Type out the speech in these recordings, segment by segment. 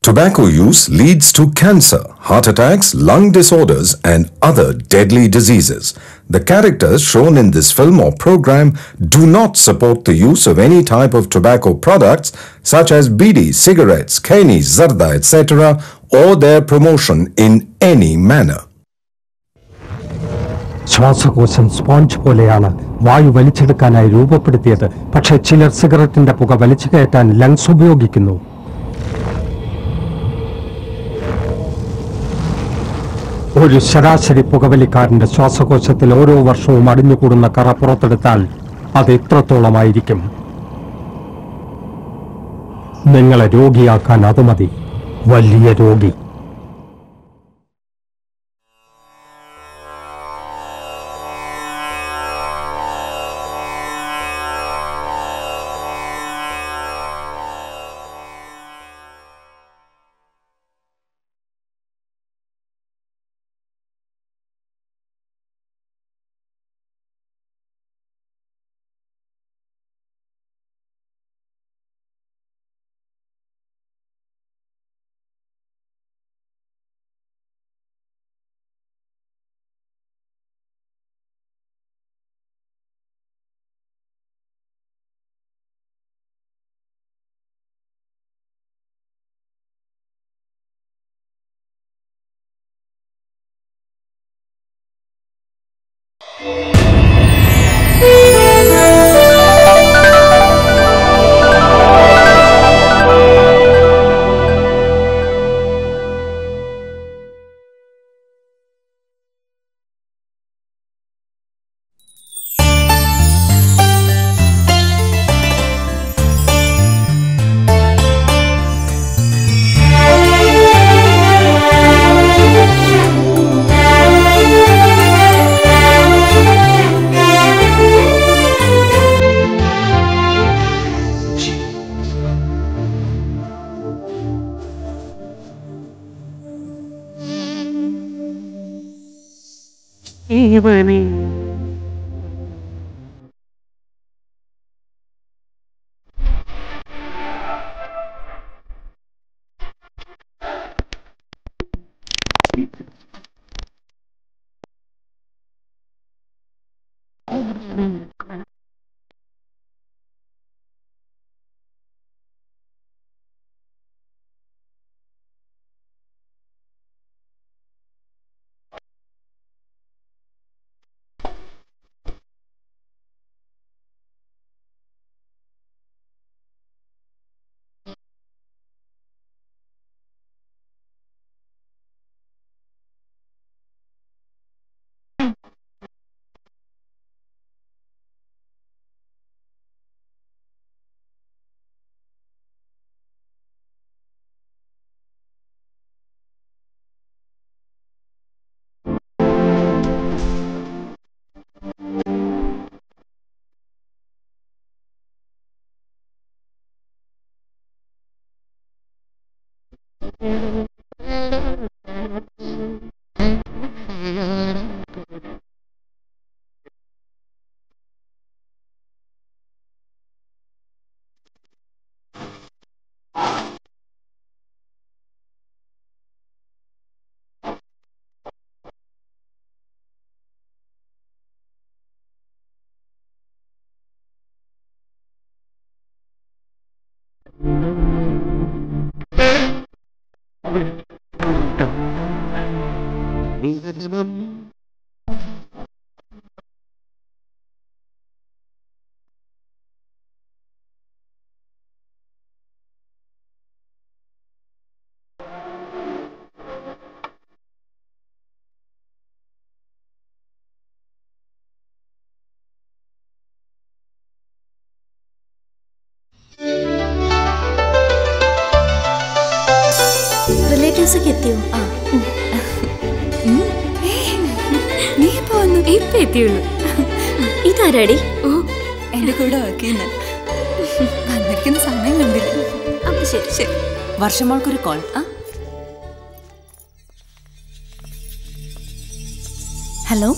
Tobacco use leads to cancer, heart attacks, lung disorders, and other deadly diseases. The characters shown in this film or program do not support the use of any type of tobacco products such as bidi, cigarettes, keni, zarda, etc., or their promotion in any manner. ശ്വാസകോശം sponge പോലെയാണ് വായു വലിച്ചെടുക്കാനായി രൂപപ്പെടുത്തിയത് പക്ഷേ ചിലർ സിഗരറ്റിന്റെ പുക വലിച്ചു കയറ്റാൻ lungs ഉപയോഗിക്കുന്നു ഒരു ശരാശരി പുകവലിക്കാരന്റെ ശ്വാസകോശത്തിൽ ഓരോ വർഷവും അടിഞ്ഞുകൂടുന്ന കറ പുറത്തെടുത്താൽ അത് എത്രത്തോളമായിരിക്കും നിങ്ങളെ രോഗിയാക്കാൻ അത് മതി വലിയ രോഗി ഇവനെ റിലേറ്റീവ്സ് ഒക്കെ എത്തിയോ ആ നീ ഇപ്പൊ വന്നു ഇപ്പൊ എത്തിയുള്ളൂ ഇതാരാടി ഓ എന്റെ കൂടെ വർക്ക് ചെയ്യുന്ന വന്നിരിക്കുന്ന സമയം കണ്ടില്ല അപ്പൊ ശരി ശരി വർഷമോൾക്കൊരു കോൾ ആ ഹലോ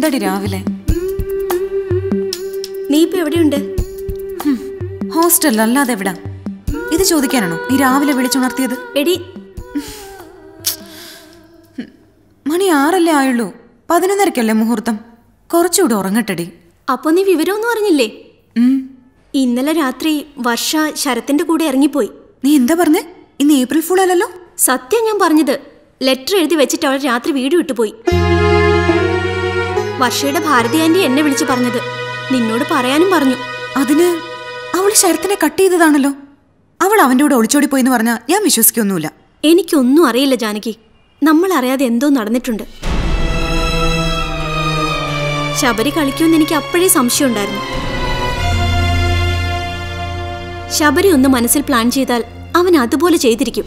എന്താടി രാവിലെ നീ ഇപ്പൊ എവിടെയുണ്ട് ഹോസ്റ്റലിൽ അല്ലാതെ എവിടാ ഇത് ചോദിക്കാനാണോ നീ രാവിലെ വിളിച്ചുണർത്തിയത് എടി മണി ആറല്ലേ ആയുള്ളൂ പതിനൊന്നരക്കല്ലേ മുഹൂർത്തം കുറച്ചുകൂടെ ഉറങ്ങട്ടെടി അപ്പൊ നീ വിവരമൊന്നും അറിഞ്ഞില്ലേ ഉം. ഇന്നലെ രാത്രി വർഷ ശരത്തിന്റെ കൂടെ ഇറങ്ങിപ്പോയി നീ എന്താ പറഞ്ഞേ ഇന്ന് ഏപ്രിൽ ഫുൾ അല്ലല്ലോ സത്യം ഞാൻ പറഞ്ഞത് ലെറ്റർ എഴുതി വെച്ചിട്ട് അവൾ രാത്രി വീട് വിട്ടുപോയി വർഷയുടെ ഭാരതി ആന്റി എന്നെ വിളിച്ചു പറഞ്ഞത് നിന്നോട് പറയാനും പറഞ്ഞു അതിന് അവൾ ശരത്തിനെ കട്ട് ചെയ്തതാണല്ലോ അവൾ അവന്റെ കൂടെ ഒളിച്ചോടി പോയിന്ന് പറഞ്ഞാൽ ഞാൻ വിശ്വസിക്കൊന്നുമില്ല എനിക്കൊന്നും അറിയില്ല ജാനകി നമ്മൾ അറിയാതെ എന്തോ നടന്നിട്ടുണ്ട് ശബരി കളിക്കുമെന്ന് എനിക്ക് അപ്പോഴേ സംശയമുണ്ടായിരുന്നു ശബരി ഒന്ന് മനസ്സിൽ പ്ലാൻ ചെയ്താൽ അവൻ അതുപോലെ ചെയ്തിരിക്കും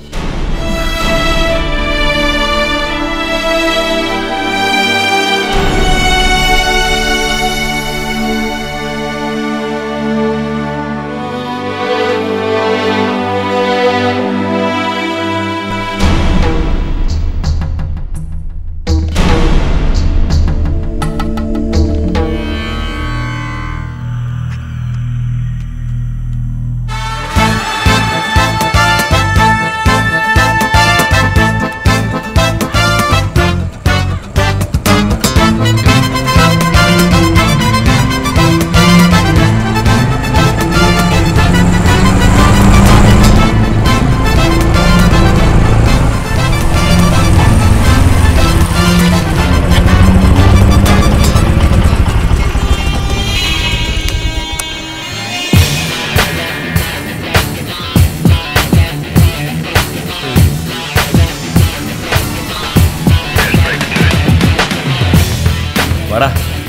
വാടാ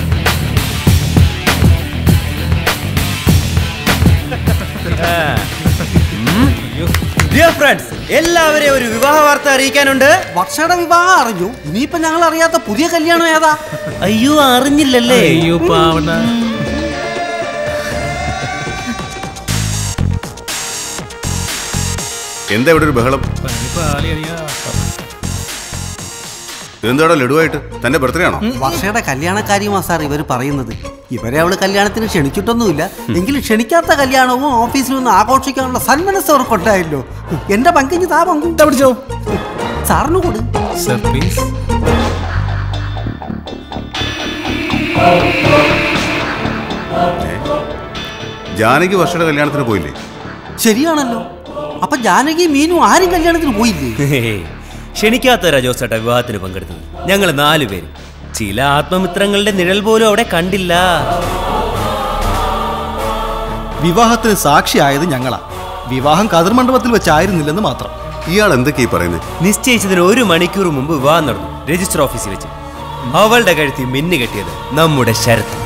ഡിയർ ഫ്രണ്ട്സ് എല്ലാവരെയും ഒരു വിവാഹ വാർത്ത അറിയിക്കാനുണ്ട് വർഷയുടെ വിവാഹം അറിഞ്ഞു ഇനിയിപ്പോ ഞങ്ങൾ അറിയാത്ത പുതിയ കല്യാണം ഏതാ അയ്യോ അറിഞ്ഞില്ലല്ലേ അയ്യോ പാവണ എന്താ ഇവിടെ ഒരു ബഹളം എന്താടാ ലഡുവായിട്ട് തന്റെ ബർത്ത്ഡേ ആണോ വർഷയുടെ കല്യാണക്കാരിയുമാ സാർ ഇവർ പറയുന്നത് ഇവരെ അവള് കല്യാണത്തിന് ക്ഷണിച്ചിട്ടൊന്നുമില്ല എങ്കിലും ക്ഷണിക്കാത്ത കല്യാണവും ഓഫീസിൽ നിന്ന് ആഘോഷിക്കാനുള്ള സന്മനസ് അവർക്കുണ്ടായല്ലോ എന്റെ പങ്കിഞ്ഞ് താ പങ്കു പിടിച്ചോ സാറിന് കൊടു സർപ്രൈസ് ജാനകി വർഷയുടെ കല്യാണത്തിന് പോയില്ലേ ശരിയാണല്ലോ അപ്പൊ ജാനകി മീനും ആരും കല്യാണത്തിന് പോയില്ലേ ഹേയ്, ക്ഷണിക്കാത്തവരാ ജോസേട്ട വിവാഹത്തിന് പങ്കെടുത്തത് ഞങ്ങൾ നാലു പേര് ചില ആത്മമിത്രങ്ങളുടെ നിഴൽ പോലും അവിടെ കണ്ടില്ല വിവാഹത്തിന് സാക്ഷിയായത് ഞങ്ങളാ വിവാഹം കതിർമണ്ഡപത്തിൽ വെച്ചായിരുന്നില്ലെന്ന് മാത്രം ഇയാൾ എന്തൊക്കെയാ ഈ പറയുന്നത് നിശ്ചയിച്ചതിന് ഒരു മണിക്കൂർ മുമ്പ് വിവാഹം നടന്നു രജിസ്റ്റർ ഓഫീസിൽ വെച്ച് അവളുടെ കഴുത്തിൽ മിന്നു കെട്ടിയത് നമ്മുടെ ശരത്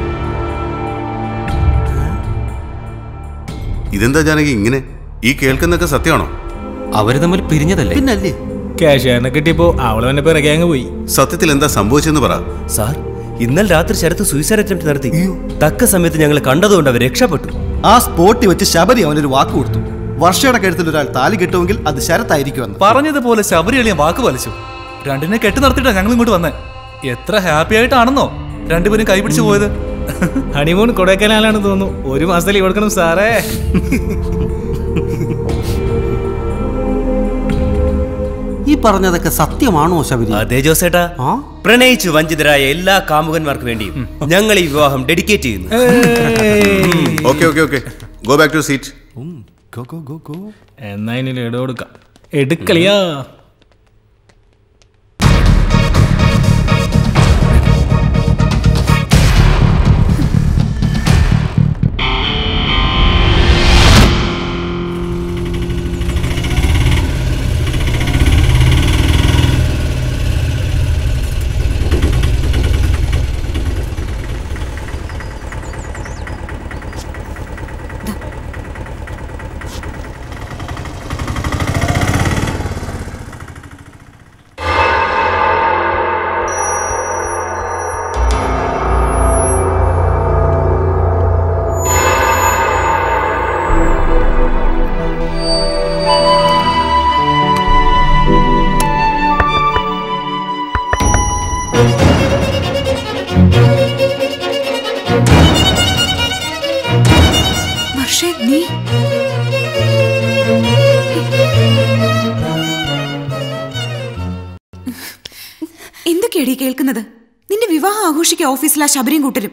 ഇതെന്താ ജാനകി ഇങ്ങനെ ഈ കേൾക്കുന്നൊക്കെ സത്യമാണോ അവര് തമ്മിൽ പിരിഞ്ഞതല്ലേ പിന്നല്ലേ ക്യാഷ് കിട്ടിയപ്പോ അവള് തന്നെ പിറകെ അങ്ങ് പോയി സത്യത്തിൽ എന്താ സംഭവിച്ചെന്ന് പറ സാർ ഇന്നലെ രാത്രി ശരത്ത് സൂയിസൈഡ് അറ്റംപ്റ്റ് നടത്തി തക്ക സമയത്ത് ഞങ്ങൾ കണ്ടതുകൊണ്ട് അവർ രക്ഷപ്പെട്ടു ആ സ്പോട്ടിൽ വെച്ച് ശബരി അവനൊരു വാക്ക് കൊടുത്തു വർഷയുടെ കഴുത്തിൽ ഒരാൾ താലി കെട്ടുമെങ്കിൽ അത് ശരത്തായിരിക്കുമെന്ന് പറഞ്ഞതുപോലെ ശബരി അളിയൻ വാക്ക് പാലിച്ചു രണ്ടിനെ കെട്ടി നടത്തിയിട്ടാ ഞങ്ങൾ ഇങ്ങോട്ട് വന്നേ എത്ര ഹാപ്പി ആയിട്ടാണെന്നോ രണ്ടുപേരും കൈപിടിച്ച് പോയത് ഹണിമൂൺ കൊടൈക്കനാലാണ് തോന്നുന്നു ഒരു മാസത്തിൽ ലീവ് എടുക്കണം സാറേ ഈ പറഞ്ഞതൊക്കെ സത്യമാണോ ശബരി അതെ ജോസേട്ടാ ആ പ്രണയിച്ചു വഞ്ചിതരായ എല്ലാ കാമുകന്മാർക്ക് വേണ്ടിയും ഞങ്ങൾ ഈ വിവാഹം ഡെഡിക്കേറ്റ് ചെയ്യുന്നു okay okay okay go back to seat എന്നാ ഇനി ലഡു കൊടുക്കാം എടുക്കളിയാ എന്തൊക്കെയാടി ഈ കേൾക്കുന്നത് നിന്റെ വിവാഹം ആഘോഷിക്കുക ഓഫീസിൽ ആ ശബരിയും കൂട്ടരും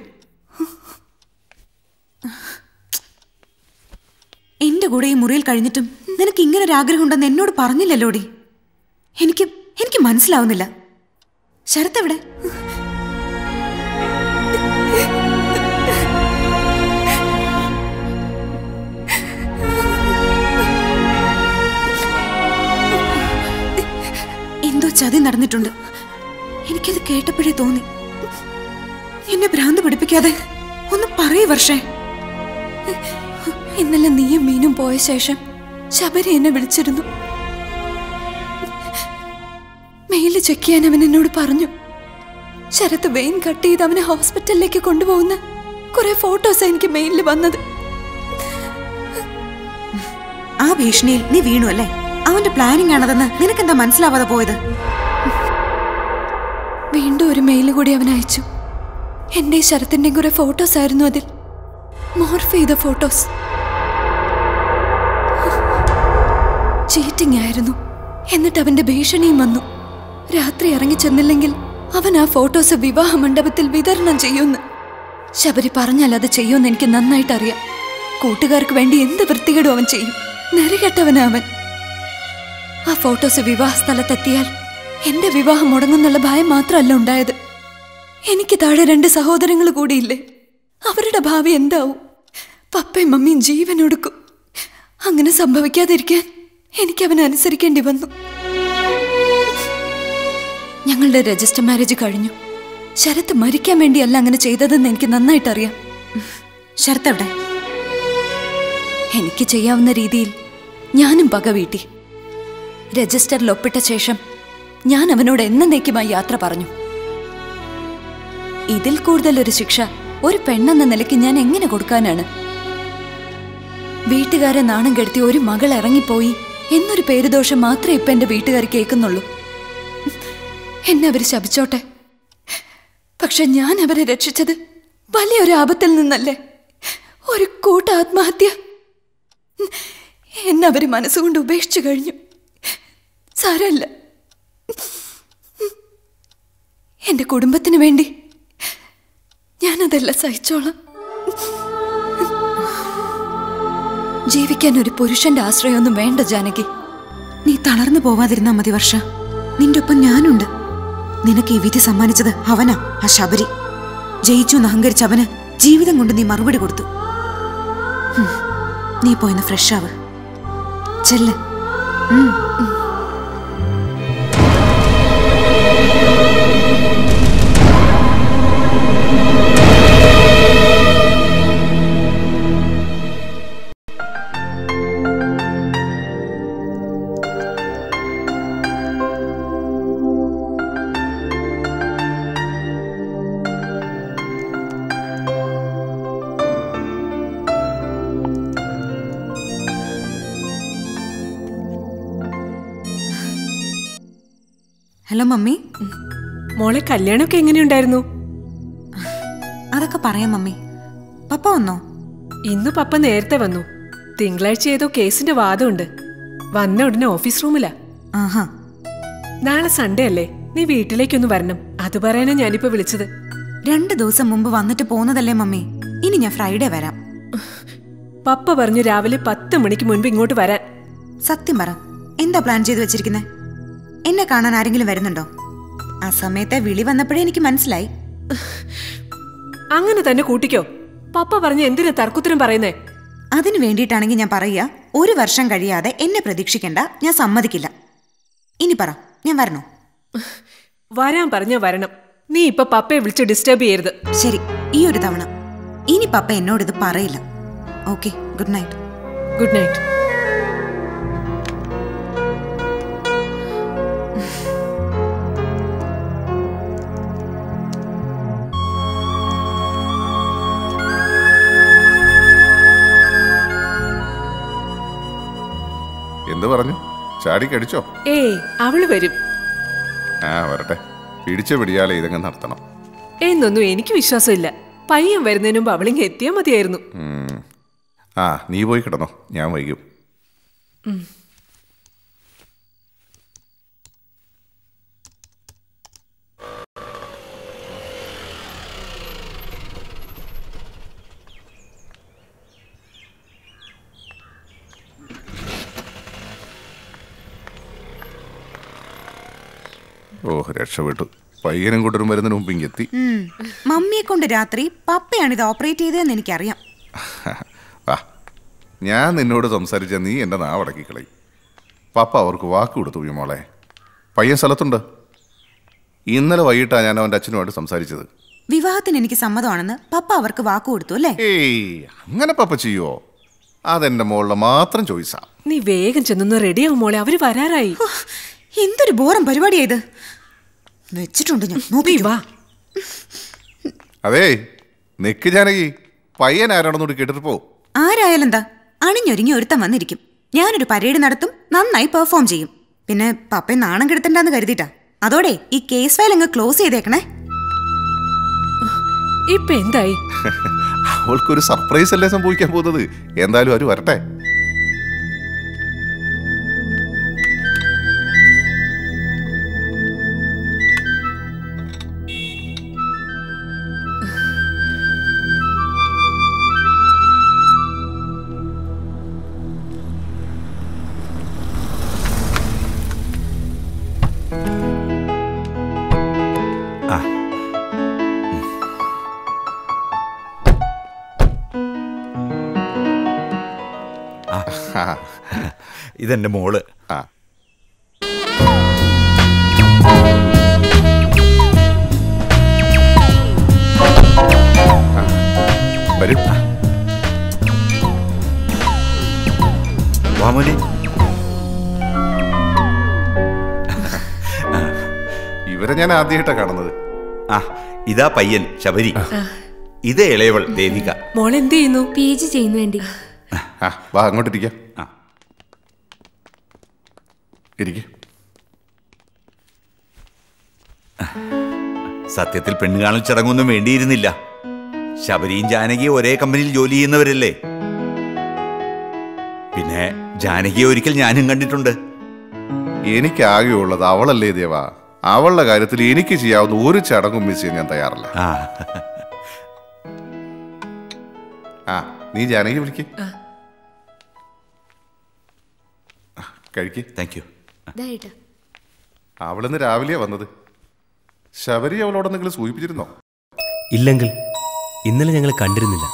എന്റെ കൂടെ ഈ മുറിയിൽ കഴിഞ്ഞിട്ടും നിനക്ക് ഇങ്ങനെ ഒരു ആഗ്രഹം ഉണ്ടെന്ന് എന്നോട് പറഞ്ഞില്ലല്ലോടി എനിക്ക് എനിക്ക് മനസ്സിലാവുന്നില്ല ശരത്ത് എവിടെ എന്തോ ചതി നടന്നിട്ടുണ്ട് എനിക്കത് കേട്ടപ്പോഴേ തോന്നി എന്നെ ഭ്രാന്ത് പിടിപ്പിക്കാതെ ഒന്ന് പറയേ വർഷേ ഇന്നലെ നീയും മീനും പോയ ശേഷം ശബരി എന്നെ വിളിച്ചിരുന്നു മെയില് ചെക്ക് ചെയ്യാൻ അവൻ എന്നോട് പറഞ്ഞു ശരത്ത് വെയിൻ കട്ട് ചെയ്ത് അവനെ ഹോസ്പിറ്റലിലേക്ക് കൊണ്ടുപോകുന്ന കുറെ ഫോട്ടോസ് എനിക്ക് മെയിലിൽ വന്നത് ആ ഭീഷണിയിൽ നീ വീണു അല്ലേ അവന്റെ പ്ലാനിംഗ് ആണതെന്ന് നിനക്കെന്താ മനസ്സിലാവാതെ പോയത് വീണ്ടും ഒരു മെയിൽ കൂടി അവൻ അയച്ചു എന്റെ ശരത്തിന്റെയും കുറെ ഫോട്ടോസ് ആയിരുന്നു അതിൽ മോർഫ് ചെയ്ത ഫോട്ടോസ് ചീറ്റിംഗ് ആയിരുന്നു എന്നിട്ട് അവന്റെ ഭീഷണിയും വന്നു രാത്രി ഇറങ്ങി ചെന്നില്ലെങ്കിൽ അവൻ ആ ഫോട്ടോസ് വിവാഹ മണ്ഡപത്തിൽ വിതരണം ചെയ്യുമെന്ന് ശബരി പറഞ്ഞാൽ അത് ചെയ്യുമെന്ന് എനിക്ക് നന്നായിട്ട് അറിയാം കൂട്ടുകാർക്ക് വേണ്ടി എന്ത് വൃത്തികേടും അവൻ ചെയ്യും നെറികെട്ടവനാ അവൻ ആ ഫോട്ടോസ് വിവാഹ സ്ഥലത്തെത്തിയാൽ എന്റെ വിവാഹം മുടങ്ങുന്നുള്ള ഭയം മാത്രമല്ല ഉണ്ടായത് എനിക്ക് താഴെ രണ്ട് സഹോദരങ്ങൾ കൂടിയില്ലേ അവരുടെ ഭാവി എന്താവും പപ്പയും മമ്മിയും ജീവൻ ഒടുക്കും അങ്ങനെ സംഭവിക്കാതിരിക്കാൻ എനിക്ക് അവനെ അനുസരിക്കേണ്ടി വന്നു ഞങ്ങളുടെ രജിസ്റ്റർ മാരേജ് കഴിഞ്ഞു ശരത്ത് മരിക്കാൻ വേണ്ടിയല്ല അങ്ങനെ ചെയ്തതെന്ന് എനിക്ക് നന്നായിട്ടറിയാം ശരത്ത് എവിടെ എനിക്ക് ചെയ്യാവുന്ന രീതിയിൽ ഞാനും പക വീട്ടി രജിസ്റ്ററിൽ ഒപ്പിട്ട ശേഷം ഞാൻ അവനോട് എന്നേക്കുമായി യാത്ര പറഞ്ഞു ഇതിൽ കൂടുതൽ ഒരു ശിക്ഷ ഒരു പെണ്ണെന്ന നിലയ്ക്ക് ഞാൻ എങ്ങനെ കൊടുക്കാനാണ് വീട്ടുകാരെ നാണം കെടുത്തി ഒരു മകൾ ഇറങ്ങിപ്പോയി എന്നൊരു പേരുദോഷം മാത്രമേ ഇപ്പൊ എന്റെ വീട്ടുകാർ കേൾക്കുന്നുള്ളൂ എന്നെ അവർ ശപിച്ചോട്ടെ പക്ഷെ ഞാൻ അവരെ രക്ഷിച്ചത് വലിയൊരു ആപത്തിൽ നിന്നല്ലേ ഒരു കൂട്ട ആത്മഹത്യ എന്നെ അവര് മനസ്സുകൊണ്ട് ഉപേക്ഷിച്ചു കഴിഞ്ഞു സാരല്ല എന്റെ കുടുംബത്തിന് വേണ്ടി ഞാനതെല്ലാം സഹിച്ചോളാം ജീവിക്കാൻ ഒരു പുരുഷന്റെ ആശ്രയമൊന്നും വേണ്ട ജാനകി നീ തളർന്നു പോവാതിരുന്നാ മതി വർഷ നിന്റെ ഒപ്പം ഞാനുണ്ട് നിനക്ക് ഈ വിധി സമ്മാനിച്ചത് അവനാ ആ ശബരി ജയിച്ചു എന്ന് അഹങ്കരിച്ച അവന് ജീവിതം കൊണ്ട് നീ മറുപടി കൊടുത്തു ഹും, നീ പോയിന്ന് ഫ്രഷ് ആവ് ചെല്ല് ഉം. ഹലോ മമ്മി മോളെ കല്യാണമൊക്കെ എങ്ങനെയുണ്ടായിരുന്നു അതൊക്കെ പറയാം മമ്മി പപ്പ വന്നോ ഇന്ന് പപ്പ നേരത്തെ വന്നു തിങ്കളാഴ്ച ഏതോ കേസിന്റെ വാദമുണ്ട് വന്ന ഉടനെ ഓഫീസ് റൂമിലാ ആഹാ നാളെ സൺഡേ അല്ലേ നീ വീട്ടിലേക്കൊന്ന് വരണം അത് പറയാനാ ഞാനിപ്പോ വിളിച്ചത് രണ്ട് ദിവസം മുമ്പ് വന്നിട്ട് പോന്നതല്ലേ മമ്മി ഇനി ഞാൻ ഫ്രൈഡേ വരാം പപ്പ പറഞ്ഞു രാവിലെ പത്ത് മണിക്ക് മുൻപ് ഇങ്ങോട്ട് വരാൻ സത്യം പറ എന്താ പ്ലാൻ ചെയ്ത് വെച്ചിരിക്കുന്നെ എന്നെ കാണാൻ ആരെങ്കിലും വരുന്നുണ്ടോ ആ സമയത്തെ വിളി വന്നപ്പോഴേ എനിക്ക് മനസ്സിലായി അങ്ങനെ തന്നെ കൂട്ടിക്കോ പപ്പ പറഞ്ഞ എന്തിനാ തർക്കുത്തരം പറയുന്നേ അതിനു വേണ്ടിയിട്ടാണെങ്കിൽ ഞാൻ പറയുക ഒരു വർഷം കഴിയാതെ എന്നെ പ്രതീക്ഷിക്കണ്ട ഞാൻ സമ്മതിക്കില്ല ഇനി പറ ഞാൻ വരണോ വരാൻ പറഞ്ഞ വരണം നീ ഇപ്പൊ പപ്പയെ വിളിച്ച് ഡിസ്റ്റർബ് ചെയ്യരുത് ശരി ഈ ഒരു തവണ ഇനി പപ്പ എന്നോട് ഇത് പറയില്ല okay good night good night എന്ത് പറഞ്ഞു ചാടി കടിച്ചോ ഏയ് അവള് വരും ആ വരട്ടെ പിടിച്ച പിടിയാലെ ഇതങ്ങ് നടത്തണം എന്നൊന്നും എനിക്ക് വിശ്വാസമില്ല പയ്യൻ വരുന്നതിന് മുമ്പ് അവളിങ്ങ് എത്തിയാൽ മതിയായിരുന്നു ഉം. ആ നീ പോയി കിടന്നോ ഞാൻ വൈകും ഉം. ഓ രക്ഷപ്പെട്ടു പയ്യനും കൂട്ടരും വരുന്നതിന് മുമ്പ് ഇങ്ങെത്തി ഉം. മമ്മിയെ കൊണ്ട് രാത്രി പപ്പയാണ് ഇത് ഓപ്പറേറ്റ് ചെയ്തതെന്ന് എനിക്കറിയാം വാ ഞാൻ നിന്നോട് സംസാരിച്ച നീ എൻ്റെ നാവടക്കി കളയും പപ്പ അവർക്ക് വാക്ക് കൊടുത്തു പോയി മോളെ പയ്യൻ സ്ഥലത്തുണ്ട് ഇന്നലെ വൈകിട്ടാണ് ഞാൻ അവൻ്റെ അച്ഛനുമായിട്ട് സംസാരിച്ചത് വിവാഹത്തിന് എനിക്ക് സമ്മതമാണെന്ന് പപ്പ അവർക്ക് വാക്ക് കൊടുത്തു അല്ലേ ഏയ് അങ്ങനെ പപ്പ ചെയ്യുവോ അതെൻ്റെ മോളുടെ മാത്രം ചോയ്സാ നീ വേഗം ചെന്നൊന്ന് റെഡിയാവും മോളെ അവര് വരാറായി എന്തൊരു ബോറം പരിപാടിയാ ഇത് വെച്ചിട്ടുണ്ട് ഞാൻ നോക്കി വാ അതേ നിക്ക് ജാനകി പയ്യൻ ആരാണെന്നോട് കേട്ടിട്ട് പോ ആരായാലും എന്താ അണിഞ്ഞൊരുങ്ങി ഒരുത്തം വന്നിരിക്കും ഞാനൊരു പരേഡ് നടത്തും നന്നായി പെർഫോം ചെയ്യും പിന്നെ പപ്പയെ നാണം കെടുത്തണ്ടെന്ന് കരുതിട്ടാ അതോടെ ഈ കേസ് ഫയൽ അങ്ങ് ക്ലോസ് ചെയ്തേക്കണേ ഇപ്പൊ എന്തായി അവൾക്കൊരു സർപ്രൈസ് അല്ലേ സംഭവിക്കാൻ പോകുന്നത് എന്തായാലും അവര് വരട്ടെ ആ ആ. ഇതെന്റെ മോള് ആ വരും വാമോനെ ഇവരെ ഞാൻ ആദ്യമായിട്ടാണ് കാണുന്നത് ആ ഇതാ പയ്യൻ ശബരി ഇത് ഇളയവൾ ദേവിക മോൾ എന്ത് ചെയ്യുന്നു പി ജി ചെയ്യുന്നു വേണ്ടി ആ വാ അങ്ങോട്ടിരിക്കാം ഇരിക്കെ സത്യത്തിൽ പെണ്ണുകാണൽ ചടങ്ങൊന്നും വേണ്ടിയിരുന്നില്ല ശബരിയും ജാനകിയും ഒരേ കമ്പനിയിൽ ജോലി ചെയ്യുന്നവരല്ലേ പിന്നെ ജാനകിയെ ഒരിക്കൽ ഞാനും കണ്ടിട്ടുണ്ട് എനിക്കാകെയുള്ളത് അവളല്ലേ ദേവ അവളുടെ കാര്യത്തിൽ എനിക്ക് ചെയ്യാവുന്ന ഒരു ചടങ്ങും മിസ് ചെയ്യാൻ ഞാൻ തയ്യാറല്ല ആ ആ നീ ജാനകി വിളിക്ക് കഴിക്ക് താങ്ക് യു ഇതായിട്ട് അവളിന്ന് രാവിലെയാ വന്നത് ശബരി അവളോട് എന്തെങ്കിലും സൂചിപ്പിച്ചിരുന്നോ ഇല്ലെങ്കിൽ ഇന്നലെ ഞങ്ങൾ കണ്ടിരുന്നില്ല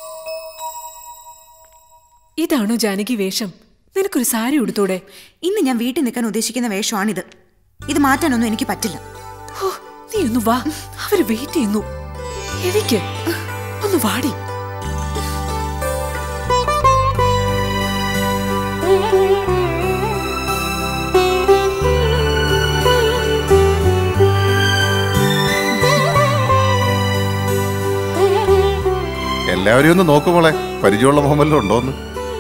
ഇതാണോ ജാനകി വേഷം നിനക്കൊരു സാരി ഉടുത്തൂടെ ഇന്ന് ഞാൻ വീട്ടിൽ നിൽക്കാൻ ഉദ്ദേശിക്കുന്ന വേഷമാണിത് ഇത് മാറ്റാനൊന്നും എനിക്ക് പറ്റില്ല ഹോ, നീ ഒന്ന് വാ അവര് വെയിറ്റ് ചെയ്യുന്നു എനിക്ക് ഒന്ന് വാടി എല്ലാവരെയും ഒന്ന് നോക്കുമോളെ പരിചയമുള്ള മുഹമ്മല്ലോ ഉണ്ടോന്ന്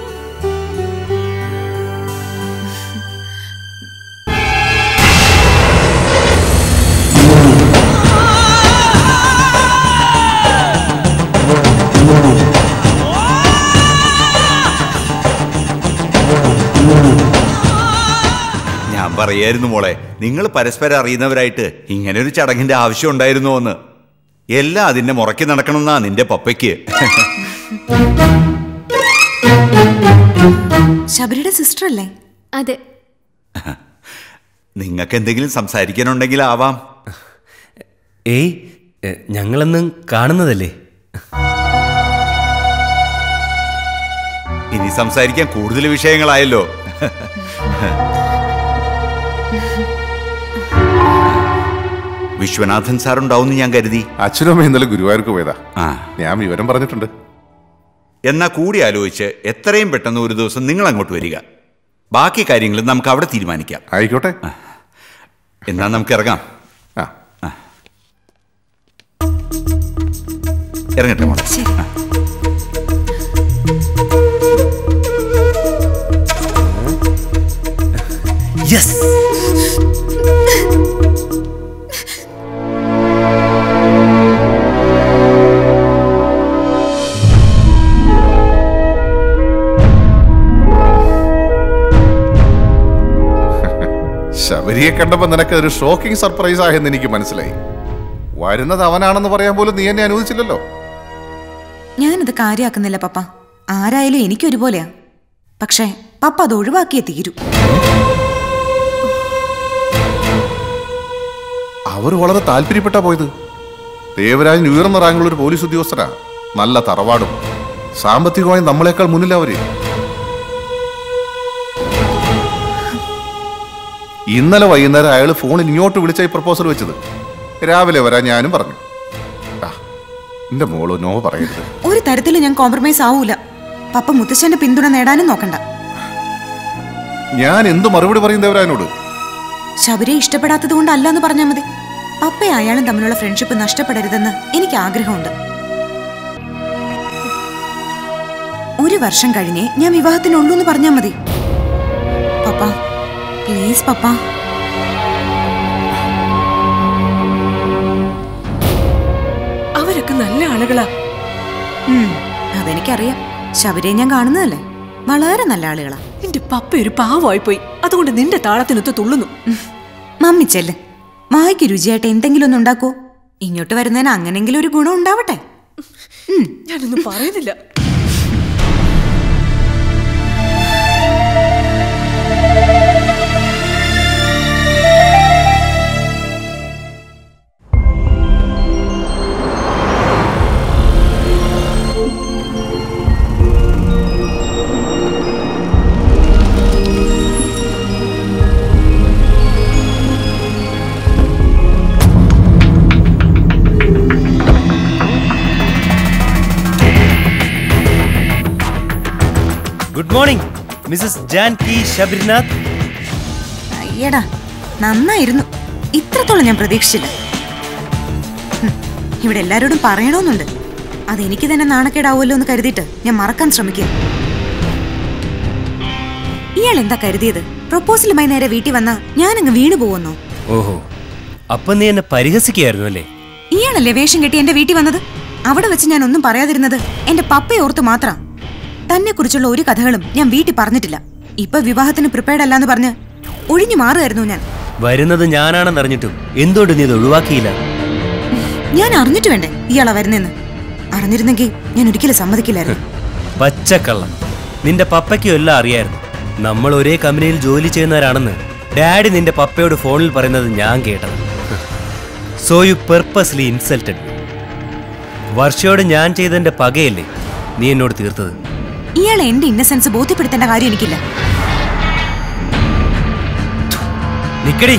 ഞാൻ പറയായിരുന്നു മോളെ നിങ്ങൾ പരസ്പരം അറിയുന്നവരായിട്ട് ഇങ്ങനെ ഒരു ചടങ്ങിന്റെ ആവശ്യം ഉണ്ടായിരുന്നോ എന്ന് എല്ലാം അതിന്റെ മുറക്കി നടക്കണമെന്നാ നിന്റെ പപ്പയ്ക്ക് ശബരിയുടെ സിസ്റ്റർ അല്ലേ അതെ നിങ്ങൾക്ക് എന്തെങ്കിലും സംസാരിക്കാനുണ്ടെങ്കിൽ ആവാം ഏയ് എ, ഞങ്ങളെന്നും കാണുന്നതല്ലേ ഇനി സംസാരിക്കാൻ കൂടുതൽ വിഷയങ്ങളായല്ലോ വിശ്വനാഥൻ സാർ ഉണ്ടാവും ഞാൻ കരുതി അച്ഛനും അമ്മയും ഇന്നലെ ഗുരുവായൂർക്ക് പോയതാ ആ ഞാൻ വിവരം പറഞ്ഞിട്ടുണ്ട് എന്നാ കൂടി ആലോചിച്ച് എത്രയും പെട്ടെന്ന് ഒരു ദിവസം നിങ്ങൾ അങ്ങോട്ട് വരിക ബാക്കി കാര്യങ്ങൾ നമുക്ക് അവിടെ തീരുമാനിക്കാം ആയിക്കോട്ടെ എന്നാ നമുക്ക് ഇറങ്ങാം ആ ഇറങ്ങട്ടെ മോളെ ആ. യെസ് ശബരിയെ കണ്ടപ്പോ നിനക്ക് ഒരു ഷോക്കിംഗ് സർപ്രൈസ് ആയെന്ന് എനിക്ക് മനസ്സിലായി വരുന്നത് അവനാണെന്ന് പറയാൻ പോലും നീ എന്നെ അനുവദിച്ചില്ലല്ലോ ഞാനത് കാര്യാക്കുന്നില്ല പപ്പ ആരായാലും എനിക്കൊരുപോലെയാ പക്ഷേ പപ്പ അത് ഒഴിവാക്കിയേ തീരൂ അവർ വളരെ താല്പര്യപ്പെട്ടാ പോയത് ദേവരാജൻ ഉയർന്ന റാങ്കുള്ള ഒരു പോലീസ് ഉദ്യോഗസ്ഥരാ നല്ല തറവാടും സാമ്പത്തികമായി നമ്മളെക്കാൾ മുന്നിൽ അവര് ഇന്നലെ വൈകുന്നേരം അയാൾ ഫോണിൽ ഇങ്ങോട്ട് വിളിച്ചായി പ്രപ്പോസൽ വെച്ചത് രാവിലെ വരാൻ ഞാനും പറഞ്ഞു ആ, എന്റെ മോള് നോ പറയരുത് ഒരു തരത്തിലും ഞാൻ കോംപ്രമൈസ് ആവൂല പപ്പ മുത്തശ്ശന്റെ പിന്തുണ നേടാനും നോക്കണ്ട ഞാൻ എന്ത് മറുപടി പറയും ദേവരാജനോട് ശബരിയെ ഇഷ്ടപ്പെടാത്തത് കൊണ്ടല്ല എന്ന് പറഞ്ഞാൽ മതി പപ്പയും അയാളും തമ്മിലുള്ള ഫ്രണ്ട്ഷിപ്പ് നഷ്ടപ്പെടരുതെന്ന് എനിക്ക് ആഗ്രഹമുണ്ട് ഒരു വർഷം കഴിഞ്ഞേ ഞാൻ വിവാഹത്തിനുള്ളൂ എന്ന് പറഞ്ഞാൽ മതി പപ്പ പ്ലീസ് പപ്പ അവരൊക്കെ നല്ല ആളുകളാ ഉം, അതെനിക്കറിയാം ശബരിയെ ഞാൻ കാണുന്നതല്ലേ വളരെ നല്ല ആളുകളാ എന്റെ പപ്പ ഒരു പാവമായി പോയി അതുകൊണ്ട് നിന്റെ താളത്തിനൊത്ത് തുള്ളുന്നു മമ്മി ചെല്ല് വായിക്ക് രുചിയായിട്ട് എന്തെങ്കിലും ഒന്ന് ഉണ്ടാക്കുവോ ഇങ്ങോട്ട് വരുന്നതിന് അങ്ങനെങ്കിലും ഒരു ഗുണം ഉണ്ടാവട്ടെ ഞാനൊന്നും പറയുന്നില്ല good morning Mrs Janaki Sabarinath അയ്യടാ നന്നായിരുന്നു ഇത്രത്തോളം ഞാൻ പ്രതീക്ഷിച്ചില്ല ഹും, ഇവിടെ എല്ലാരോടും പറയണമെന്നുണ്ട് അതെനിക്ക് തന്നെ നാണക്കേടാവുമല്ലോ എന്ന് കരുതിയിട്ട് ഞാൻ മറക്കാൻ ശ്രമിക്കുക ഇയാൾ എന്താ കരുതിയത് പ്രൊപ്പോസലുമായി നേരെ വീട്ടിൽ വന്നാ ഞാനങ്ങ് വീണു പോവെന്നോ ഓഹോ അപ്പൊ നീ എന്നെ പരിഹസിക്കുകയായിരുന്നു അല്ലേ ഇയാളല്ലേ വേഷം കെട്ടി എന്റെ വീട്ടിൽ വന്നത് അവിടെ വെച്ച് ഞാൻ ഒന്നും പറയാതിരുന്നത് എന്റെ പപ്പയെ ഓർത്ത് മാത്രം തന്നെ കുറിച്ചുള്ള ഒരു കഥകളും ഞാൻ വീട്ടിൽ പറഞ്ഞിട്ടില്ല ഇപ്പൊ വിവാഹത്തിന് പ്രിപ്പയർഡ് അല്ലാന്ന് പറഞ്ഞ് ഒഴിഞ്ഞു മാറുമായിരുന്നു ഞാൻ വരുന്നത് ഞാനാണെന്ന് അറിഞ്ഞിട്ടും എന്തുകൊണ്ട് നീ ഇത് ഒഴിവാക്കിയില്ല ഞാൻ അറിഞ്ഞിട്ട് വേണ്ടേ ഇയാളാ വരുന്നെന്ന് അറിഞ്ഞിരുന്നെങ്കിൽ ഞാൻ ഒരിക്കലും സമ്മതിക്കില്ലായിരുന്നു പച്ചക്കള്ളം നിന്റെ പപ്പയ്ക്കും എല്ലാം അറിയായിരുന്നു നമ്മൾ ഒരേ കമ്പനിയിൽ ജോലി ചെയ്യുന്നവരാണെന്ന് ഡാഡി നിന്റെ പപ്പയോട് ഫോണിൽ പറയുന്നത് ഞാൻ കേട്ടത് സോ യു പെർപ്പസ്ലി ഇൻസൾട്ടഡ് വർഷയോട് ഞാൻ ചെയ്തതിന്റെ പകയല്ലേ നീ എന്നോട് തീർത്തത് ഇയാളെ എന്റെ ഇന്നസെൻസ് ബോധ്യപ്പെടുത്തേണ്ട കാര്യം എനിക്കില്ല നിക്കടി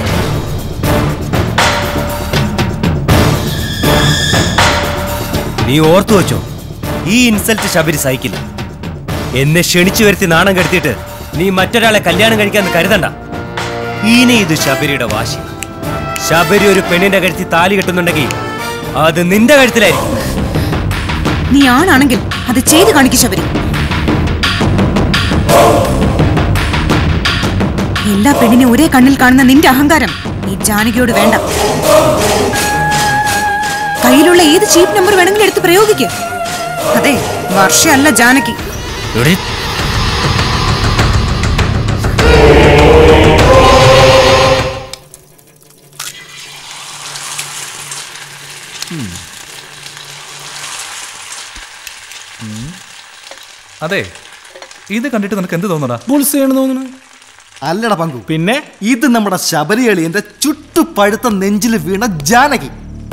നീ ഓർത്തു വെച്ചോ ഈ ഇൻസൾട്ട് ശബരി സഹിക്കില്ല എന്നെ ക്ഷണിച്ചു വരുത്തി നാണം കെടുത്തിട്ട് നീ മറ്റൊരാളെ കല്യാണം കഴിക്കാന്ന് കരുതണ്ട ഇനി ഇത് ശബരിയുടെ വാശി ശബരി ഒരു പെണ്ണിന്റെ കഴുത്തി താലി കെട്ടുന്നുണ്ടെങ്കിൽ അത് നിന്റെ കഴുത്തിലായിരിക്കും നീ ആണാണെങ്കിൽ അത് ചെയ്ത് കാണിക്കും ശബരി എല്ലാ പെണ്ണിനെ ഒരേ കണ്ണിൽ കാണുന്ന നിന്റെ അഹങ്കാരം ഈ ജാനകിയോട് വേണ്ട കയ്യിലുള്ള ഏത് ചീപ്പ് നമ്പർ വേണമെങ്കിലും എടുത്ത് പ്രയോഗിക്കുക അതെ വർഷയല്ല ജാനകി എടി, അതെ ഇത് കണ്ടിട്ട് നിനക്ക് എന്ത് തോന്നടാ ബുൾസയാണ് തോന്നുന്നു അല്ലടാ പങ്കു പിന്നെ ഇത് നമ്മുടെ ശബരിയളി എന്റെ ചുട്ടു പഴുത്ത നെഞ്ചിൽ വീണ ജാനകി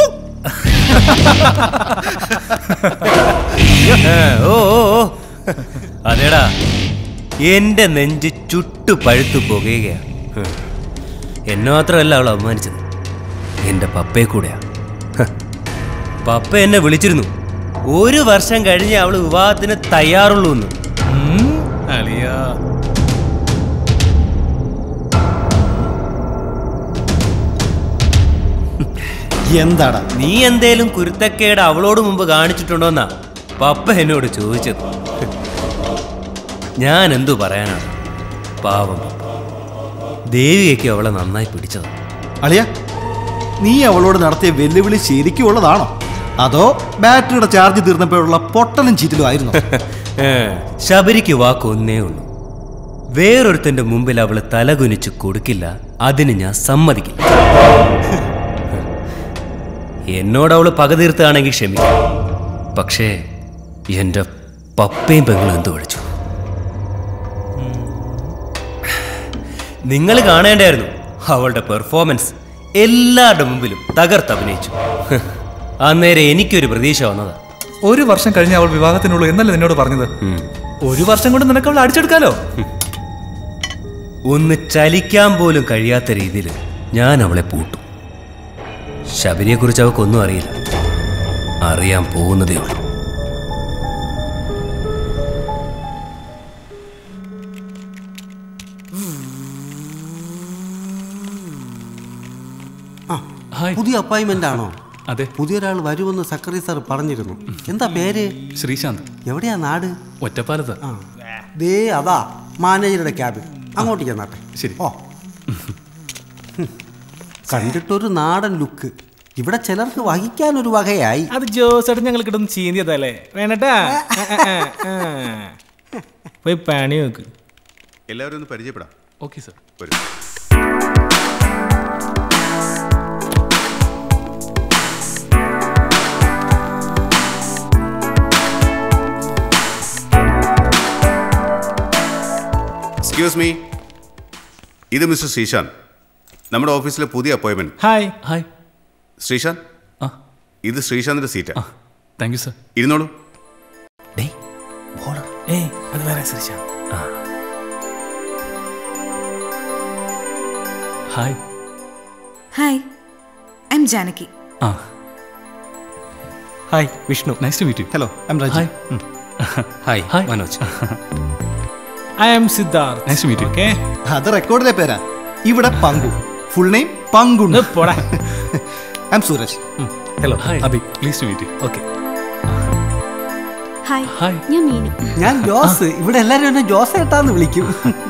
ഏ, ഓ ഓ ഓ. അതേടാ എന്റെ നെഞ്ച് ചുട്ടു പഴുത്തു പോകുകയാണ് എന്നെ മാത്രമല്ല അവൾ അപമാനിച്ചത് എന്റെ പപ്പയെ കൂടെയാ ഹ. പപ്പ എന്നെ വിളിച്ചിരുന്നു ഒരു വർഷം കഴിഞ്ഞ് അവള് വിവാഹത്തിന് തയ്യാറുള്ളൂ എന്ന് അളിയാ എന്താടാ നീ എന്തേലും കുരുത്തക്കേട് അവളോട് മുമ്പ് കാണിച്ചിട്ടുണ്ടോന്നാ പപ്പ എന്നോട് ചോദിച്ചത് ഞാൻ എന്തു പറയാനാണ് പാവം പപ്പ ദേവിയൊക്കെ അവളെ നന്നായി പിടിച്ചത് അളിയ നീ അവളോട് നടത്തിയ വെല്ലുവിളി ശരിക്കും ഉള്ളതാണോ അതോ ബാറ്ററിയുടെ ചാർജ് തീർന്നപ്പോഴുള്ള പൊട്ടലും ചീറ്റലും ആയിരുന്നു ഏ, ശബരിക്ക് വാക്കൊന്നേ ഉള്ളൂ വേറൊരുത്തന്റെ മുമ്പിൽ അവള് തലകുനിച്ച് കൊടുക്കില്ല അതിന് ഞാൻ സമ്മതിക്കില്ല എന്നോട് അവള് പക തീർത്താണെങ്കിൽ ക്ഷമിക്കും പക്ഷേ എന്റെ പപ്പയും പെങ്ങളും എന്ത് ഒഴിച്ചു നിങ്ങൾ കാണേണ്ടായിരുന്നു അവളുടെ പെർഫോമൻസ് എല്ലാവരുടെ മുമ്പിലും തകർത്തഭിനയിച്ചു ഹ്, അന്നേരം എനിക്കൊരു പ്രതീക്ഷ വന്നതാ ഒരു വർഷം കഴിഞ്ഞ് അവൾ വിവാഹത്തിനുള്ളൂ എന്നല്ലേ നിന്നോട് പറഞ്ഞത് ഒരു വർഷം കൊണ്ട് നിനക്ക് അവൾ അടിച്ചെടുക്കാലോ ഒന്ന് ചലിക്കാൻ പോലും കഴിയാത്ത രീതിയിൽ ഞാൻ അവളെ പൂട്ടും ശബരിയെക്കുറിച്ച് അവൾക്കൊന്നും അറിയില്ല അറിയാൻ പോകുന്നതേ ഉള്ളൂ പുതിയ അപ്പോയിന്റ്മെന്റ് ആണോ അതെ പുതിയൊരാൾ വരുമെന്ന് സക്കറി സാർ പറഞ്ഞിരുന്നു എന്താ പേര് ശ്രീശാന്ത് എവിടെയാ നാട് ഒറ്റപ്പാലത്ത് ആ ദേ അതാ മാനേജറുടെ ക്യാബിൻ അങ്ങോട്ട് ചെന്നാട്ടെ ശരി ഓ ഹും. കണ്ടിട്ടൊരു നാടൻ ലുക്ക് ഇവിടെ ചിലർക്ക് വഹിക്കാൻ ഒരു വകയായി അത് ജോസേട്ടൻ ഞങ്ങൾ കിട്ടുന്ന ചീന്തിയതല്ലേ വേണട്ടാ പോയി പണി വെക്ക് എല്ലാവരും ഒന്ന് പരിചയപ്പെടാം ഓക്കെ സർ വരൂ എക്സ്ക്യൂസ് മീ ഇത് മിസ്റ്റർ ശ്രീശാന്ത് നമ്മുടെ ഓഫീസിലെ പുതിയ അപ്പോയിന്റ്മെന്റ് ഹായ് ഹായ് ശ്രീശാന്ത് ഇത് ശ്രീശാന്തിന്റെ സീറ്റ് താങ്ക് യു സർ ഇരുന്നോളൂ ഏയ് അത് വേറെ Sreesanth hi hi I'm Janaki ആ hi Vishnu nice to meet you hello I'm Raju hi hi hi Manoj I am Siddharth Nice to meet you. Okay അത് റെക്കോർഡിലെ പേരാ ഇവിടെ പങ്കു ഫുൾ നെയിം പങ്കുണ്ട് പോടാ I'm Sooraj hello hi Abi please to meet you okay hi hi ഞാൻ മീനു ഞാൻ ജോസ് ഇവിടെ എല്ലാരും എന്നെ ജോസ് ഏട്ടാന്ന് വിളിക്കും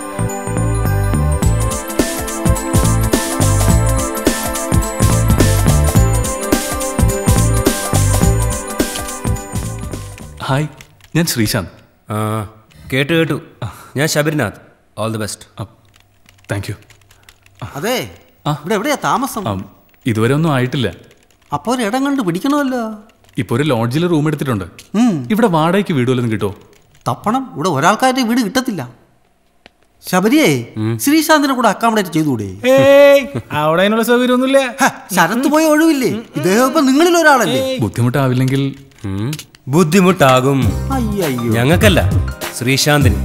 ഹായ് ഞാൻ ശ്രീശാന്ത് ആ കേട്ടു കേട്ടു ഞാൻ Sabarinath all the best thank you അതെ ഇവിടെ എവിടെയാ താമസം ഇതുവരെ ഒന്നും ആയിട്ടില്ല അപ്പൊ ഒരിടം കണ്ട് പിടിക്കണമല്ലോ ഇപ്പൊ ഒരു ലോഡ്ജിൽ റൂം എടുത്തിട്ടുണ്ട് ഉം. ഇവിടെ വാടകയ്ക്ക് വീട് വല്ലതും കിട്ടുമോ തപ്പണം ഇവിടെ ഒരാൾക്കാരുടെ വീട് കിട്ടത്തില്ല ശബരിയെ ശ്രീശാന്തിനെ കൂടെ അക്കോമഡേറ്റ് ചെയ്തുകൂടെ ഏയ് അവിടെ അതിനുള്ള സൗകര്യമൊന്നുമില്ല ശരത്ത് പോയ ഒഴിവില്ലേ ഇദ്ദേഹം ഇപ്പൊ നിങ്ങളിൽ ഒരാളല്ലേ ബുദ്ധിമുട്ടാവില്ലെങ്കിൽ ബുദ്ധിമുട്ടാകും അയ്യോ ഞങ്ങൾക്കല്ല ശ്രീശാന്തിന്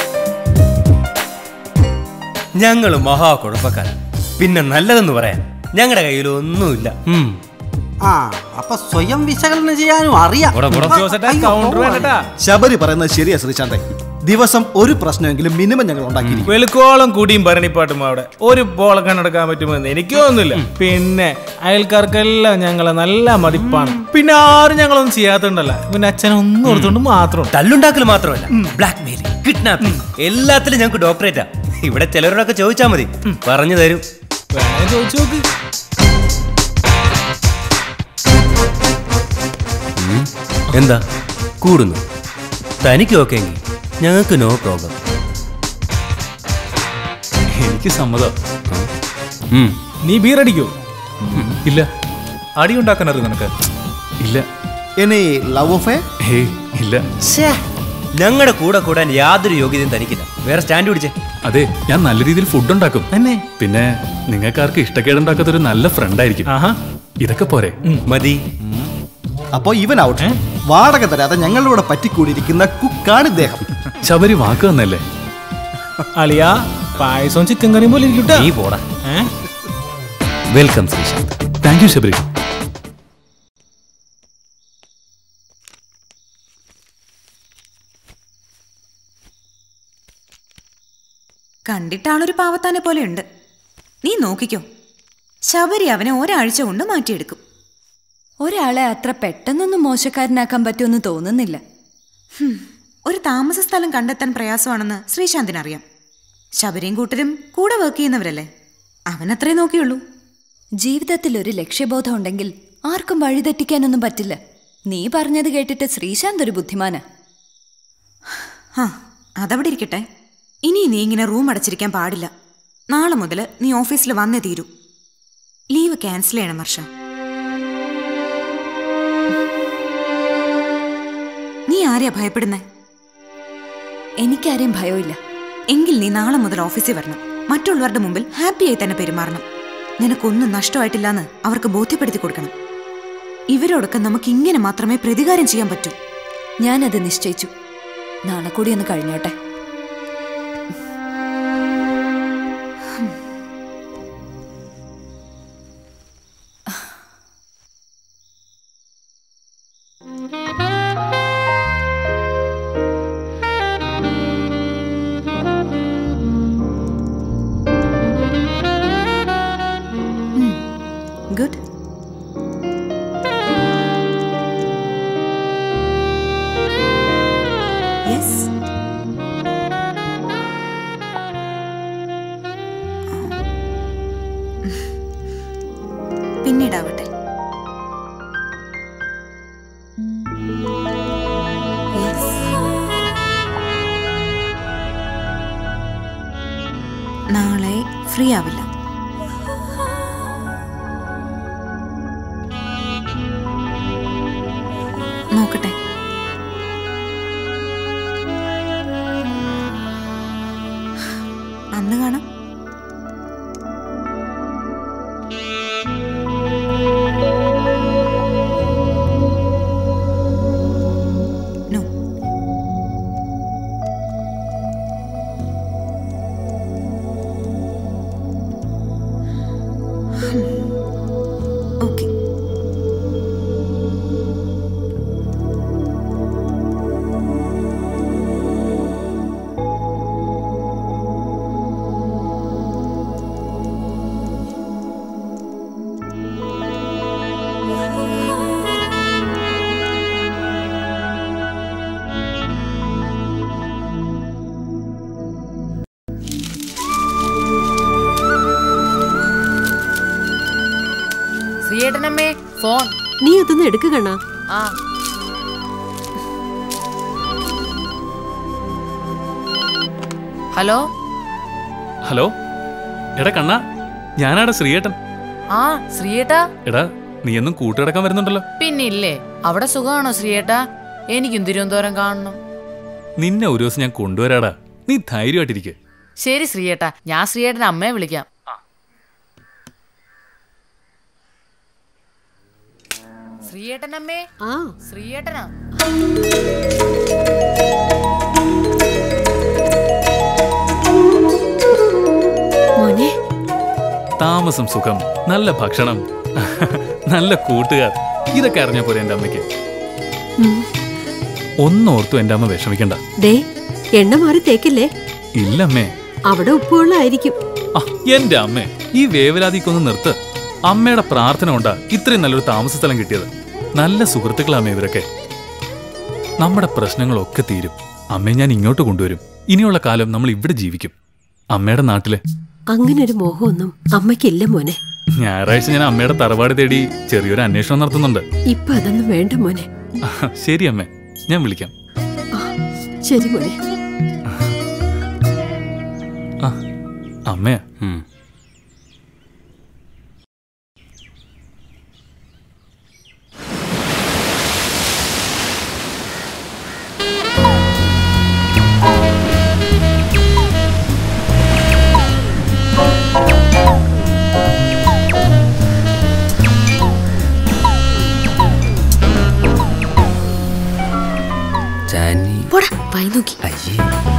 ഞങ്ങൾ മഹാ കുഴപ്പക്കാരൻ പിന്നെ നല്ലതെന്ന് പറയാൻ ഞങ്ങളുടെ കയ്യിൽ ഒന്നുമില്ല ഉം. ആ അപ്പൊ സ്വയം വിശകലനം ചെയ്യാനും അറിയാം പോടാ, പോടാ. ജോസേട്ടാ അയ്യോ, കൗണ്ടർ പോവാ. വേണ്ടട്ടാ ശബരി പറയുന്നത് ശരിയാ ശ്രീശാന്തെ ദിവസം ഒരു പ്രശ്നമെങ്കിലും മിനിമം ഞങ്ങൾ ഉണ്ടാക്കിയിരിക്കും വെളുക്കോളം കൂടിയും ഭരണിപ്പാട്ടും അവിടെ ഒരു ബോൾ കണ്ണെടുക്കാൻ പറ്റുമെന്ന് എനിക്ക് തോന്നുന്നില്ല പിന്നെ അയൽക്കാർക്കെല്ലാം ഞങ്ങളെ നല്ല മതിപ്പാണ് പിന്നെ ആരും ഞങ്ങളൊന്നും ചെയ്യാത്തുണ്ടല്ല പിന്നെ അച്ഛനൊന്നും ഓർത്തുകൊണ്ട് മാത്രം തല്ലുണ്ടാക്കൽ മാത്രമല്ല ബ്ലാക്ക് മെയിലിംഗ് കിഡ്നാപ്പിംഗ് എല്ലാത്തിലും ഞങ്ങൾക്ക് ഡോക്ടറേറ്റാ ഇവിടെ ചിലരോടൊക്കെ ചോദിച്ചാൽ മതി പറഞ്ഞു തരും വേണേ ചോദിച്ചു നോക്ക് ഉം. എന്താ കൂടുന്നു തനിക്ക് ഓക്കെ എങ്കിൽ ഞങ്ങൾക്ക് നോ പ്രോബ്ലം എനിക്ക് സമ്മതം നീ ബീർ അടിക്കോ ഇല്ല അടി ഉണ്ടാക്കാൻ അറിയും നിനക്ക് ഇല്ല എനി ലവ് ഓഫ് ഹേയ് ഇല്ല ഞങ്ങളുടെ കൂടെ കൂടാൻ യാതൊരു യോഗ്യതയും തനിക്കില്ല വേറെ സ്റ്റാൻഡ് പിടിച്ചേ അതെ ഞാൻ നല്ല രീതിയിൽ ഫുഡ് ഉണ്ടാക്കും പിന്നെ നിങ്ങൾക്കാർക്ക് ഇഷ്ടക്കേടുണ്ടാക്കാത്ത ഒരു നല്ല ഫ്രണ്ട് ആയിരിക്കും ഇതൊക്കെ പോരെ മതി അപ്പോ ഇവൻ ഔട്ട് വാടക തരാതെ ഞങ്ങളിവിടെ പറ്റിക്കൂടിയിരിക്കുന്ന കുക്കാണ് ഇദ്ദേഹം ശബരി വാക്ക് തന്നല്ലേ അളിയാ പായസവും ചിക്കൻ കറിയും പോലെ ഇരിക്കട്ടെ നീ പോടാ welcome Sreesanth thank you Sabari കണ്ടിട്ടാളൊരു പാവത്താനെ പോലെ ഉണ്ട് നീ നോക്കിക്കോ ശബരി അവനെ ഒരാഴ്ച കൊണ്ട് മാറ്റിയെടുക്കും ഒരാളെ അത്ര പെട്ടെന്നൊന്നും മോശക്കാരനാക്കാൻ പറ്റുമെന്ന് തോന്നുന്നില്ല ഹും, ഒരു താമസ സ്ഥലം കണ്ടെത്താൻ പ്രയാസമാണെന്ന് ശ്രീശാന്തിനറിയാം ശബരിയും കൂട്ടരും കൂടെ വർക്ക് ചെയ്യുന്നവരല്ലേ അവനത്രേ നോക്കിയുള്ളൂ ജീവിതത്തിൽ ഒരു ലക്ഷ്യബോധം ഉണ്ടെങ്കിൽ ആർക്കും വഴിതെറ്റിക്കാനൊന്നും പറ്റില്ല നീ പറഞ്ഞത് കേട്ടിട്ട് ശ്രീശാന്ത് ഒരു ബുദ്ധിമാനാ ഹാ അതവിടെ ഇരിക്കട്ടെ ഇനി നീ ഇങ്ങനെ റൂം അടച്ചിരിക്കാൻ പാടില്ല നാളെ മുതൽ നീ ഓഫീസിൽ വന്നേ തീരൂ ലീവ് ക്യാൻസൽ ചെയ്യണം വർഷ നീ ആരെയാ ഭയപ്പെടുന്നേ എനിക്കാരെയും ഭയമില്ല എങ്കിൽ നീ നാളെ മുതൽ ഓഫീസിൽ വരണം മറ്റുള്ളവരുടെ മുമ്പിൽ ഹാപ്പിയായി തന്നെ പെരുമാറണം നിനക്കൊന്നും നഷ്ടമായിട്ടില്ലാന്ന് അവർക്ക് ബോധ്യപ്പെടുത്തി കൊടുക്കണം ഇവരോടൊക്കെ നമുക്ക് ഇങ്ങനെ മാത്രമേ പ്രതികാരം ചെയ്യാൻ പറ്റൂ ഞാനത് നിശ്ചയിച്ചു നാളെ കൂടി ഒന്ന് കഴിഞ്ഞോട്ടെ ഗുഡ് യെസ് പിന്നീടാവട്ടെ യെസ് നാളെ ഫ്രീ ആവില്ല നോക്കട്ടെ അന്ന് കാണാം No. Okay. ശ്രീയേട്ടനമ്മേ ഫോൺ നീ അതൊന്ന് എടുക്കുകണ്ണ ആ ഹലോ ഹലോ എടാ കണ്ണ ഞാനാടാ ശ്രീയേട്ടൻ ആ ശ്രീയേട്ടാ എടാ നീ എന്നും കൂട്ടുകിടക്കാൻ വരുന്നുണ്ടല്ലോ പിന്നില്ലേ അവിടെ സുഖമാണോ ശ്രീയേട്ടാ എനിക്കും തിരുവനന്തപുരം കാണണം നിന്നെ ഒരു ദിവസം ഞാൻ കൊണ്ടുവരാടാ നീ ധൈര്യമായിട്ടിരിക്കെ ശരി ശ്രീയേട്ടാ ഞാൻ ശ്രീയേട്ടൻ അമ്മയെ വിളിക്കാം ശ്രീയേട്ടനമ്മേ ആ ശ്രീയേട്ടനാ മോനെ താമസം സുഖം നല്ല ഭക്ഷണം നല്ല കൂട്ടുകാർ ഇതൊക്കെ അറിഞ്ഞ പോലെ എൻ്റെ അമ്മയ്ക്ക് ഉം. ഒന്നോർത്തു എൻ്റെ അമ്മ വിഷമിക്കണ്ട ദേ എണ്ണ മാറി തേക്കില്ലേ ഇല്ലമ്മേ അവിടെ ഉപ്പുവെള്ളമായിരിക്കും ആ എന്റെ അമ്മേ ഈ വേവലാതിക്കൊന്ന് നിർത്ത് അമ്മയുടെ പ്രാർത്ഥന കൊണ്ടാ ഇത്രയും നല്ലൊരു താമസ സ്ഥലം കിട്ടിയത് നല്ല സുഹൃത്തുക്കളാമേ ഇവരൊക്കെ നമ്മുടെ പ്രശ്നങ്ങളൊക്കെ തീരും അമ്മയെ ഞാൻ ഇങ്ങോട്ട് കൊണ്ടുവരും ഇനിയുള്ള കാലം നമ്മൾ ഇവിടെ ജീവിക്കും അമ്മയുടെ നാട്ടിലെ അങ്ങനെ ഒരു മോഹമൊന്നും അമ്മയ്ക്കില്ല മോനെ ഞായറാഴ്ച ഞാൻ അമ്മയുടെ തറവാട് തേടി ചെറിയൊരു അന്വേഷണം നടത്തുന്നുണ്ട് ഇപ്പൊ അതൊന്നും വേണ്ട മോനെ ശരി അമ്മേ ഞാൻ വിളിക്കാം ശരി മോനെ ആ അമ്മയാ ചാനി പോടാ വായി നോക്കി അയ്യേ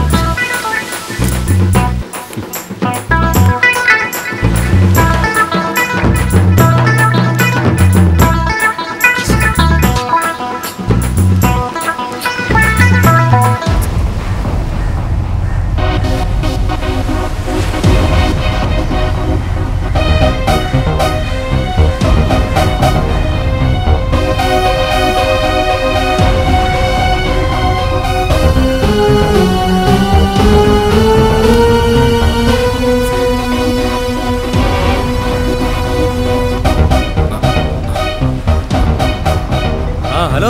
ആ ഹലോ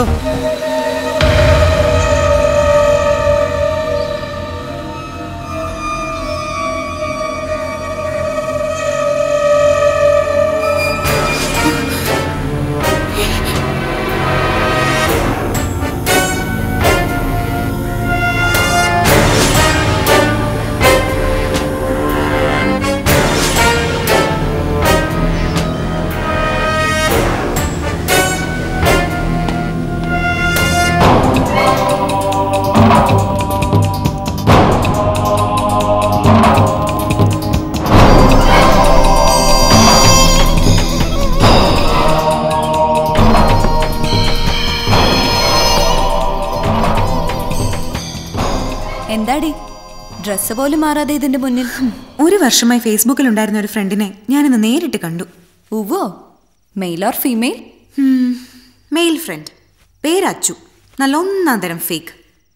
എന്താടി ഡ്രസ്സ് പോലും മാറാതെ ഇതിന്റെ മുന്നിൽ ഒരു വർഷമായി ഫേസ്ബുക്കിൽ ഉണ്ടായിരുന്ന ഒരു ഫ്രണ്ടിനെ ഞാനിന്ന് നേരിട്ട് കണ്ടു ഉവ്വോ male or female male friend പേര് അച്ചു നല്ല ഒന്നാം തരം ഫേക്ക്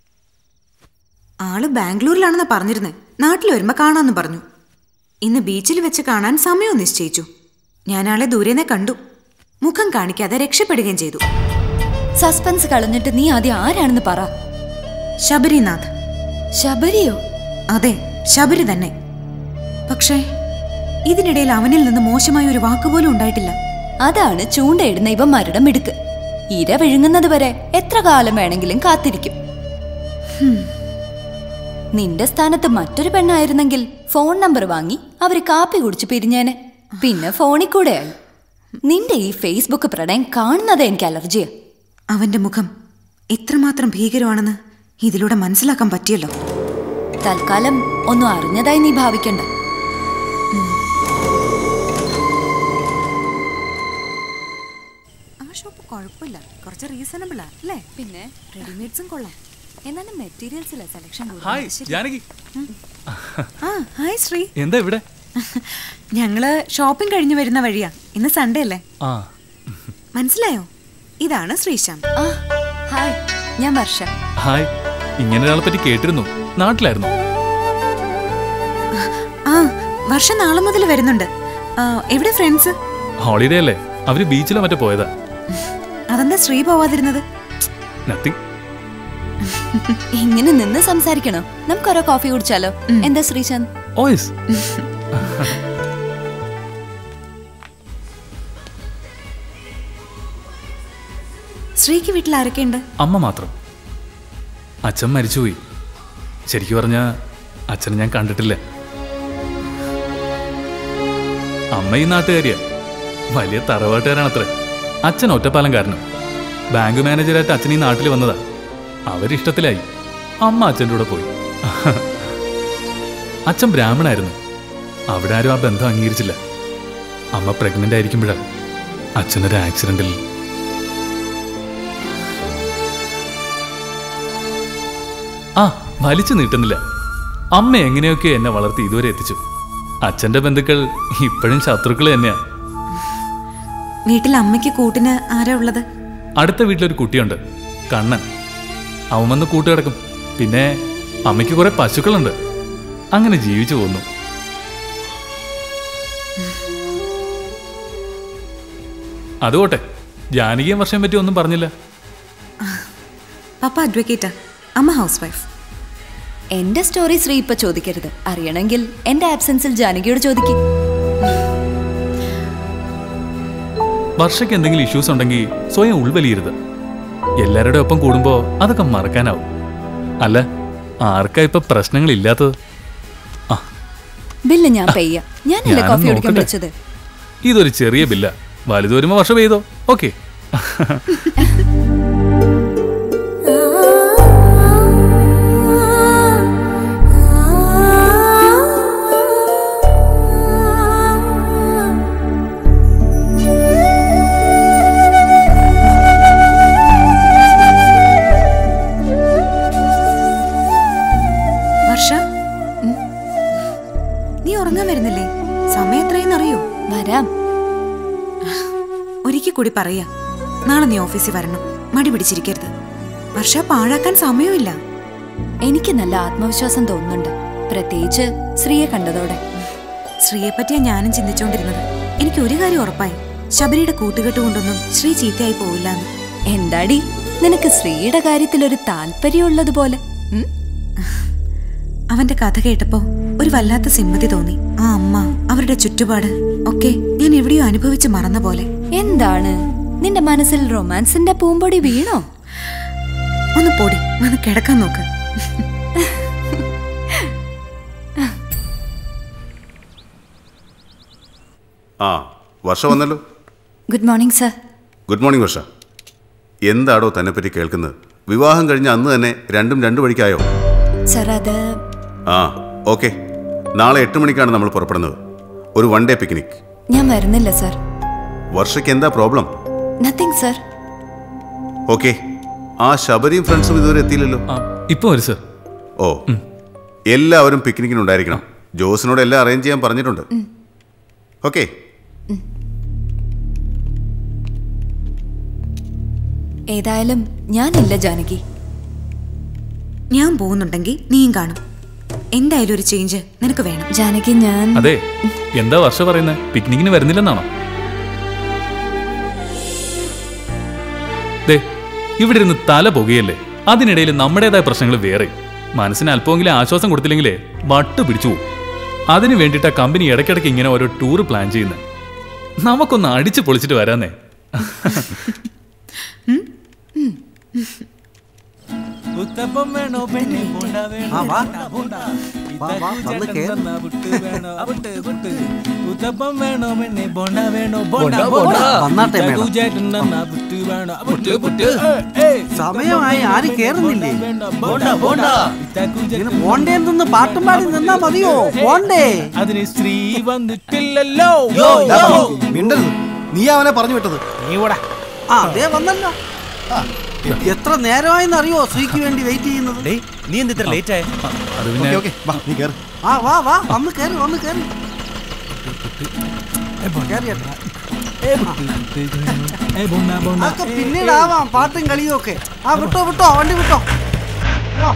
ആള് ബാംഗ്ലൂരിലാണെന്ന് പറഞ്ഞിരുന്നേ നാട്ടിൽ വരുമ്പോ കാണാന്ന് പറഞ്ഞു ഇന്ന് ബീച്ചിൽ വെച്ച് കാണാൻ സമയവും നിശ്ചയിച്ചു ഞാൻ ആളെ ദൂരെന്നെ കണ്ടു മുഖം കാണിക്കാതെ രക്ഷപ്പെടുകയും ചെയ്തു സസ്പെൻസ് കളഞ്ഞിട്ട് നീ ആദ്യം ആരാണെന്ന് പറ ശബരിനാഥ് ശബരിയോ അതെ ശബരി തന്നെ പക്ഷേ ഇതിനിടയിൽ അവനിൽ നിന്ന് മോശമായ ഒരു വാക്കുപോലും ഉണ്ടായിട്ടില്ല അതാണ് ചൂണ്ടയിടുന്ന ഇവന്മാരുടെ മിടുക്ക് ഇര വിഴുങ്ങുന്നത് വരെ എത്ര കാലം വേണമെങ്കിലും കാത്തിരിക്കും ഹും. നിന്റെ സ്ഥാനത്ത് മറ്റൊരു പെണ്ണായിരുന്നെങ്കിൽ ഫോൺ നമ്പർ വാങ്ങി അവര് കാപ്പി കുടിച്ച് പിരിഞ്ഞേനെ പിന്നെ ഫോണിൽ കൂടെയായി നിന്റെ ഈ ഫേസ്ബുക്ക് പ്രണയം കാണുന്നത് എനിക്ക് അലർജിയാ അവന്റെ മുഖം എത്രമാത്രം ഭീകരമാണെന്ന് ഇതിലൂടെ മനസ്സിലാക്കാൻ പറ്റിയല്ലോ തൽക്കാലം ഒന്നും അറിഞ്ഞതായി നീ ഭാവിക്കണ്ട ആ ഷോപ്പ് കുഴപ്പമില്ല കുറച്ച് റീസണബിളാ അല്ലേ പിന്നെ റെഡിമെയ്ഡ്സും കൊള്ളാം എന്നാലും മെറ്റീരിയൽസിലെ സെലക്ഷൻ ഹായ് ജാനകി ആ ഹായ് ശ്രീ എന്താ ഇവിടെ ഞങ്ങള് ഷോപ്പിംഗ് കഴിഞ്ഞ് വരുന്ന വഴിയാ ഇന്ന് സൺഡേ അല്ലേ ആ മനസ്സിലായോ ഇതാണ് ശ്രീശാന്ത് ഹായ് ഞാൻ വർഷ ഹായ് ഇങ്ങനെ ഒരാളെ പറ്റി കേട്ടിരുന്നു നാട്ടിലായിരുന്നു ആ വർഷം നാളെ മുതൽ വരുന്നുണ്ട് ആ, എവിടെ ഫ്രണ്ട്സ് ഹോളിഡേ അല്ലേ അവര് ബീച്ചിലോ മറ്റോ പോയതാ അതെന്താ ശ്രീ പോവാതിരുന്നത് നത്തിങ് ഇങ്ങനെ നിന്ന് സംസാരിക്കണോ നമുക്ക് ഓരോ കോഫി കുടിച്ചാലോ എന്താ ശ്രീശാന്ത് ഓയസ് ശ്രീക്ക് വീട്ടിൽ ആരൊക്കെയുണ്ട് അമ്മ മാത്രം അച്ഛൻ മരിച്ചുപോയി ശരിക്കു പറഞ്ഞ അച്ഛനെ ഞാൻ കണ്ടിട്ടില്ല അമ്മ ഈ നാട്ടുകാരിയാ വലിയ തറവാട്ടുകാരാണത്രേ അച്ഛൻ ഒറ്റപ്പാലംകാരനും ബാങ്ക് മാനേജരായിട്ട് അച്ഛൻ ഈ നാട്ടിൽ വന്നതാ അവരിഷ്ടത്തിലായി അമ്മ അച്ഛൻ്റെ കൂടെ പോയി അച്ഛൻ ബ്രാഹ്മണായിരുന്നു അവിടെ ആരും ആ ബന്ധം അംഗീകരിച്ചില്ല അമ്മ പ്രഗ്നന്റ് ആയിരിക്കുമ്പോഴാണ് അച്ഛനൊരു ആക്സിഡന്റിൽ ആ വലിച്ചു നീട്ടുന്നില്ല അമ്മ എങ്ങനെയൊക്കെ എന്നെ വളർത്തി ഇതുവരെ എത്തിച്ചു അച്ഛന്റെ ബന്ധുക്കൾ ഇപ്പോഴും ശത്രുക്കൾ തന്നെയാ വീട്ടിൽ അമ്മയ്ക്ക് കൂട്ടിന് ആരാ ഉള്ളത് അടുത്ത വീട്ടിലൊരു കുട്ടിയുണ്ട് കണ്ണൻ അവൻ വന്ന് കൂട്ടുകിടക്കും പിന്നെ അമ്മയ്ക്ക് കുറെ പശുക്കളുണ്ട് അങ്ങനെ ജീവിച്ചു പോന്നു അതുകൊട്ടെ ജാനകിയും വർഷം പറ്റി ഒന്നും പറഞ്ഞില്ല പപ്പ അഡ്വക്കേറ്റാ അമ്മ ഹൗസ് വൈഫ് എന്റെ സ്റ്റോറി ശ്രീ ഇപ്പൊ ചോദിക്കരുത് അറിയണമെങ്കിൽ എന്റെ ആബ്സെൻസിൽ ജാനകിയോട് ചോദിക്കും വർഷയ്ക്ക് എന്തെങ്കിലും ഇഷ്യൂസ് ഉണ്ടെങ്കിൽ സ്വയം ഉൾവലിയരുത് എല്ലാവരുടെ ഒപ്പം കൂടുമ്പോൾ അതൊക്കെ മറക്കാനാവും അല്ല ആർക്കാ ഇപ്പൊ പ്രശ്നങ്ങളില്ലാത്തത് ബില്ല് ഞാൻ പെയ്യാം ഞാനല്ലേ ഞാനൊന്ന് കോഫി കുടിക്കാൻ നോക്കട്ടെ. വിളിച്ചത് ഇതൊരു ചെറിയ ബില്ല വലുത് വരുമ്പോ വർഷം പെയ്തോ ഓക്കെ വർഷ നീ ഉറങ്ങാൻ വരുന്നില്ലേ സമയം എത്രയെന്ന് അറിയോ വരാം ഒരിക്കൽ കൂടി പറയാ നാളെ നീ ഓഫീസിൽ വരണം മടി പിടിച്ചിരിക്കരുത് വർഷ പാഴാക്കാൻ സമയമില്ല എനിക്ക് നല്ല ആത്മവിശ്വാസം തോന്നുന്നുണ്ട് പ്രത്യേകിച്ച് ശ്രീയെ കണ്ടതോടെ ശ്രീയെ പറ്റിയാ ഞാനും ചിന്തിച്ചുകൊണ്ടിരുന്നത് എനിക്ക് ഒരു കാര്യം ഉറപ്പായി ശബരിയുടെ കൂട്ടുകെട്ട് കൊണ്ടൊന്നും ശ്രീ ചീത്തയായി പോവില്ലാന്ന് എന്താടി നിനക്ക് ശ്രീയുടെ കാര്യത്തിൽ ഒരു താല്പര്യമുള്ളതുപോലെ ഉം? അവന്റെ കഥ കേട്ടപ്പോ ഒരു വല്ലാത്ത സിമ്പതി തോന്നി ആ അമ്മ അവരുടെ ചുറ്റുപാട് ഒക്കെ ഞാൻ എവിടെയോ അനുഭവിച്ച് മറന്ന പോലെ എന്താണ് നിന്റെ മനസ്സിൽ റൊമാൻസിന്റെ പൂമ്പൊടി വീണോ ഒന്ന് പൊടി വന്ന് കിടക്കാൻ നോക്ക് ആ വർഷ വന്നല്ലോ good morning sir good morning Varsha എന്താടോ തന്നെപ്പറ്റി കേൾക്കുന്നത് വിവാഹം കഴിഞ്ഞ അന്ന് തന്നെ രണ്ടും രണ്ടു വഴിക്കായോ സർ അത് ആ ഓക്കെ നാളെ എട്ട് മണിക്കാണ് നമ്മൾ പുറപ്പെടുന്നത് ഒരു വൺ ഡേ പിക്നിക് ഞാൻ വരുന്നില്ല സർ വർഷയ്ക്ക് എന്താ പ്രോബ്ലം നത്തിങ് സർ ഓക്കെ ആ ശബരിയും ഫ്രണ്ട്സും ഇതുവരെ എത്തിയില്ലല്ലോ ഇപ്പൊ വരും സർ ഓ എല്ലാവരും പിക്നിക്കിനുണ്ടായിരിക്കണം ജോസിനോട് എല്ലാം അറേഞ്ച് ചെയ്യാൻ പറഞ്ഞിട്ടുണ്ട് ഓക്കെ ഏതായാലും ഞാനില്ല ജാനകി ഞാൻ പോകുന്നുണ്ടെങ്കിൽ നീയും കാണും എന്തായാലും ഒരു ചേഞ്ച് നിനക്ക് വേണം ജാനകി ഞാൻ അതെ എന്താ വർഷ പറയുന്നത് പിക്നിക്കിന് വരുന്നില്ലെന്നാണോ ദേ ഇവിടെ ഇരുന്ന് തല പുകയല്ലേ അതിനിടയിൽ നമ്മുടേതായ പ്രശ്നങ്ങൾ വേറെ മനസ്സിന് അല്പമെങ്കിലും ആശ്വാസം കൊടുത്തില്ലെങ്കിലേ വട്ട് പിടിച്ചു പോകും അതിനു വേണ്ടിയിട്ടാ കമ്പനി ഇടയ്ക്കിടയ്ക്ക് ഇങ്ങനെ ഓരോ ടൂർ പ്ലാൻ ചെയ്യുന്നത് നമുക്കൊന്ന് അടിച്ചു പൊളിച്ചിട്ട് വരാന്നേ ഉത്തപ്പം വേണോ പെണ്ണെ ബോണ്ട വേണോ ആ, വാ. ബോണ്ട, വാ, വാ, ഇതാക്കു വന്ന് ചേട്ടൻ കേറ്. തന്ന പുട്ട് വേണോ പുട്ട് പുട്ട് ഉത്തപ്പം വേണോ പെണ്ണെ ബോണ്ട വേണോ ബോണ്ട ബോണ്ട, ബോണ്ട ബോണ്ട. വന്നാട്ടെ ഇതാക്കു മേഡം. ചേട്ടൻ തന്ന പുട്ട് വേണോ പുട്ട് പുട്ട് സമയമായി ആരും കേറുന്നില്ലേ ബോണ്ട ബോണ്ട ഇങ്ങനെ പോണ്ടേ നിന്ന് പാട്ടും പാടി നിന്നാ മതിയോ പോണ്ടേ അതിന് സ്ത്രീ വന്നിട്ടില്ലല്ലോ യോ, യോ. മിണ്ടരുത് നീ അവനെ പറഞ്ഞു വിട്ടത് നീ ഇവിടെ ആ അതേ വന്നല്ലോ എത്ര നേരമായെന്ന് അറിയോ ശ്രീക്ക് വേണ്ടി വെയിറ്റ് ചെയ്യുന്നത് നീ എന്ത് ഇത്ര ലേറ്റ് ആയ അത് ഓക്കേ, ഓക്കേ, വാ, നീ കേറ് ആ വാ വാ വന്ന് കേറി വന്ന് കേറി കേറിയേട്ടാ. അതൊക്കെ പിന്നീടാവാം പാട്ടും കളിയും ഒക്കെ ആ വിട്ടോ വിട്ടോ വണ്ടി വിട്ടോ ആ.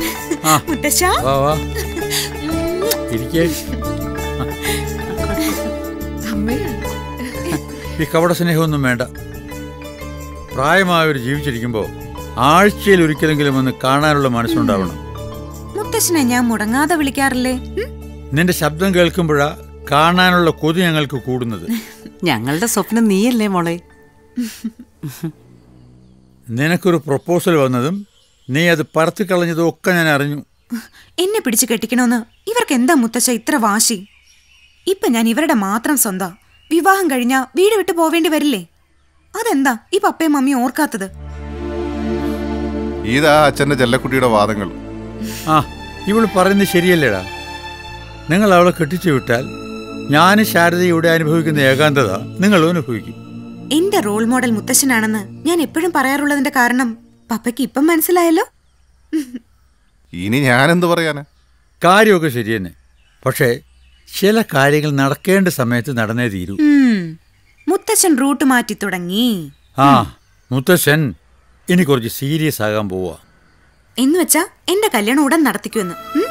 മുത്തശ്ശ വാ വാ ഇരിക്കേ ഈ കവട സ്നേഹമൊന്നും വേണ്ട പ്രായമായവർ ജീവിച്ചിരിക്കുമ്പോൾ ആഴ്ചയിൽ ഒരിക്കലെങ്കിലും ഒന്ന് കാണാനുള്ള മനസ്സുണ്ടാവണം മുത്തശ്ശനെ ഞാൻ മുടങ്ങാതെ വിളിക്കാറില്ലേ ഉം? നിന്റെ ശബ്ദം കേൾക്കുമ്പോഴാ കാണാനുള്ള കൊതി ഞങ്ങൾക്ക് കൂടുന്നത് ഞങ്ങളുടെ സ്വപ്നം നീയല്ലേ മോളെ നിനക്കൊരു പ്രപ്പോസൽ വന്നതും നീ അത് പറത്തിക്കളഞ്ഞതും ഒക്കെ ഞാൻ അറിഞ്ഞു എന്നെ പിടിച്ചു കെട്ടിക്കണമെന്ന് ഇവർക്ക് എന്താ മുത്തശ്ശ ഇത്ര വാശി ഇപ്പൊ ഞാൻ ഇവരുടെ മാത്രം സ്വന്തം വിവാഹം കഴിഞ്ഞാ വീട് വിട്ടു പോവേണ്ടി വരില്ലേ അതെന്താ ഈ പപ്പയും മമ്മിയും ഓർക്കാത്തത് ഇതാ അച്ഛന്റെ ചെല്ലക്കുട്ടിയുടെ വാദങ്ങൾ ആ ഇവള് പറയുന്നത് ശരിയല്ലേടാ നിങ്ങൾ അവളെ കെട്ടിച്ചു വിട്ടാൽ ഞാൻ ശാരദയുടെ അനുഭവിക്കുന്ന ഏകാന്തത നിങ്ങളും അനുഭവിക്കും എന്റെ റോൾ മോഡൽ മുത്തശ്ശനാണെന്ന് ഞാൻ എപ്പോഴും പറയാറുള്ളതിന്റെ കാരണം പപ്പയ്ക്ക് ഇപ്പം മനസ്സിലായല്ലോ ഇനി ഞാനെന്ത് പറയാനാ കാര്യമൊക്കെ ശരി തന്നെ പക്ഷേ ചില കാര്യങ്ങൾ നടക്കേണ്ട സമയത്ത് നടന്നേ തീരൂ ഉം. മുത്തശ്ശൻ റൂട്ട് മാറ്റി തുടങ്ങി ആ മുത്തശ്ശൻ ഇനി കുറച്ച് സീരിയസ് ആകാൻ പോവാ എന്ന് വെച്ചാ എന്റെ കല്യാണം ഉടൻ നടത്തിക്കുമെന്ന് ഉം?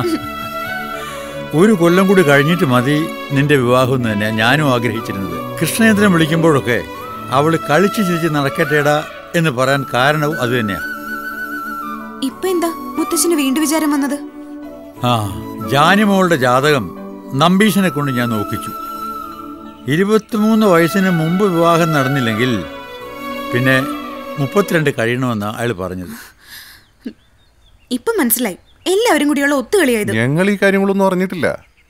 ഒരു കൊല്ലം കൂടി കഴിഞ്ഞിട്ട് മതി നിന്റെ വിവാഹം എന്ന് തന്നെ ഞാനും ആഗ്രഹിച്ചിരുന്നത് കൃഷ്ണേന്ദ്രൻ വിളിക്കുമ്പോഴൊക്കെ അവള് കളിച്ചു ചിരിച്ച് നടക്കട്ടേടാ എന്ന് പറയാൻ കാരണവും അത് തന്നെയാണ് ഇപ്പൊ എന്താ മുത്തശ്ശന് വീണ്ടും വിചാരം വന്നത് ആ ജാനിമോളുടെ ജാതകം നമ്പീശനെ കൊണ്ട് ഞാൻ നോക്കിച്ചു ഇരുപത്തിമൂന്ന് വയസ്സിന് മുമ്പ് വിവാഹം നടന്നില്ലെങ്കിൽ പിന്നെ മുപ്പത്തിരണ്ട് കഴിയണമെന്നാണ് അയാൾ പറഞ്ഞത് ഇപ്പൊ മനസ്സിലായി എല്ലാവരും കൂടിയുള്ള ഒത്തുകളിയായത് ഞങ്ങൾ ഈ കാര്യങ്ങളൊന്നും അറിഞ്ഞിട്ടില്ല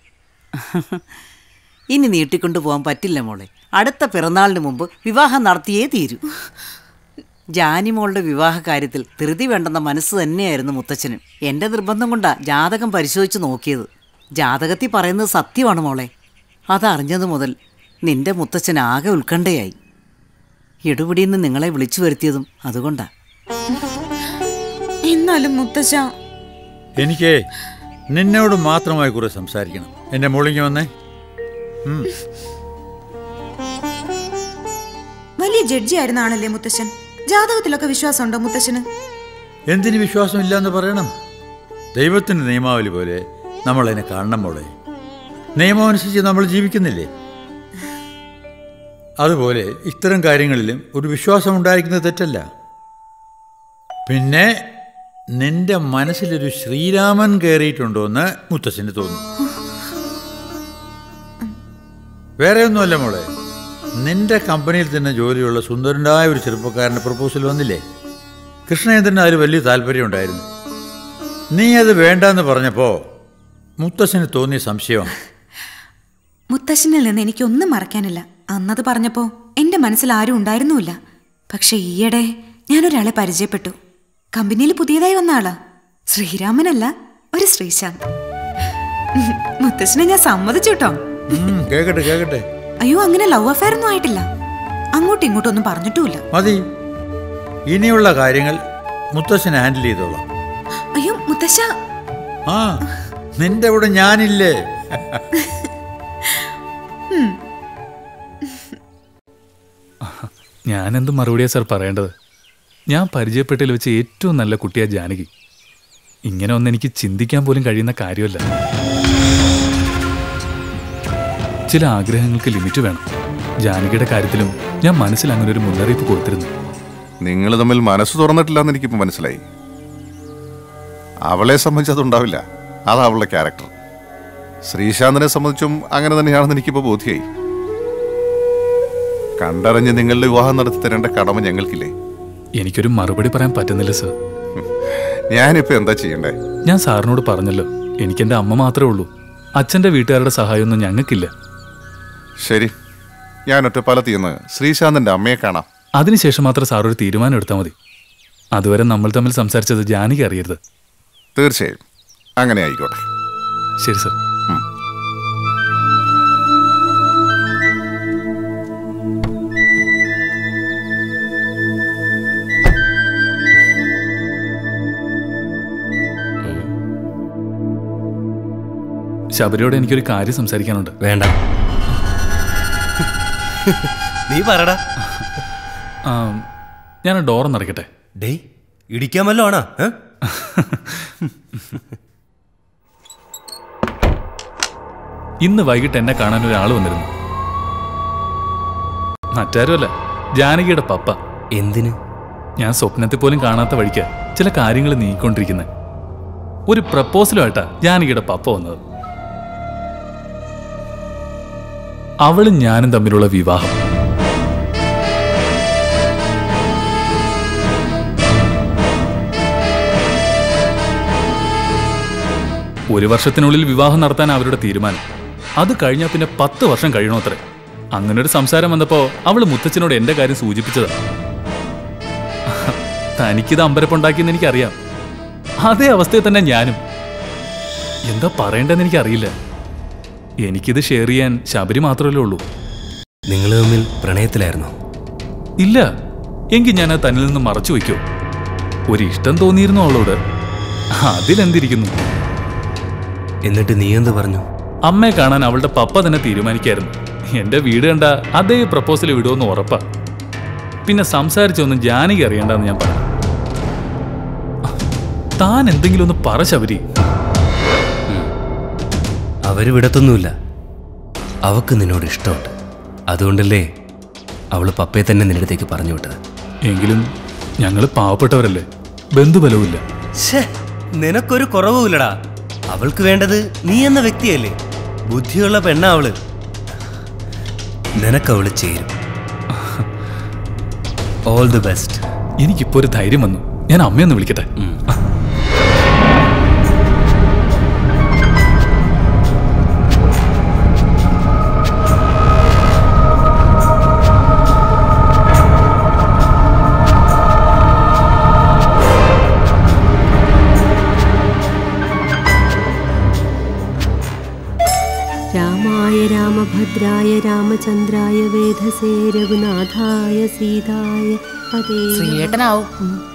ഇനി നീട്ടിക്കൊണ്ടു പോകാൻ പറ്റില്ല മോളെ അടുത്ത പിറന്നാളിന് മുമ്പ് വിവാഹം നടത്തിയേ തീരൂ ജാനിമോളുടെ വിവാഹ കാര്യത്തിൽ ധൃതി വേണ്ടെന്ന മനസ്സ് തന്നെയായിരുന്നു മുത്തച്ഛനും എൻ്റെ നിർബന്ധം കൊണ്ടാ ജാതകം പരിശോധിച്ച് നോക്കിയത് ജാതകത്തിൽ പറയുന്നത് സത്യമാണ് മോളെ അതറിഞ്ഞതു മുതൽ നിന്റെ മുത്തച്ഛൻ ആകെ ഉത്കണ്ഠയായി എടുപിടിയിൽ നിന്ന് നിങ്ങളെ വിളിച്ചു വരുത്തിയതും അതുകൊണ്ടാ എന്നാലും മുത്തശ്ശ എനിക്ക് നിന്നോട് മാത്രമായി കുറെ സംസാരിക്കണം എൻ്റെ മോളിങ്ങി വന്നേ ഉം. വലിയ ജഡ്ജി ആയിരുന്ന ആളല്ലേ മുത്തശ്ശൻ ജാതകത്തിലൊക്കെ വിശ്വാസമുണ്ടോ മുത്തശ്ശന് എന്തിന് വിശ്വാസമില്ല എന്ന് പറയണം ദൈവത്തിൻ്റെ നിയമാവലി പോലെ നമ്മൾ അതിനെ കാണണം മോളെ നിയമം അനുസരിച്ച് നമ്മൾ ജീവിക്കുന്നില്ലേ അതുപോലെ ഇത്തരം കാര്യങ്ങളിലും ഒരു വിശ്വാസം ഉണ്ടായിരിക്കുന്നത് തെറ്റല്ല പിന്നെ നിന്റെ മനസ്സിലൊരു ശ്രീരാമൻ കയറിയിട്ടുണ്ടോ എന്ന് മുത്തശ്ശന് തോന്നി വേറെ ഒന്നുമല്ല മോളെ നിന്റെ കമ്പനിയിൽ തന്നെ ജോലിയുള്ള സുന്ദരനായ ഒരു ചെറുപ്പക്കാരൻ്റെ പ്രപ്പോസൽ വന്നില്ലേ കൃഷ്ണേന്ദ്രന് അതിൽ വലിയ താല്പര്യമുണ്ടായിരുന്നു നീ അത് വേണ്ടെന്ന് പറഞ്ഞപ്പോൾ മുത്തശ്ശന് തോന്നിയ സംശയമാണ് മുത്തശ്ശനിൽ നിന്ന് എനിക്കൊന്നും മറക്കാനില്ല അന്നത് പറഞ്ഞപ്പോ എന്റെ മനസ്സിൽ ആരും ഉണ്ടായിരുന്നുമില്ല പക്ഷെ ഈയിടെ ഞാനൊരാളെ പരിചയപ്പെട്ടു കമ്പനിയിൽ പുതിയതായി വന്ന ആളാ ശ്രീരാമനല്ല ഒരു ശ്രീശാന്ത് മുത്തശ്ശനെ ഞാൻ സമ്മതിച്ചു കേട്ടോ ഉം, കേക്കട്ടെ കേക്കട്ടെ അയ്യോ അങ്ങനെ ലവ് അഫയർ ഒന്നും ആയിട്ടില്ല അങ്ങോട്ടും ഇങ്ങോട്ടും ഒന്നും പറഞ്ഞിട്ടുമില്ല മതി ഇനിയുള്ള കാര്യങ്ങൾ മുത്തശ്ശൻ ഹാൻഡിൽ ചെയ്തോളാം അയ്യോ മുത്തശ്ശ ആ നിന്റെ കൂടെ ഞാനില്ലേ ഉം. ഞാനെന്ത് മറുപടിയാ സാർ പറയേണ്ടത് ഞാൻ പരിചയപ്പെട്ടതിൽ വെച്ച് ഏറ്റവും നല്ല കുട്ടിയാ ജാനകി ഇങ്ങനെ ഒന്നും എനിക്ക് ചിന്തിക്കാൻ പോലും കഴിയുന്ന കാര്യമല്ല ചില ആഗ്രഹങ്ങൾക്ക് ലിമിറ്റ് വേണം ജാനകിയുടെ കാര്യത്തിലും ഞാൻ മനസ്സിൽ അങ്ങനെ ഒരു മുന്നറിയിപ്പ് കൊടുത്തിരുന്നു നിങ്ങൾ തമ്മിൽ മനസ്സ് തുറന്നിട്ടില്ലെന്ന് എനിക്കിപ്പോൾ മനസ്സിലായി അവളെ സംബന്ധിച്ച് അതുണ്ടാവില്ല അതാ അവളുടെ ക്യാരക്ടർ ശ്രീശാന്തിനെ സംബന്ധിച്ചും അങ്ങനെ തന്നെയാണെന്ന് എനിക്കിപ്പോൾ ബോധ്യമായി കണ്ടറിഞ്ഞ് നിങ്ങളുടെ വിവാഹം നടത്തി തരേണ്ട കടമ ഞങ്ങൾക്കില്ലേ എനിക്കൊരു മറുപടി പറയാൻ പറ്റുന്നില്ല സർ ഞാനിപ്പോൾ എന്താ ചെയ്യണ്ടേ ഞാൻ സാറിനോട് പറഞ്ഞല്ലോ എനിക്കെന്റെ അമ്മ മാത്രമേ ഉള്ളൂ അച്ഛന്റെ വീട്ടുകാരുടെ സഹായമൊന്നും ഞങ്ങൾക്കില്ല ശരി ഞാൻ ഒറ്റപ്പാലത്ത് ശ്രീശാന്തിന്റെ അമ്മയെ കാണാം അതിനുശേഷം മാത്രം സാർ ഒരു തീരുമാനം എടുത്താൽ മതി അതുവരെ നമ്മൾ തമ്മിൽ സംസാരിച്ചത് ജാനകി അറിയരുത് തീർച്ചയായും അങ്ങനെ ആയിക്കോട്ടെ ശരി സർ ശബരിയോട് എനിക്കൊരു കാര്യം സംസാരിക്കാനുണ്ട് വേണ്ട നീ പറടാ ഞാൻ ഡോർ നിറയ്ക്കട്ടെ ഡേയ് ഇടിക്കാൻ വല്ലോ ആണോ ഏ? ഇന്ന് വൈകിട്ട് എന്നെ കാണാൻ ഒരാൾ വന്നിരുന്നു മറ്റാരുമല്ല ജാനകിയുടെ പപ്പ എന്തിന് ഞാൻ സ്വപ്നത്തിൽ പോലും കാണാത്ത വഴിക്ക് ചില കാര്യങ്ങൾ നീങ്ങിക്കൊണ്ടിരിക്കുന്നത് ഒരു പ്രപ്പോസലുമായിട്ടാ ജാനകിയുടെ പപ്പ വന്നത് അവളും ഞാനും തമ്മിലുള്ള വിവാഹം ഒരു വർഷത്തിനുള്ളിൽ വിവാഹം നടത്താൻ അവരുടെ തീരുമാനം അത് കഴിഞ്ഞാൽ പിന്നെ പത്ത് വർഷം കഴിയണോത്രേ അങ്ങനെ ഒരു സംസാരം വന്നപ്പോ അവള് മുത്തച്ഛനോട് എന്റെ കാര്യം സൂചിപ്പിച്ചതാ തനിക്കിത് അമ്പരപ്പുണ്ടാക്കിയെന്ന് എനിക്കറിയാം അതേ അവസ്ഥയിൽ തന്നെ ഞാനും എന്താ പറയേണ്ടതെന്ന് എനിക്കറിയില്ല എനിക്കിത് ഷെയർ ചെയ്യാൻ ശബരി മാത്രമല്ലേ ഉള്ളൂ നിങ്ങൾ തമ്മിൽ പ്രണയത്തിലായിരുന്നോ ഇല്ല എങ്കിൽ ഞാൻ അത് തന്നിൽ നിന്ന് മറച്ചു വയ്ക്കോ ഒരു ഇഷ്ടം തോന്നിയിരുന്നു അവളോട് അതിലെന്തിരിക്കുന്നു എന്നിട്ട് നീ എന്ത് പറഞ്ഞു അമ്മയെ കാണാൻ അവളുടെ പപ്പ തന്നെ തീരുമാനിക്കായിരുന്നു എന്റെ വീട് കണ്ട അതേ പ്രപ്പോസൽ വിടുമെന്ന് ഉറപ്പാ പിന്നെ സംസാരിച്ചൊന്നും ജാനകി അറിയണ്ടെന്ന് ഞാൻ പറഞ്ഞു താൻ എന്തെങ്കിലും ഒന്ന് പറ ശബരി അവര് വിടത്തൊന്നുമില്ല അവക്ക് നിന്നോട് ഇഷ്ടമുണ്ട് അതുകൊണ്ടല്ലേ അവള് പപ്പയെ തന്നെ നിന്റെ അടുത്തേക്ക് പറഞ്ഞു വിട്ടത് എങ്കിലും ഞങ്ങൾ പാവപ്പെട്ടവരല്ലേ ബന്ധുബലവുമില്ല ഛേ നിനക്കൊരു കുറവുമില്ലടാ അവൾക്ക് വേണ്ടത് നീ എന്ന വ്യക്തിയല്ലേ ബുദ്ധിയുള്ള പെണ്ണ അവള് നിനക്കവള് ചേരും ഓൾ ദി ബെസ്റ്റ് എനിക്കിപ്പോ ഒരു ധൈര്യം വന്നു ഞാൻ അമ്മയൊന്ന് വിളിക്കട്ടെ രാമായ രാമഭദ്രായ രാമചന്ദ്രായ വേധസേ രഘുനാഥായ സീതായ പതേ നമഃ. ശ്രീയേട്ടനാവും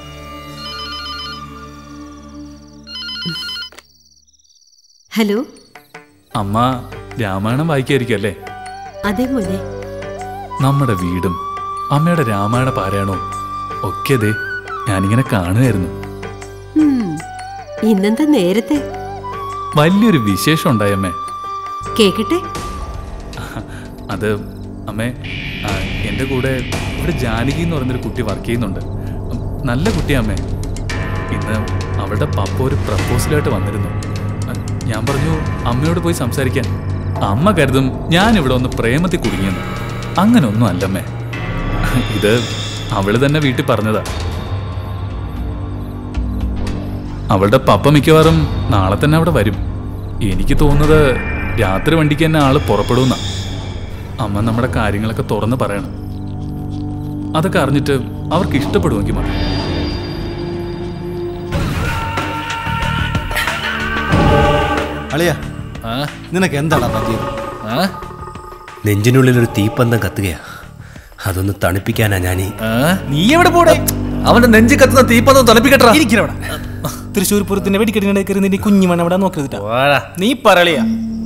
ഹലോ അമ്മ രാമായണം വായിക്കായിരിക്കും അല്ലേ അതെ മോനെ നമ്മുടെ വീടും അമ്മയുടെ രാമായണ പാരായണവും ഒക്കെ ദേ ഞാനിങ്ങനെ കാണുമായിരുന്നു ഉം, ഇന്നെന്താ നേരത്തെ വലിയൊരു വിശേഷം ഉണ്ടായമ്മേ കേക്കട്ടെ അത് അമ്മേ ആ, എൻ്റെ കൂടെ ഇവിടെ ജാനകി എന്ന് പറഞ്ഞൊരു കുട്ടി വർക്ക് ചെയ്യുന്നുണ്ട് ഉം, നല്ല കുട്ടിയാ അമ്മേ ഇന്ന് അവളുടെ പപ്പ ഒരു പ്രപ്പോസലായിട്ട് വന്നിരുന്നു ആ, ഞാൻ പറഞ്ഞു അമ്മയോട് പോയി സംസാരിക്കാൻ അമ്മ കരുതും ഞാൻ ഇവിടെ ഒന്ന് പ്രേമത്തിൽ കുടുങ്ങിയെന്ന് അങ്ങനെ ഒന്നും അല്ലമ്മേ ഇത് അവള് തന്നെ വീട്ടിൽ പറഞ്ഞതാ അവളുടെ പപ്പ മിക്കവാറും നാളെ തന്നെ അവിടെ വരും എനിക്ക് തോന്നുന്നത് രാത്രി വണ്ടിക്ക് തന്നെ ആള് പുറപ്പെടുന്ന അമ്മ നമ്മുടെ കാര്യങ്ങളൊക്കെ തുറന്ന് പറയണം അതൊക്കെ അറിഞ്ഞിട്ട് അവർക്ക് ഇഷ്ടപ്പെടുമെങ്കിൽ മതി അളിയ നിനക്ക് എന്താടാ പറ്റിയത് നെഞ്ചിനുള്ളിൽ ഒരു തീപ്പന്തം കത്തുകയാ അതൊന്ന് തണുപ്പിക്കാനാ ഞാനീ നീ എവിടെ പോടെ അവന്റെ നെഞ്ചി കത്തുന്ന തീപ്പന്തം തണുപ്പിക്കട്ടാ ഇരിക്കണവിടെ തൃശ്ശൂർ പൂരത്തിന്റെ വെടിക്കെട്ടിനിടെ കയറി നിന്റെ കുഞ്ഞുമണ അവിടെ നോക്കരുതിട്ടാ നീ പറളിയാ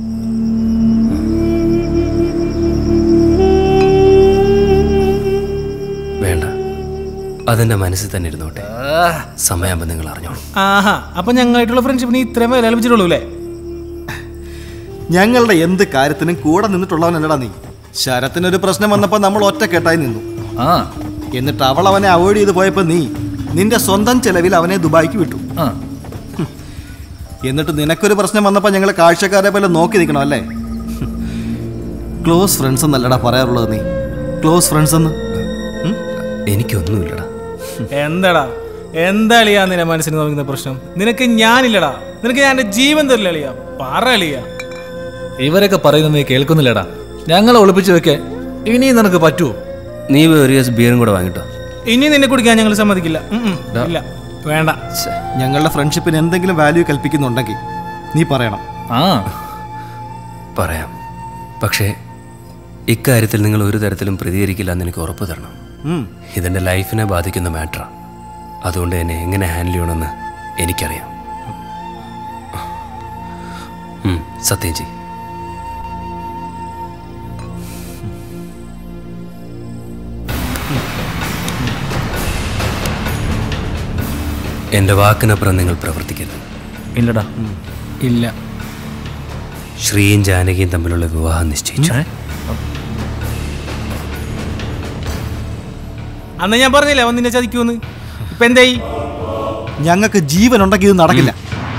വേണ്ട അതെന്റെ മനസ്സിൽ തന്നെ ഇരുന്നോട്ടെ സമയമാകുമ്പോൾ നിങ്ങൾ അറിഞ്ഞോളൂ ആഹാ അപ്പൊ ഞങ്ങളായിട്ടുള്ള ഫ്രണ്ട്ഷിപ്പിന് ഇത്രയും വില ലഭിച്ചിട്ടുള്ളൂ അല്ലേ ഞങ്ങളുടെ എന്ത് കാര്യത്തിനും കൂടെ നിന്നിട്ടുള്ളവനല്ലടാ നീ ശരത്തിനൊരു പ്രശ്നം വന്നപ്പോൾ നമ്മൾ ഒറ്റക്കെട്ടായി നിന്നു ആ എന്നിട്ട് അവൾ അവനെ അവോയ്ഡ് ചെയ്ത് പോയപ്പോ നീ നിന്റെ സ്വന്തം ചെലവിൽ അവനെ ദുബായിക്ക് വിട്ടു ആ ഹും. എന്നിട്ട് നിനക്കൊരു പ്രശ്നം വന്നപ്പോൾ ഞങ്ങൾ കാഴ്ചക്കാരെ പോലെ നോക്കി നിൽക്കണം അല്ലേ ക്ലോസ് ഫ്രണ്ട്സ് എന്നല്ലടാ പറയാറുള്ളത് നീ ക്ലോസ് ഫ്രണ്ട്സ് എന്ന് എനിക്കൊന്നുമില്ലടാ എന്താടാ എന്താ അളിയാ നിന്റെ മനസ്സിന് തോന്നുന്ന പ്രശ്നം നിനക്ക് ഞാനില്ലടാ നിനക്ക് ഞാൻ എന്റെ ജീവൻ തരില്ല അളിയാ പറ അളിയാ ഇവരൊക്കെ പറയുന്നത് നീ കേൾക്കുന്നില്ലടാ ഞങ്ങളെ ഒളിപ്പിച്ചു വെക്കാൻ ഇനിയും നിനക്ക് പറ്റുമോ നീ പോയി ഒരു ഗ്ലാസ് ബിയറും കൂടെ വാങ്ങിട്ടോ ഇനി നിന്നെ കുടിക്കാൻ ഞങ്ങൾ സമ്മതിക്കില്ല ഉം, ഉം, ഇല്ല വേണ്ട ഞങ്ങളുടെ ഫ്രണ്ട്ഷിപ്പിന് എന്തെങ്കിലും വാല്യൂ കൽപ്പിക്കുന്നുണ്ടെങ്കിൽ നീ പറയണം ആ പറയാം പക്ഷേ ഇക്കാര്യത്തിൽ നിങ്ങൾ ഒരു തരത്തിലും പ്രതികരിക്കില്ല എന്ന് എനിക്ക് ഉറപ്പ് തരണം ഉം. ഇതെന്റെ ലൈഫിനെ ബാധിക്കുന്ന മാറ്ററാ അതുകൊണ്ട് എന്നെ എങ്ങനെ ഹാൻഡിൽ ചെയ്യണമെന്ന് എനിക്കറിയാം ഉം, സത്യം ചെയ് എന്റെ വാക്കിനപ്പുറം നിങ്ങൾ പ്രവർത്തിക്കരുത് ഇല്ലടാ ഇല്ല ശ്രീയും ജാനകിയും തമ്മിലുള്ള വിവാഹം നിശ്ചയിച്ചു അന്ന് ഞാൻ പറഞ്ഞില്ലേ അവൻ നിന്നെ ചതിക്കൂന്ന് ഇപ്പൊ എന്തായി ഞങ്ങൾക്ക് ജീവൻ ഉണ്ടെങ്കിൽ ഇത് നടക്കില്ല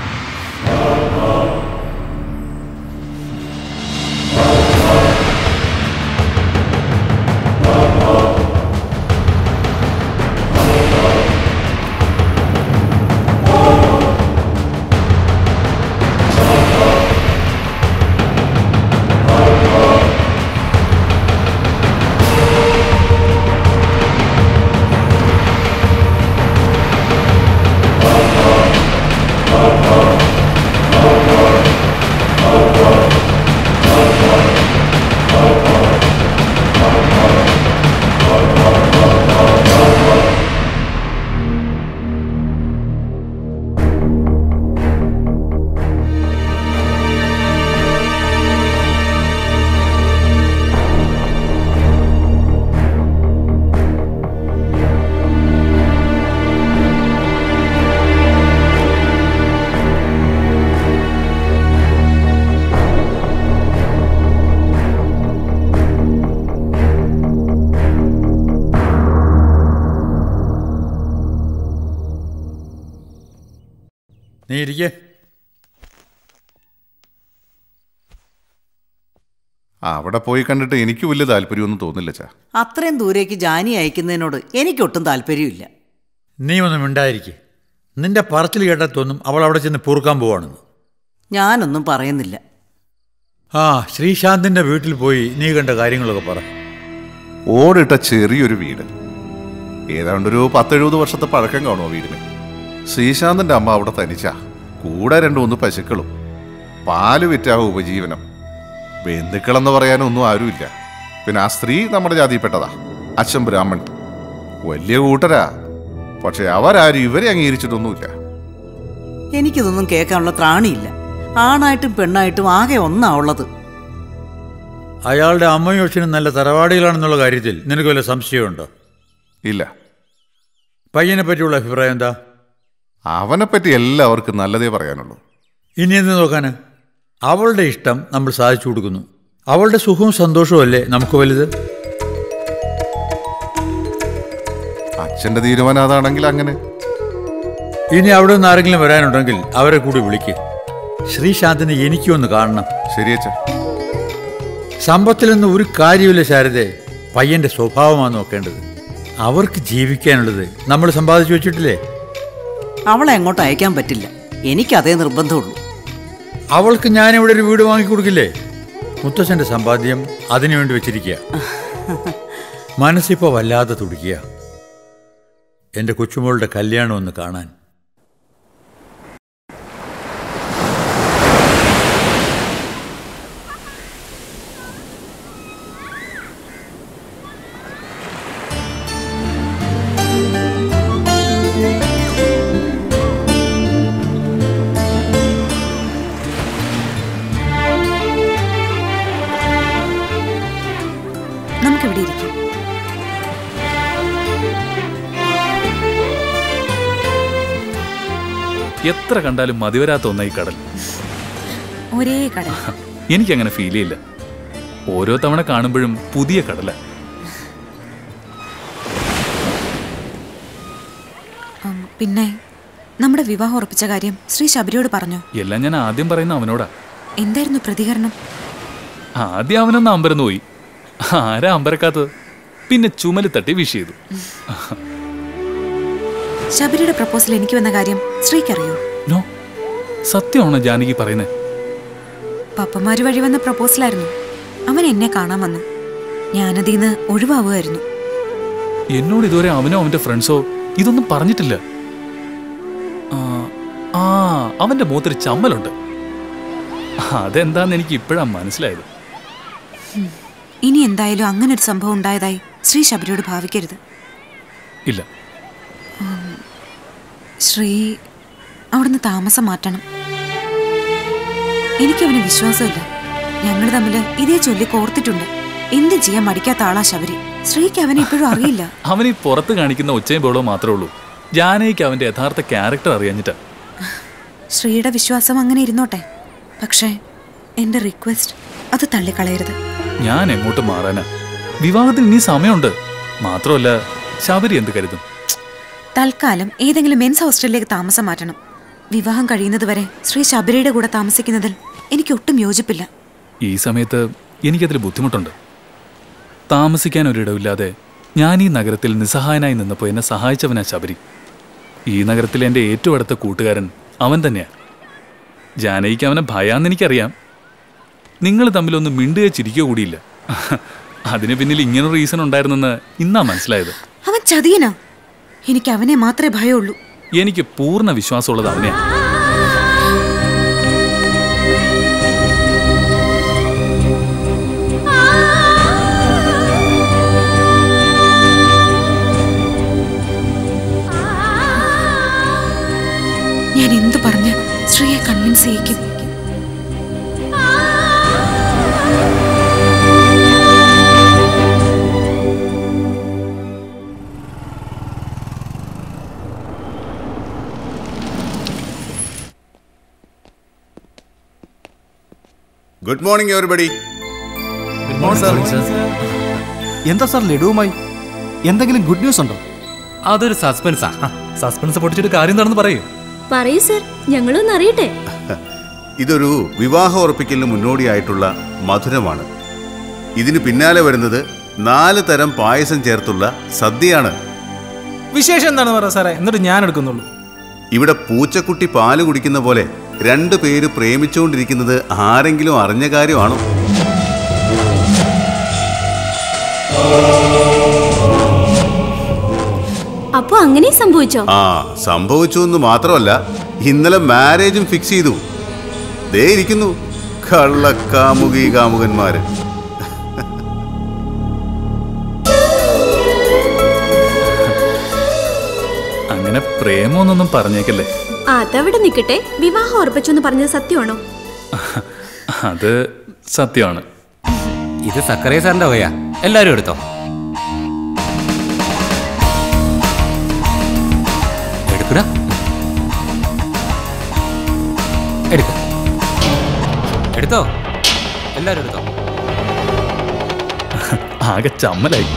നീ ഇരിക്കേ അവിടെ പോയി കണ്ടിട്ട് എനിക്ക് വലിയ താല്പര്യമൊന്നും തോന്നില്ല ചാ അത്രയും ദൂരേക്ക് ജാനി അയക്കുന്നതിനോട് എനിക്കൊട്ടും താല്പര്യമില്ല നീ ഒന്നും മിണ്ടായിരിക്കെ നിന്റെ പറച്ചിൽ കേട്ടാൽ തോന്നും അവൾ അവിടെ ചെന്ന് പൂർക്കാൻ പോവാണെന്ന് ഞാനൊന്നും പറയുന്നില്ല ആ ശ്രീശാന്തിന്റെ വീട്ടിൽ പോയി നീ കണ്ട കാര്യങ്ങളൊക്കെ പറ ഓടിട്ട ചെറിയൊരു വീട് ഏതാണ്ട് ഒരു പത്തെഴുപത് വർഷത്തെ പഴക്കം കാണുമോ വീടിന് ശ്രീശാന്തിന്റെ അമ്മ അവിടെ തനിച്ചാ കൂടെ രണ്ടു മൂന്ന് പശുക്കളും പാല് വിറ്റാ ഉപജീവനം ബന്ധുക്കളെന്ന് പറയാനൊന്നും ആരുമില്ല പിന്നെ ആ സ്ത്രീ നമ്മുടെ ജാതിയിൽപ്പെട്ടതാ അച്ഛൻ ബ്രാഹ്മൺ വലിയ കൂട്ടരാ പക്ഷെ അവരാരും ഇവരെ അംഗീകരിച്ചിട്ടൊന്നുമില്ല എനിക്കിതൊന്നും കേൾക്കാനുള്ള ത്രാണിയില്ല ആണായിട്ടും പെണ്ണായിട്ടും ആകെ ഒന്നാ ഉള്ളത് അയാളുടെ അമ്മയും അച്ഛനും നല്ല തറവാടികളാണെന്നുള്ള കാര്യത്തിൽ നിനക്ക് വല്ല സംശയമുണ്ടോ ഇല്ല പയ്യനെ പറ്റിയുള്ള അഭിപ്രായം എന്താ അവനെപ്പറ്റി എല്ലാവർക്കും നല്ലതേ പറയാനുള്ളൂ ഇനി എന്ത് നോക്കാന് അവളുടെ ഇഷ്ടം നമ്മൾ സാധിച്ചു കൊടുക്കുന്നു അവളുടെ സുഖവും സന്തോഷവും അല്ലേ നമുക്ക് വലുത് അച്ഛന്റെ തീരുമാനം അതാണെങ്കിൽ അങ്ങനെ ഇനി അവിടെ നിന്ന് ആരെങ്കിലും വരാനുണ്ടെങ്കിൽ അവരെ കൂടി വിളിക്ക് ശ്രീശാന്തിനെ എനിക്കൊന്ന് കാണണം ശരിയച്ച സമ്പത്തിലൊന്നും ഒരു കാര്യമില്ല ശാരദേ പയ്യന്റെ സ്വഭാവമാണ് നോക്കേണ്ടത് അവർക്ക് ജീവിക്കാനുള്ളത് നമ്മൾ സമ്പാദിച്ചു വെച്ചിട്ടില്ലേ അവളെ അങ്ങോട്ട് അയക്കാൻ പറ്റില്ല എനിക്ക് അതേ നിർബന്ധമുള്ളൂ അവൾക്ക് ഞാനിവിടെ ഒരു വീട് വാങ്ങിക്കൊടുക്കില്ലേ മുത്തച്ഛന്റെ സമ്പാദ്യം അതിനുവേണ്ടി വെച്ചിരിക്കുക മനസ്സിപ്പോ വല്ലാതെ തുടിക്കുക എന്റെ കൊച്ചുമോളുടെ കല്യാണം ഒന്ന് കാണാൻ നമുക്കിവിടെ ഇരിക്കാം എത്ര കണ്ടാലും മതിവരാത്ത ഒന്ന ഈ കടൽ ഒരേ കടൽ എനിക്കങ്ങനെ ഫീൽ ചെയ്യില്ല ഓരോ തവണ കാണുമ്പോഴും പുതിയ കടല ഉം, പിന്നെ നമ്മുടെ വിവാഹം ഉറപ്പിച്ച കാര്യം ശ്രീ ശബരിയോട് പറഞ്ഞോ എല്ലാം ഞാൻ ആദ്യം പറയുന്ന അവനോടാ എന്തായിരുന്നു പ്രതികരണം ആദ്യം അവനൊന്ന് അമ്പരന്ന് പോയി ആരാ അമ്പരക്കാത്തത് പിന്നെ ചുമല് തട്ടി വിഷ് ചെയ്തു ശബരിയുടെ പ്രപ്പോസൽ എനിക്ക് വന്ന കാര്യം ശ്രീക്കറിയോ നോ സത്യമാണോ ജാനകി പറയുന്നത് പപ്പമാര് വഴി വന്ന പ്രപ്പോസലായിരുന്നു അവൻ എന്നെ കാണാൻ വന്നു ഞാനതിന്ന് ഒഴിവാവുമായിരുന്നു എന്നോട് ഇതുവരെ അവനോ അവന്റെ ഫ്രണ്ട്സോ ഇതൊന്നും പറഞ്ഞിട്ടില്ല ആ, ആ അവന്റെ മുഖത്തൊരു ചമ്മലുണ്ട് അതെന്താന്ന് എനിക്ക് ഇപ്പോഴാ മനസ്സിലായത് ഉം. ഇനി എന്തായാലും അങ്ങനെ ഒരു സംഭവം ഉണ്ടായതായി ശ്രീ ശബരിയോട് ഭാവിക്കരുത് ഇല്ല ഉം. ശ്രീ അവിടുന്ന് താമസം മാറ്റണം എനിക്കവന് വിശ്വാസമില്ല ഞങ്ങൾ തമ്മിൽ ഇതേ ചൊല്ലി കോർത്തിട്ടുണ്ട് എന്ത് ചെയ്യാൻ മടിക്കാത്ത ആളാ ശബരി ശ്രീക്ക് അവനെ ഇപ്പോഴും അറിയില്ല അവൻ ഈ പുറത്ത് കാണിക്കുന്ന ഒച്ചയും ബോളോ മാത്രമേ ഉള്ളൂ ജാനകിക്ക് അവന്റെ യഥാർത്ഥ ക്യാരക്ടർ അറിയാഞ്ഞിട്ടാ ശ്രീയുടെ വിശ്വാസം അങ്ങനെ ഇരുന്നോട്ടെ പക്ഷേ എന്റെ റിക്വസ്റ്റ് അത് തള്ളിക്കളയരുത് ഞാൻ എങ്ങോട്ട് മാറാനാ വിവാഹത്തിന് ഇനി സമയമുണ്ട് മാത്രമല്ല ശബരി എന്ത് കരുതും തൽക്കാലം ഏതെങ്കിലും മെൻസ് ഹോസ്റ്റലിലേക്ക് താമസം മാറ്റണം വിവാഹം കഴിയുന്നതുവരെ ശ്രീ ശബരിയുടെ കൂടെ താമസിക്കുന്നതിൽ എനിക്ക് ഒട്ടും യോജിപ്പില്ല ഈ സമയത്ത് എനിക്കതിൽ ബുദ്ധിമുട്ടുണ്ട് താമസിക്കാൻ ഒരിടമില്ലാതെ ഞാൻ ഈ നഗരത്തിൽ നിസ്സഹായനായി നിന്നപ്പോൾ എന്നെ സഹായിച്ചവനാ ശബരി ഈ നഗരത്തിലെ എൻ്റെ ഏറ്റവും അടുത്ത കൂട്ടുകാരൻ അവൻ തന്നെയാ ജാനകിക്ക് അവനെ ഭയാന്ന് എനിക്കറിയാം നിങ്ങൾ തമ്മിലൊന്നും മിണ്ടുകയോ ചിരിക്കുകയോ കൂടിയില്ല അതിന് പിന്നിൽ ഇങ്ങനൊരു റീസൺ ഉണ്ടായിരുന്നെന്ന് ഇന്നാ മനസ്സിലായത് അവൻ ചതിയനാ എനിക്ക് അവനെ മാത്രമേ ഭയമുള്ളൂ എനിക്ക് പൂർണ്ണ വിശ്വാസമുള്ളത് അവനെയാ ഞാൻ എന്തു പറഞ്ഞ് ശ്രീയെ കൺവിൻസ് ചെയ്യിക്കും ഗുഡ് മോർണിംഗ് എവറിബഡി എന്താ സാർ ലഡുവുമായി എന്തെങ്കിലും ഗുഡ് ന്യൂസ് ഉണ്ടോ അതൊരു സസ്പെൻസാ സസ്പെൻസ് പൊട്ടിച്ചിട്ട് കാര്യം നടന്ന് പറയൂ പറയൂ സർ ഞങ്ങളൊന്ന് അറിയട്ടെ ഇതൊരു വിവാഹം ഉറപ്പിക്കലിന് മുന്നോടിയായിട്ടുള്ള മധുരമാണ് ഇതിന് പിന്നാലെ വരുന്നത് നാല് തരം പായസം ചേർത്തുള്ള സദ്യയാണ് വിശേഷം എന്താണെന്ന് പറ സാറേ എന്നിട്ട് ഞാൻ എടുക്കുന്നുള്ളൂ ഇവിടെ പൂച്ചക്കുട്ടി പാല് കുടിക്കുന്ന പോലെ രണ്ടു പേര് പ്രേമിച്ചുകൊണ്ടിരിക്കുന്നത് ആരെങ്കിലും അറിഞ്ഞ കാര്യമാണോ അപ്പൊ അങ്ങനെ സംഭവിച്ചോ ആ സംഭവിച്ചു എന്ന് മാത്രമല്ല ഇന്നലെ മാരേജും ഫിക്സ് ചെയ്തു ദേ ഇരിക്കുന്നു കള്ളക്കാമുകി കാമുകന്മാര് അങ്ങനെ പ്രേമമൊന്നൊന്നും പറഞ്ഞേക്കല്ലേ അതവിടെ നിൽക്കട്ടെ വിവാഹം ഉറപ്പിച്ചു എന്ന് പറഞ്ഞത് സത്യമാണോ അത് സത്യമാണ് ഇത് സക്കറിയ സാറിന്റെ വകയാ എല്ലാരും എടുത്തോ എടുക്കടാ എടുക്ക എടുത്തോ എല്ലാരും എടുത്തോ ആകെ ചമ്മലായി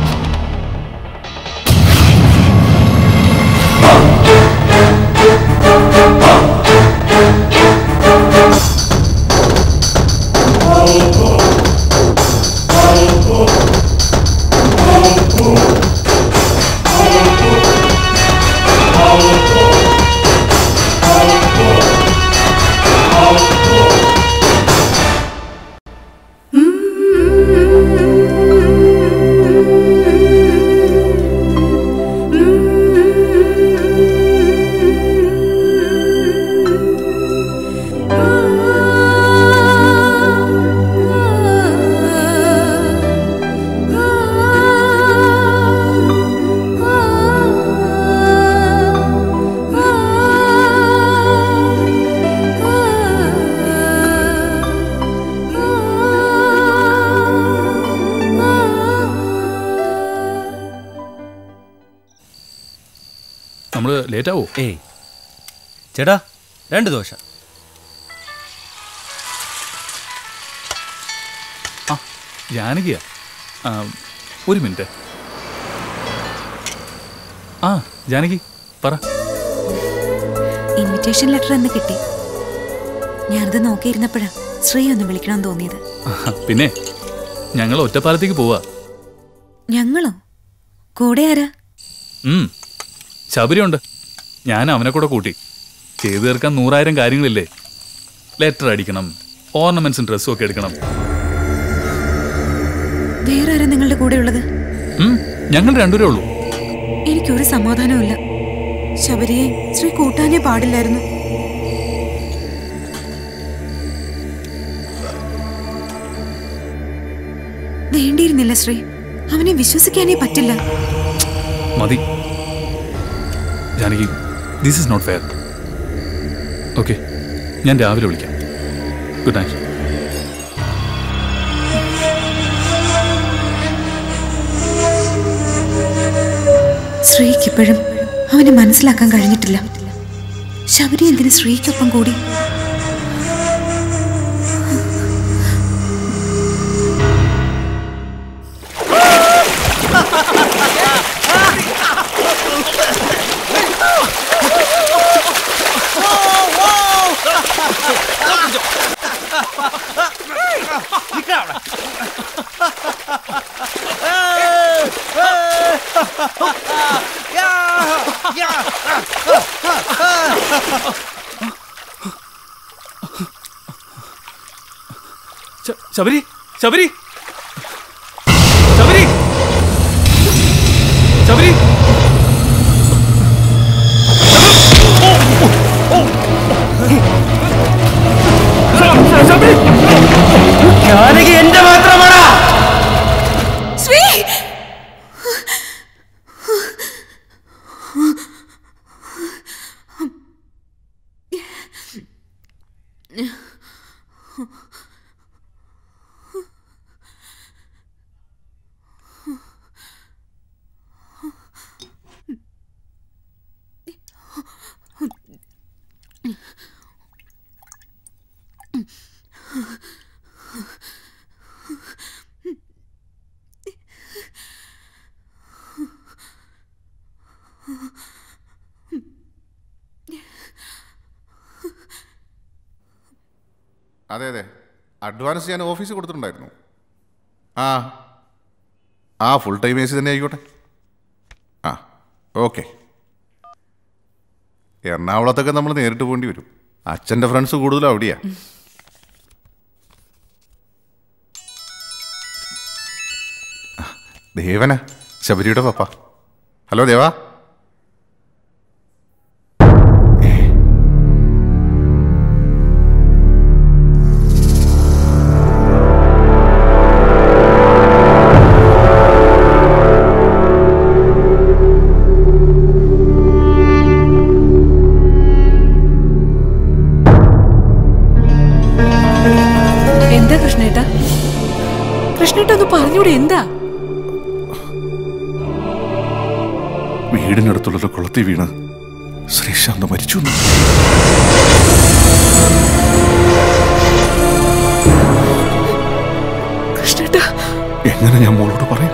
നമ്മൾ ലേറ്റ് ആവോ ഏയ് ചേട്ടാ രണ്ട് ദോശ ആ ജാനകിയാ ആ, ഒരു മിനിറ്റ് ആ ജാനകി പറ ഇൻവിറ്റേഷൻ ലെറ്റർ എന്ന് കിട്ടി ഞാനത് നോക്കിയിരുന്നപ്പോഴാ ശ്രീ ഒന്ന് വിളിക്കണം തോന്നിയത് പിന്നെ ഞങ്ങൾ ഒറ്റപ്പാലത്തേക്ക് പോവാ ഞങ്ങളോ കൂടെ ആരാ ഉം ശബരിയുണ്ട് ഞാൻ അവനെ കൂടെ കൂട്ടി ചെയ്തു തീർക്കാൻ നൂറായിരം കാര്യങ്ങളില്ലേ ലെറ്റർ അടിക്കണം ഓർണമെന്റ്സും ഡ്രസ്സും ഒക്കെ എടുക്കണം വേറെ ആരാ നിങ്ങളുടെ കൂടെ ഉള്ളത് ഉം, ഞങ്ങൾ രണ്ടുപേരേ ഉള്ളൂ എനിക്കൊരു സമാധാനവുമില്ല ശബരിയെ ശ്രീ കൂട്ടാനേ പാടില്ലായിരുന്നു വേണ്ടിയിരുന്നില്ല ശ്രീ അവനെ വിശ്വസിക്കാനേ പറ്റില്ല മതി Janaki this is not fair okay ഞാൻ രാവിലെ വിളിക്കാം ഗുഡ് നൈറ്റ് ശ്രീക്ക് ഇപ്പോഴും അവനെ മനസ്സിലാക്കാൻ കഴിഞ്ഞിട്ടില്ല ശബരി എന്തിന് ശ്രീക്കൊപ്പം കൂടി ശ- ശബരി ശബരി ശബരി ശബരി ജാനകി എന്റെ മാത്രമാണാ ശ്രീ അതെ അതെ അഡ്വാൻസ് ഞാൻ ഓഫീസിൽ കൊടുത്തിട്ടുണ്ടായിരുന്നു ആ ആ ഫുൾ ടൈം എ സി തന്നെ ആയിക്കോട്ടെ ആ ഓക്കെ എറണാകുളത്തൊക്കെ നമ്മൾ നേരിട്ട് പോകേണ്ടി വരും അച്ഛൻ്റെ ഫ്രണ്ട്സ് കൂടുതലും അവിടെയാ ആ, ദേവന ശബരിയുടെ പപ്പ ഹലോ ദേവാ എന്താ കൃഷ്ണേട്ട കൃഷ്ണേട്ട ഒന്ന് പറഞ്ഞൂടെ എന്താ വീടിനടുത്തുള്ളൊരു കുളത്തിൽ വീണ് ശ്രീശാന്ത് മരിച്ചു എന്ന്. കൃഷ്ണേട്ട എങ്ങനെ ഞാൻ മോളോട് പറയും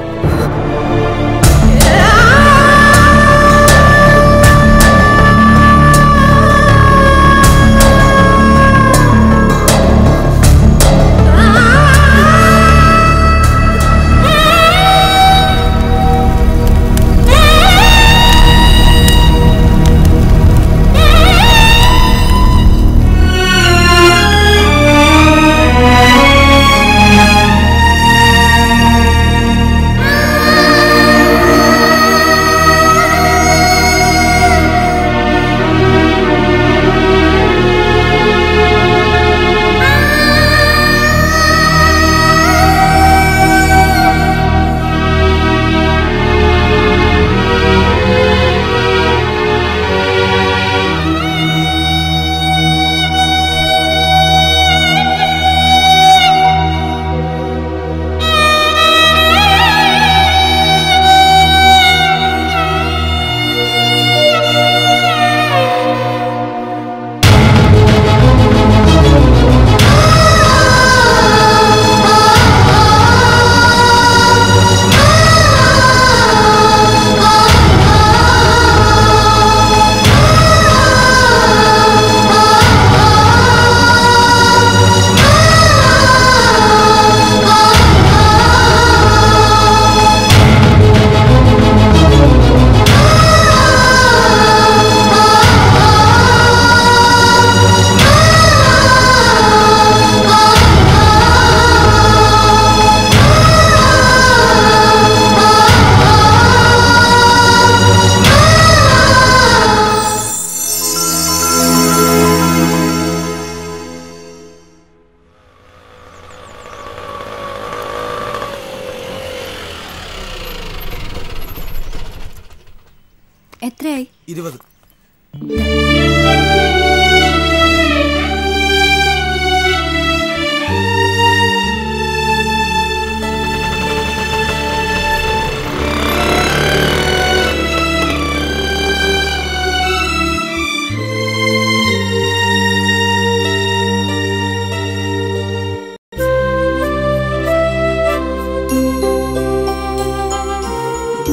എത്രയായി ഇരുപത്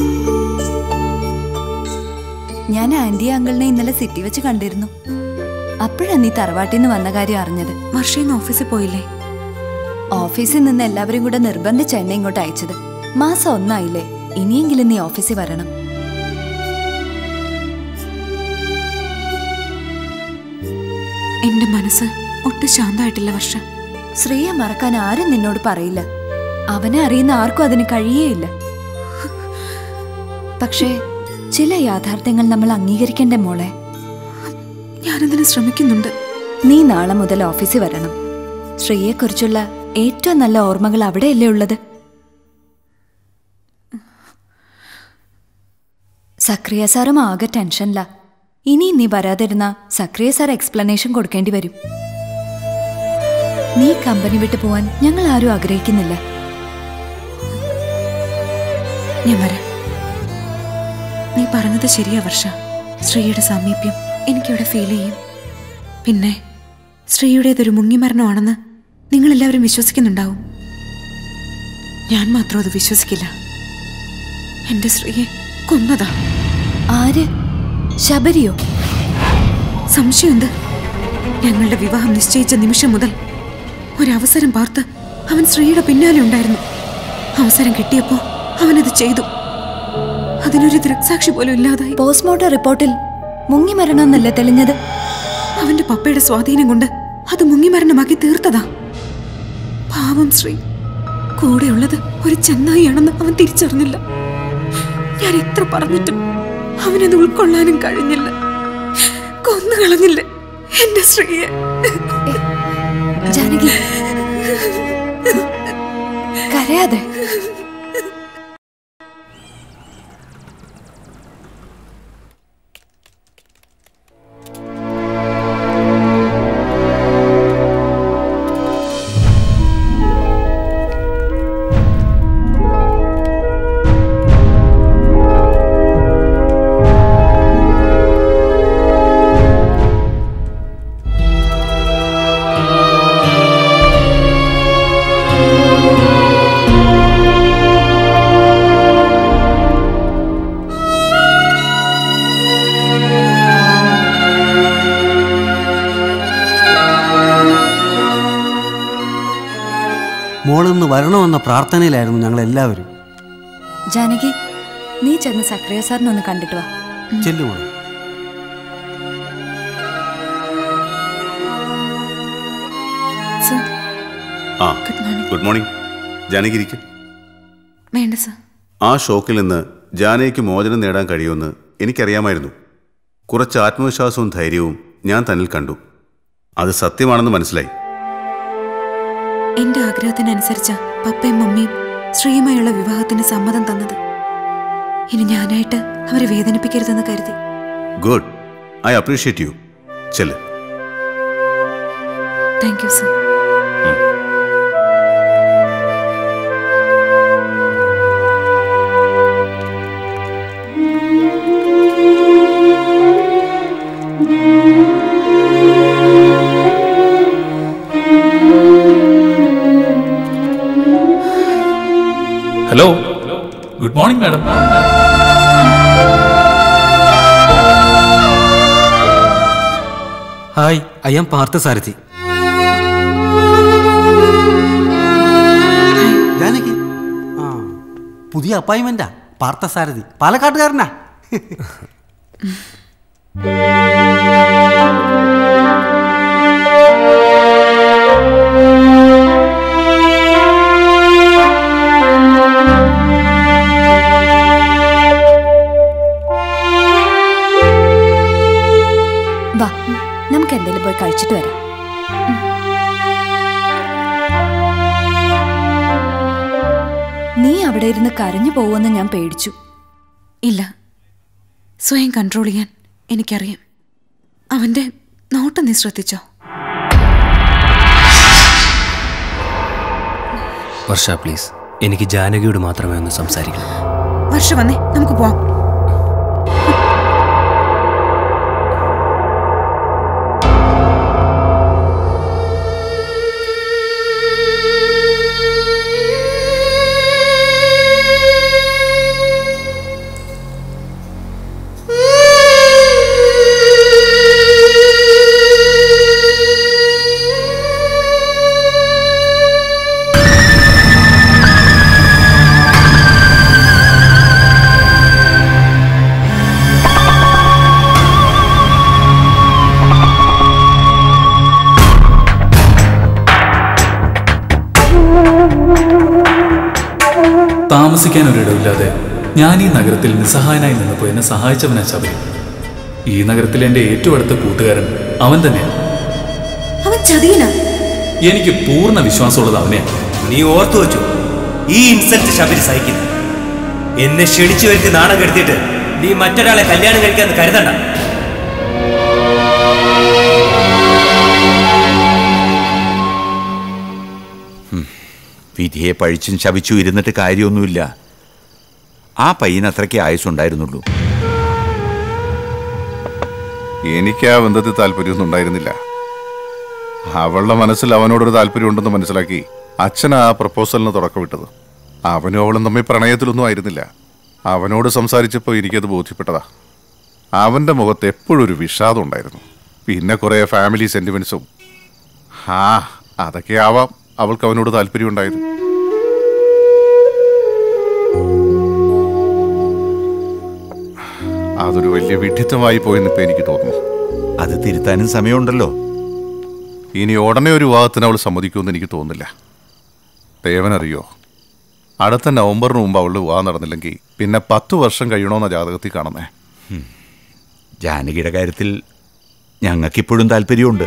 ഞാൻ ആന്റി അങ്കിളിനെ ഇന്നലെ സിറ്റി വെച്ച് കണ്ടിരുന്നു അപ്പോഴാ നീ തറവാട്ടിൽ നിന്ന് വന്ന കാര്യം അറിഞ്ഞത് വർഷയിന്ന് ഓഫീസിൽ പോയില്ലേ ഓഫീസിൽ നിന്ന് എല്ലാവരും കൂടെ നിർബന്ധിച്ച് എന്നെ ഇങ്ങോട്ട് അയച്ചത് മാസം ഒന്നായില്ലേ ഇനിയെങ്കിലും നീ ഓഫീസിൽ വരണം എന്റെ മനസ്സ് ഒട്ടും ശാന്തമായിട്ടില്ല വർഷ ശ്രീയെ മറക്കാൻ ആരും നിന്നോട് പറയില്ല അവനെ അറിയുന്ന ആർക്കും അതിന് കഴിയേയില്ല പക്ഷേ ചില യാഥാർത്ഥ്യങ്ങൾ നമ്മൾ അംഗീകരിക്കേണ്ട മോളെ ഞാനതിന് ശ്രമിക്കുന്നുണ്ട് നീ നാളെ മുതൽ ഓഫീസിൽ വരണം ശ്രീയെക്കുറിച്ചുള്ള ഏറ്റവും നല്ല ഓർമ്മകൾ അവിടെയല്ലേ ഉള്ളത് സക്രിയ സാറും ആകെ ടെൻഷനില്ല ഇനി നീ വരാതിരുന്ന സക്രിയ സാർ എക്സ്പ്ലനേഷൻ കൊടുക്കേണ്ടി വരും നീ കമ്പനി വിട്ടു പോവാൻ ഞങ്ങൾ ആരും ആഗ്രഹിക്കുന്നില്ല ഞാൻ വരാം നീ പറഞ്ഞത് ശരിയാ വർഷ ശ്രീയുടെ സാമീപ്യം എനിക്കിവിടെ ഫീൽ ചെയ്യും പിന്നെ ശ്രീയുടേതൊരു മുങ്ങിമരണമാണെന്ന് നിങ്ങളെല്ലാവരും വിശ്വസിക്കുന്നുണ്ടാവും ഞാൻ മാത്രം അത് വിശ്വസിക്കില്ല എന്റെ ശ്രീയെ കൊന്നതാ ആര് ശബരിയോ സംശയമുണ്ട് ഞങ്ങളുടെ വിവാഹം നിശ്ചയിച്ച നിമിഷം മുതൽ ഒരവസരം പാർത്ത് അവൻ ശ്രീയുടെ പിന്നാലെ ഉണ്ടായിരുന്നു അവസരം കിട്ടിയപ്പോ അവനത് ചെയ്തു അതിനൊരു ദൃക്സാക്ഷി പോലും ഇല്ലാതായി പോസ്റ്റ്മോർട്ടം റിപ്പോർട്ടിൽ മുങ്ങി മരണമെന്നല്ലേ തെളിഞ്ഞത് അവന്റെ പപ്പയുടെ സ്വാധീനം കൊണ്ട് അത് മുങ്ങിമരണമാക്കി തീർത്തതാ പാവം ശ്രീ കൂടെയുള്ളത് ഒരു ചെന്നായിയാണെന്ന് അവൻ തിരിച്ചറിഞ്ഞില്ല ഞാൻ എത്ര പറഞ്ഞിട്ടും അവനത് ഉൾക്കൊള്ളാനും കഴിഞ്ഞില്ല കൊന്നു കളഞ്ഞില്ലേ എന്റെ ശ്രീയെ ജാനകി കരയാതെ മോളിന്ന് വരണമെന്ന പ്രാർത്ഥനയിലായിരുന്നു ഞങ്ങൾ എല്ലാവരും ജാനകി നീ ചെന്ന് സക്രിയ സാറിനെ ഒന്ന് കണ്ടിട്ട് വാ ചെല്ലു മോളെ സർ ആ ഗുഡ് മോർണിംഗ് ഗുഡ് മോർണിംഗ് ജാനകിരിക്ക് വേണ്ട സർ ആ ഷോക്കിൽ നിന്ന് ജാനയ്ക്ക് മോചനം നേടാൻ കഴിയുമെന്ന് എനിക്കറിയാമായിരുന്നു കുറച്ച് ആത്മവിശ്വാസവും ധൈര്യവും ഞാൻ തന്നിൽ കണ്ടു അത് സത്യമാണെന്ന് മനസ്സിലായി എന്റെ ആഗ്രഹത്തിനനുസരിച്ച പപ്പയും മമ്മിയും ശ്രീയുമായുള്ള വിവാഹത്തിന് സമ്മതം തന്നത് ഇനി ഞാനായിട്ട് അവരെ വേദനിപ്പിക്കരുതെന്ന് കരുതി ഗുഡ് ഐ അപ്രീഷിയേറ്റ് യു ചെല്ല് thank you sir hello good morning madam hi I'm Parthasarathy Janaki ആ പുതിയ അപ്പോയിൻമെന്റാ പാർത്ഥസാരഥി പാലക്കാട്ടുകാരനാ വാ നമുക്ക് എന്തെങ്കിലും പോയി കഴിച്ചിട്ട് വരാം നീ അവിടെ ഇരുന്ന് കരഞ്ഞു പോവുമെന്ന് ഞാൻ പേടിച്ചു ഇല്ല സ്വയം കൺട്രോൾ ചെയ്യാൻ എനിക്കറിയാം അവന്റെ നോട്ടം നീ ശ്രദ്ധിച്ചോ വർഷ പ്ലീസ് എനിക്ക് ജാനകിയോട് മാത്രമേ ഒന്ന് സംസാരിക്കണം വർഷ വന്നേ നമുക്ക് പോവാം താമസിക്കാൻ ഒരിടമില്ലാതെ ഞാൻ ഈ നഗരത്തിൽ നിസ്സഹായനായി നിന്നപ്പോൾ എന്നെ സഹായിച്ചവനാ ശബരി ഈ നഗരത്തിലെ എൻ്റെ ഏറ്റവും അടുത്ത കൂട്ടുകാരൻ അവൻ തന്നെയാണ് അവൻ ചതിയനാ എനിക്ക് പൂർണ്ണ വിശ്വാസമുള്ളത് അവനെയാണ് നീ ഓർത്തു വെച്ചു ഈ ഇൻസൾട്ട് ശബരി സഹിക്കുന്നു എന്നെ ക്ഷണിച്ചു വരുത്തി നാണം കെടുത്തിട്ട് നീ മറ്റൊരാളെ കല്യാണം കഴിക്കാന്ന് കരുതണ്ട വിധിയെ പഴിച്ചും ശപിച്ചും ഇരുന്നിട്ട് കാര്യമൊന്നുമില്ല ആ പയ്യന് അത്രയ്ക്ക് ആയുസുണ്ടായിരുന്നുള്ളൂ എനിക്ക് ആ ബന്ധത്തിൽ താല്പര്യമൊന്നും ഉണ്ടായിരുന്നില്ല അവളുടെ മനസ്സിൽ അവനോടൊരു താല്പര്യമുണ്ടെന്ന് മനസ്സിലാക്കി അച്ഛൻ ആ പ്രപ്പോസലിന് തുടക്കമിട്ടത് അവനും അവളും തമ്മിൽ പ്രണയത്തിലൊന്നും ആയിരുന്നില്ല അവനോട് സംസാരിച്ചപ്പോൾ എനിക്കത് ബോധ്യപ്പെട്ടതാ അവൻ്റെ മുഖത്ത് എപ്പോഴും ഒരു വിഷാദം ഉണ്ടായിരുന്നു പിന്നെ കുറേ ഫാമിലി സെന്റിമെന്റ്സും ആ അതൊക്കെ ആവാം അവൾക്ക് അവനോട് താല്പര്യമുണ്ടായത് അതൊരു വലിയ വിഡ്ഢിത്തമായി പോയെന്ന് ഇപ്പൊ എനിക്ക് തോന്നുന്നു അത് തിരുത്താനും സമയമുണ്ടല്ലോ ഇനി ഉടനെ ഒരു വിവാഹത്തിന് അവൾ സമ്മതിക്കുമെന്ന് എനിക്ക് തോന്നുന്നില്ല ദേവനറിയോ അടുത്ത നവംബറിന് മുമ്പ് അവളുടെ വിവാഹം നടന്നില്ലെങ്കിൽ പിന്നെ പത്ത് വർഷം കഴിയണമെന്ന ജാതകത്തിൽ കാണുന്നേ ജാനകിയുടെ കാര്യത്തിൽ ഞങ്ങൾക്കിപ്പോഴും താല്പര്യമുണ്ട്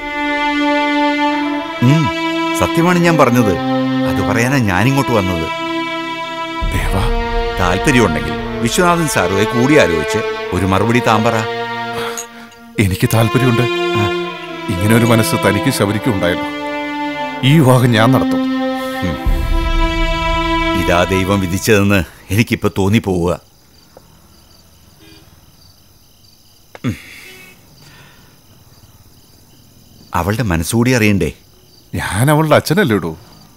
ഉം, സത്യമാണ് ഞാൻ പറഞ്ഞത് അത് പറയാനാ ഞാനിങ്ങോട്ട് വന്നത് താല്പര്യമുണ്ടെങ്കിൽ വിശ്വനാഥൻ സാറുമായി കൂടി ആലോചിച്ച് ഒരു മറുപടി താമ്പറ എനിക്ക് താല്പര്യമുണ്ട് ഇങ്ങനെ ഒരു മനസ്സ് തനിക്ക് ശബരിക്കും ഉണ്ടായല്ലോ ഈ വിവാഹം ഞാൻ നടത്തും ഉം. ഇതാ ദൈവം വിധിച്ചതെന്ന് എനിക്കിപ്പോ തോന്നിപ്പോവുക ഉം. അവളുടെ മനസ്സുകൂടി അറിയണ്ടേ ഞാൻ അവളുടെ അച്ഛനല്ലേ ഇടൂ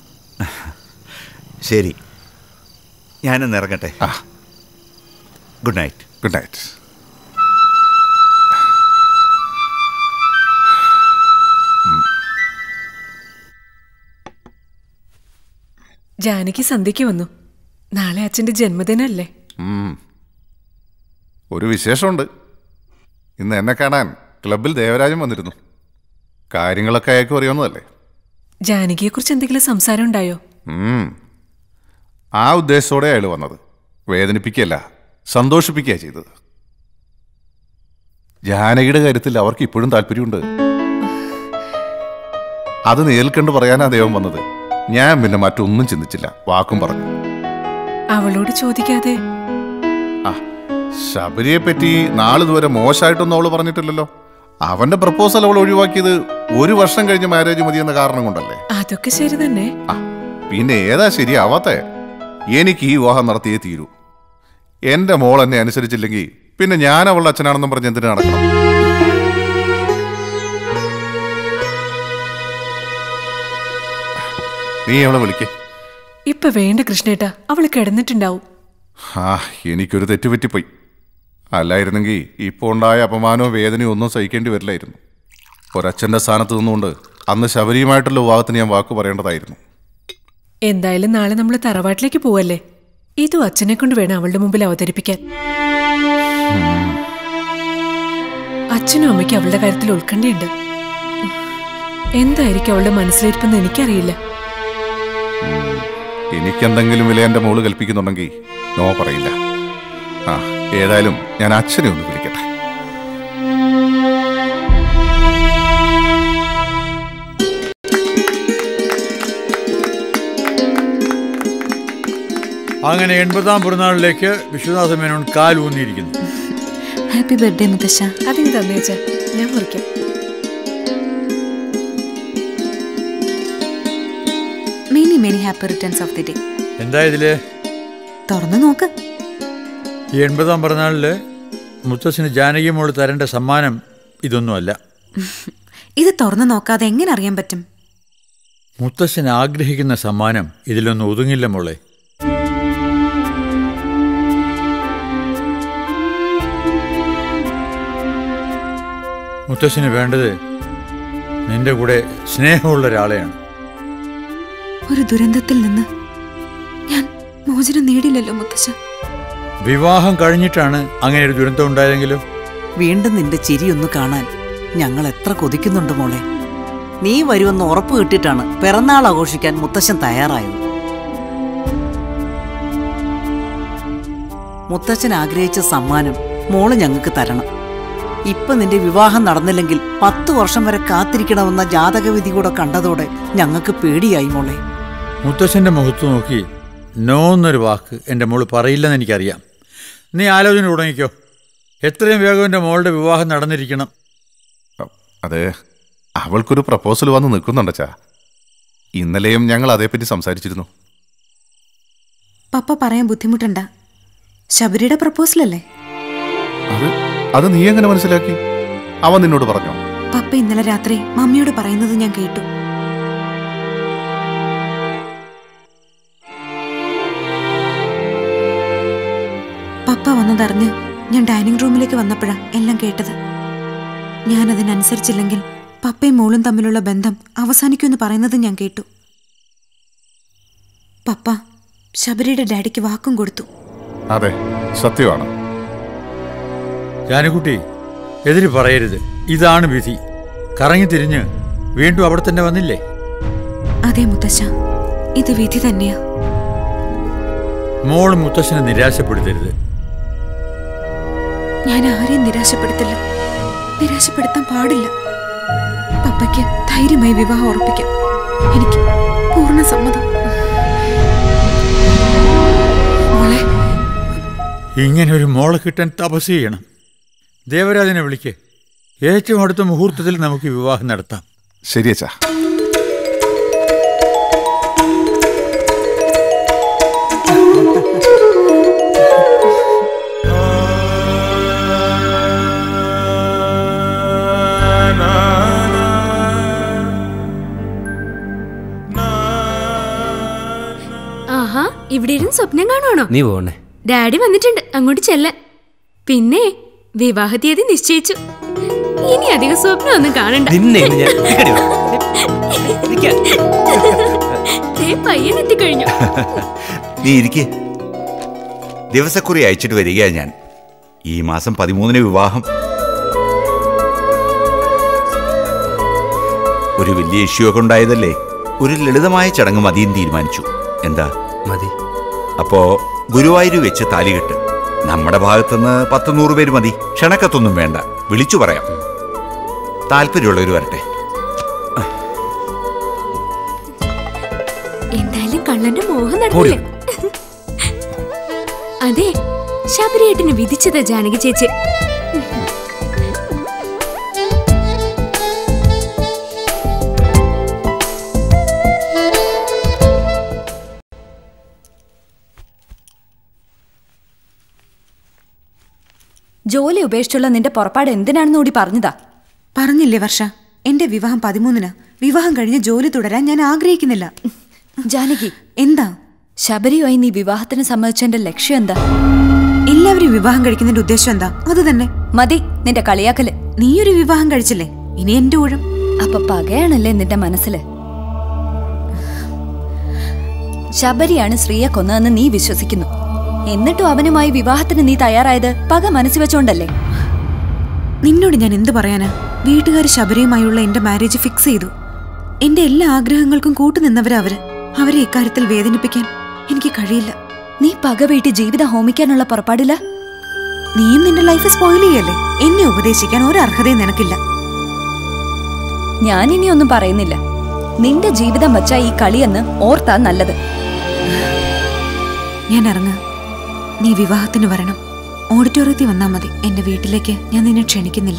ശരി ഞാനൊന്ന് ഇറങ്ങട്ടെ good night good night Janaki സന്ധ്യയ്ക്ക് വന്നു നാളെ അച്ഛന്റെ ജന്മദിനമല്ലേ ഉം. ഒരു വിശേഷമുണ്ട് ഇന്ന് എന്നെ കാണാൻ ക്ലബിൽ ദേവരാജൻ വന്നിരുന്നു കാര്യങ്ങളൊക്കെ അയാൾക്കും അറിയാവുന്നതല്ലേ ജാനകിയെ കുറിച്ച് എന്തെങ്കിലും സംസാരം ഉണ്ടായോ ഉം. ആ ഉദ്ദേശത്തോടെ അയാൾ വന്നത് വേദനിപ്പിക്കുകയല്ല സന്തോഷിപ്പിക്കുക ചെയ്തത് ജാനകിയുടെ കാര്യത്തിൽ അവർക്ക് ഇപ്പോഴും താല്പര്യമുണ്ട് അത് നേരിൽ കണ്ട് പറയാനാ ദൈവം വന്നത് ഞാൻ പിന്നെ മറ്റൊന്നും ചിന്തിച്ചില്ല വാക്കും പറഞ്ഞു അവളോട് ചോദിക്കാതെ ശബരിയെ പറ്റി നാളിതുവരെ മോശമായിട്ടൊന്നും അവള് പറഞ്ഞിട്ടില്ലല്ലോ അവന്റെ പ്രപ്പോസൽ അവൾ ഒഴിവാക്കിയത് ഒരു വർഷം കഴിഞ്ഞ് മാരേജ് മതിയെന്ന കാരണം കൊണ്ടല്ലേ അതൊക്കെ ശരി തന്നെ പിന്നെ ഏതാ ശരിയാവാത്തേ എനിക്ക് ഈ വിവാഹം നടത്തിയേ തീരൂ എന്റെ മോൾ എന്നെ അനുസരിച്ചില്ലെങ്കിൽ പിന്നെ ഞാൻ അവളുടെ അച്ഛനാണെന്നും പറഞ്ഞ് എന്തിനു നടക്കണം നീ അവളെ വിളിക്കേ ഇപ്പൊ വേണ്ട കൃഷ്ണേട്ടാ അവള് കിടന്നിട്ടുണ്ടാവും ആ എനിക്കൊരു തെറ്റുപറ്റിപ്പോയി അല്ലായിരുന്നെങ്കിൽ ഇപ്പോൾ ഉണ്ടായ അപമാനവും വേദനയും ഒന്നും സഹിക്കേണ്ടി വരില്ലായിരുന്നു ഒരച്ഛൻ്റെ സ്ഥാനത്ത് നിന്നുകൊണ്ട് അന്ന് ശബരിയുമായിട്ടുള്ള വിവാഹത്തിന് ഞാൻ വാക്ക് പറയേണ്ടതായിരുന്നു എന്തായാലും നാളെ നമ്മൾ തറവാട്ടിലേക്ക് പോവല്ലേ ഇതും അച്ഛനെ കൊണ്ട് വേണം അവളുടെ മുമ്പിൽ അവതരിപ്പിക്കാൻ അച്ഛനും അമ്മയ്ക്കും അവളുടെ കാര്യത്തിൽ ഉത്കണ്ഠയുണ്ട് എന്തായിരിക്കും അവളുടെ മനസ്സിലിരിപ്പെന്ന് എനിക്കറിയില്ല എനിക്കെന്തെങ്കിലും വില എൻ്റെ മോള് കൽപ്പിക്കുന്നുണ്ടെങ്കിൽ നോ പറയില്ല ആ ഏതായാലും ഞാൻ അച്ഛനെ ഒന്ന് വിളിക്കട്ടെ അങ്ങനെ എൺപതാം പിറന്നാളിലേക്ക് വിശ്വനാഥ മേനോൻ കാൽ ഊന്നിയിരിക്കുന്നു ഹാപ്പി ബർത്ത്ഡേ മുത്തശ്ശ അതിന് തന്നേച്ചാ ഞാൻ മുറിക്കാം many many happy returns of the day എന്താ ഇതില് തുറന്നു നോക്ക് ഈ എൺപതാം പിറന്നാളില് മുത്തശ്ശന് ജാനകി മോള് തരേണ്ട സമ്മാനം ഇതൊന്നുമല്ല ഇത് തുറന്നു നോക്കാതെ എങ്ങനെ അറിയാൻ പറ്റും മുത്തശ്ശൻ ആഗ്രഹിക്കുന്ന സമ്മാനം ഇതിലൊന്നും ഒതുങ്ങില്ല മോളെ മുത്തശ്ശന് വേണ്ടത് നിന്റെ കൂടെ സ്നേഹമുള്ള ഒരാളെയാണ് ഒരു ദുരന്തത്തിൽ നിന്ന് ഞാൻ മോചനം നേടില്ലല്ലോ മുത്തശ്ശ വിവാഹം കഴിഞ്ഞിട്ടാണ് അങ്ങനെ ഒരു ദുരന്തം ഉണ്ടായതെങ്കിലും വീണ്ടും നിന്റെ ചിരി ഒന്ന് കാണാൻ ഞങ്ങൾ എത്ര കൊതിക്കുന്നുണ്ട് മോളെ നീ വരുമെന്ന് ഉറപ്പ് കിട്ടിയിട്ടാണ് പിറന്നാൾ ആഘോഷിക്കാൻ മുത്തശ്ശൻ തയ്യാറായത് മുത്തച്ഛൻ ആഗ്രഹിച്ച സമ്മാനം മോള് ഞങ്ങൾക്ക് തരണം ഇപ്പൊ നിന്റെ വിവാഹം നടന്നില്ലെങ്കിൽ പത്തു വർഷം വരെ കാത്തിരിക്കണമെന്ന ജാതകവിധി കൂടെ കണ്ടതോടെ ഞങ്ങൾക്ക് പേടിയായി മോളെ മുത്തശ്ശൻ്റെ മുഖത്ത് നോക്കി നോ എന്നൊരു വാക്ക് എൻ്റെ മോള് പറയില്ലെന്ന് എനിക്കറിയാം നീ ആലോചന തുടങ്ങിക്കോ എത്രയും വേഗം എൻ്റെ മോളുടെ വിവാഹം നടന്നിരിക്കണം അതെ അവൾക്കൊരു പ്രപ്പോസൽ വന്ന് നിൽക്കുന്നുണ്ടച്ചാ ഇന്നലെയും ഞങ്ങൾ അതേപ്പറ്റി സംസാരിച്ചിരുന്നു പപ്പ പറയാൻ ബുദ്ധിമുട്ടണ്ട ശബരിയുടെ പ്രപ്പോസലല്ലേ അത് അത് നീ എങ്ങനെ മനസ്സിലാക്കി അവൻ നിന്നോട് പറഞ്ഞോ പപ്പ ഇന്നലെ രാത്രി മമ്മിയോട് പറയുന്നത് ഞാൻ കേട്ടു പപ്പ വന്നതറിഞ്ഞ് ഞാൻ ഡൈനിങ് റൂമിലേക്ക് വന്നപ്പോഴാ എല്ലാം കേട്ടത് ഞാൻ അതിനനുസരിച്ചില്ലെങ്കിൽ പപ്പയും മോളും തമ്മിലുള്ള ബന്ധം അവസാനിക്കുമെന്ന് പറയുന്നത് ഞാൻ കേട്ടു പപ്പ ശബരിയുടെ ഡാഡിക്ക് വാക്കും കൊടുത്തു അതെ സത്യമാണ് ജാനുകുട്ടി എതിര് പറയരുത് ഇതാണ് വിധി കറങ്ങി തിരിഞ്ഞ് വീണ്ടും അവിടെ തന്നെ വന്നില്ലേ അതെ മുത്തശ്ശ ഇത് വിധി തന്നെയാ മോൾ മുത്തശ്ശനെ നിരാശപ്പെടുത്തരുത് ഞാൻ ആരെയും നിരാശപ്പെടുത്തില്ല നിരാശപ്പെടുത്താൻ പാടില്ല പപ്പയ്ക്ക് ധൈര്യമായി വിവാഹം ഉറപ്പിക്കാം എനിക്ക് പൂർണ്ണ സമ്മതം മോളെ ഇങ്ങനെ ഒരു മോളെ കിട്ടാൻ തപസ് ചെയ്യണം ദേവരാജനെ വിളിക്ക് ഏറ്റവും അടുത്ത മുഹൂർത്തത്തിൽ നമുക്ക് വിവാഹം നടത്താം ശരിയച്ചാ ആഹാ ഇവിടെ ഇരുന്ന് സ്വപ്നം കാണുവാണോ നീ പോണേ ഡാഡി വന്നിട്ടുണ്ട് അങ്ങോട്ട് ചെല്ല പിന്നെ വിവാഹ തീയതി നിശ്ചയിച്ചു ഇനി അധികം സ്വപ്നം ഒന്നും കാണണ്ട നിന്നെ ഇന്ന് ഞാൻ ഇക്കടി വാ. ദേ പയ്യൻ എത്തിക്കഴിഞ്ഞു നീ ഇരിക്കെ ദിവസക്കുറി അയച്ചിട്ട് വരികയാ ഞാൻ ഈ മാസം പതിമൂന്നിന് വിവാഹം ഒരു വലിയ ഇഷ്യൂ ഒക്കെ ഉണ്ടായതല്ലേ ഒരു ലളിതമായ ചടങ്ങ് മതിയും തീരുമാനിച്ചു എന്താ മതി അപ്പോ ഗുരുവായൂർ വെച്ച് താലികെട്ട് നമ്മുടെ ഭാഗത്തുനിന്ന് പത്ത് നൂറ് പേര് മതി ക്ഷണക്കത്തൊന്നും വേണ്ട വിളിച്ചു പറയാം താല്പര്യമുള്ളവർ വരട്ടെ എന്തായാലും കള്ളന്റെ മോഹം നടന്നില്ലേ അതെ ശബരിയേട്ടന് വിധിച്ചതാ ജാനകി ചേച്ചി ജോലി ഉപേക്ഷിച്ചുള്ള നിന്റെ പുറപ്പാട് എന്തിനാണെന്ന് കൂടി പറഞ്ഞതാ പറഞ്ഞില്ലേ വർഷ എന്റെ വിവാഹം പതിമൂന്നിന് വിവാഹം കഴിഞ്ഞ് ജോലി തുടരാൻ ഞാൻ ആഗ്രഹിക്കുന്നില്ല ജാനകി എന്താ ശബരിയുമായി നീ വിവാഹത്തിന് സമ്മതിച്ചെന്റെ ലക്ഷ്യം എന്താ എല്ലാവരും വിവാഹം കഴിക്കുന്നതിന്റെ ഉദ്ദേശം എന്താ അത് തന്നെ മതി നിന്റെ കളിയാക്കല് നീ ഒരു വിവാഹം കഴിച്ചില്ലേ ഇനി എന്റെ ഊഴം അപ്പൊ പകയാണല്ലേ നിന്റെ മനസ്സില് ശബരിയാണ് ശ്രീയെ കൊന്നതെന്ന് നീ വിശ്വസിക്കുന്നു എന്നിട്ടും അവനുമായി വിവാഹത്തിന് നീ തയ്യാറായത് പക മനസ്സിൽ വെച്ചോണ്ടല്ലേ നിന്നോട് ഞാൻ എന്ത് പറയാനാ വീട്ടുകാർ ശബരിയുമായുള്ള എന്റെ മാരേജ് ഫിക്സ് ചെയ്തു എന്റെ എല്ലാ ആഗ്രഹങ്ങൾക്കും കൂട്ടുനിന്നവരാ അവര് അവരെ ഇക്കാര്യത്തിൽ വേദനിപ്പിക്കാൻ എനിക്ക് കഴിയില്ല നീ പക വീട്ടി ജീവിതം ഹോമിക്കാനുള്ള പുറപ്പാടില്ല നീയും നിന്റെ ലൈഫ് സ്പോയിൽ ചെയ്യല്ലേ എന്നെ ഉപദേശിക്കാൻ ഒരു അർഹതയും നിനക്കില്ല ഞാൻ ഇനി ഒന്നും പറയുന്നില്ല നിന്റെ ജീവിതം വച്ച ഈ കളിയെന്ന് ഓർത്താ നല്ലത് ഞാൻ ഇറങ്ങ നീ വിവാഹത്തിന് വരണം ഓഡിറ്റോറിയത്തിൽ വന്നാൽ മതി എന്റെ വീട്ടിലേക്ക് ഞാൻ നിന്നെ ക്ഷണിക്കുന്നില്ല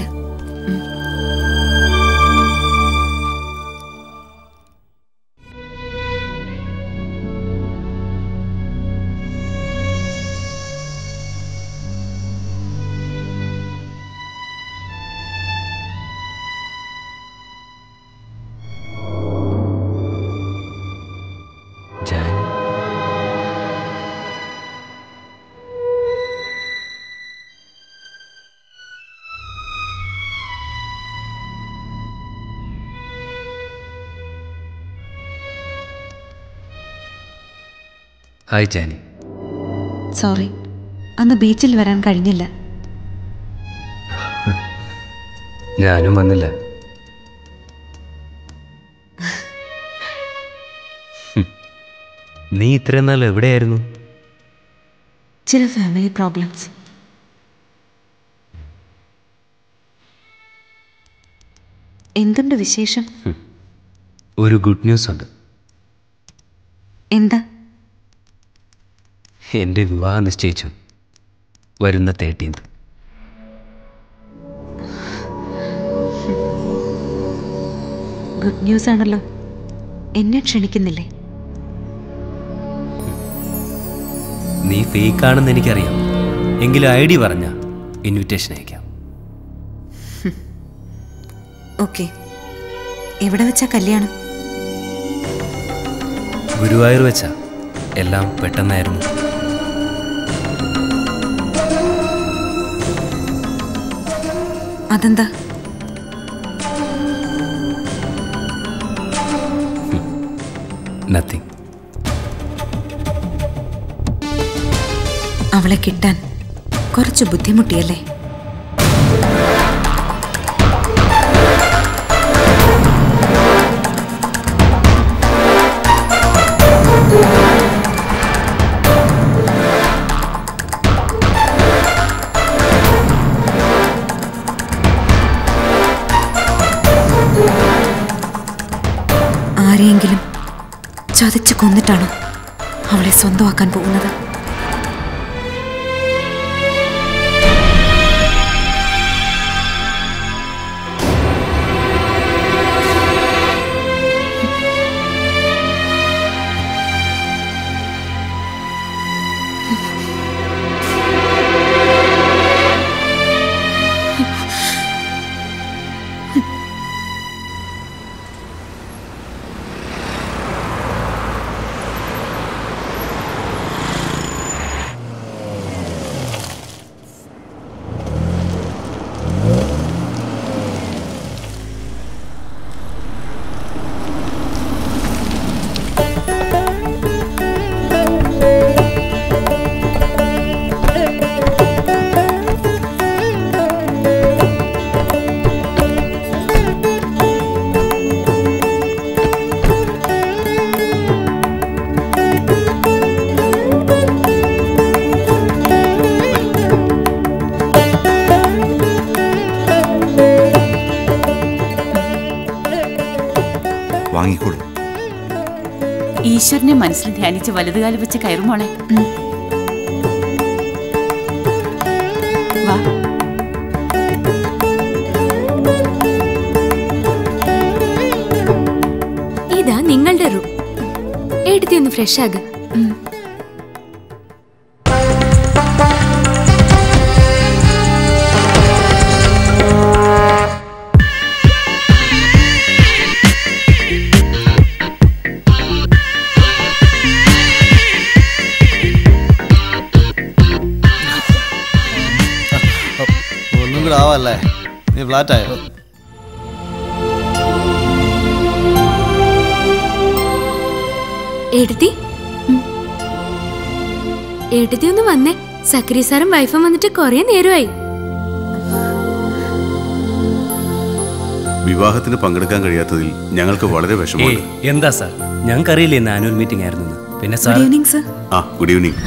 ഹായ് ജാനി സോറി അന്ന് ബീച്ചിൽ വരാൻ കഴിഞ്ഞില്ല ഞാനും വന്നില്ല ഹും. നീ ഇത്രയും നാൾ എവിടെയായിരുന്നു ചില ഫാമിലി പ്രോബ്ലംസ് എന്തുണ്ട് വിശേഷം ഒരു ഗുഡ് ന്യൂസ് ഉണ്ട് എന്താ എൻ്റെ വിവാഹം നിശ്ചയിച്ചു വരുന്ന തേർട്ടീൻത് ഗുഡ് ന്യൂസ് ആണല്ലോ എന്നെ ക്ഷണിക്കുന്നില്ലേ നീ ഫേക്കാണെന്ന് എനിക്കറിയാം എങ്കിലും ഐ ഡി പറഞ്ഞ ഇൻവിറ്റേഷൻ അയക്കാം ഓക്കെ എവിടെ വെച്ചാ കല്യാണം ഗുരുവായൂർ വെച്ച എല്ലാം പെട്ടെന്നായിരുന്നു അതെന്താ നത്തിങ് അവളെ കിട്ടാൻ കുറച്ച് ബുദ്ധിമുട്ടിയല്ലേ ആരെയെങ്കിലും ചതച്ച് കൊന്നിട്ടാണോ അവളെ സ്വന്തമാക്കാൻ പോകുന്നത് വാങ്ങിക്കോളൂ ഈശ്വരനെ മനസ്സിൽ ധ്യാനിച്ച് വലതുകാലം വെച്ച് കയറുമോളെ വാ ഇതാ നിങ്ങളുടെ റൂം എടുത്തി ഒന്ന് ഫ്രഷ് ആകും ഒന്നും കൂടെ ആവല്ലേ നീ ഫ്ലാറ്റായോ എടുത്തി എടുത്തി ഒന്ന് വന്നേ സക്രി സാറും വൈഫും വന്നിട്ട് കൊറേ നേരമായി വിവാഹത്തിന് പങ്കെടുക്കാൻ കഴിയാത്തതിൽ ഞങ്ങൾക്ക് വളരെ വിഷമമുണ്ട് ഏയ്, എന്താ സാർ ഞങ്ങൾക്കറിയില്ലേ ഇന്ന് ആനുവൽ മീറ്റിംഗ് ആയിരുന്നു എന്ന്. പിന്നെ സാർ ഗുഡ് ഈവനിങ് സർ ആ ഗുഡ് ഈവനിങ്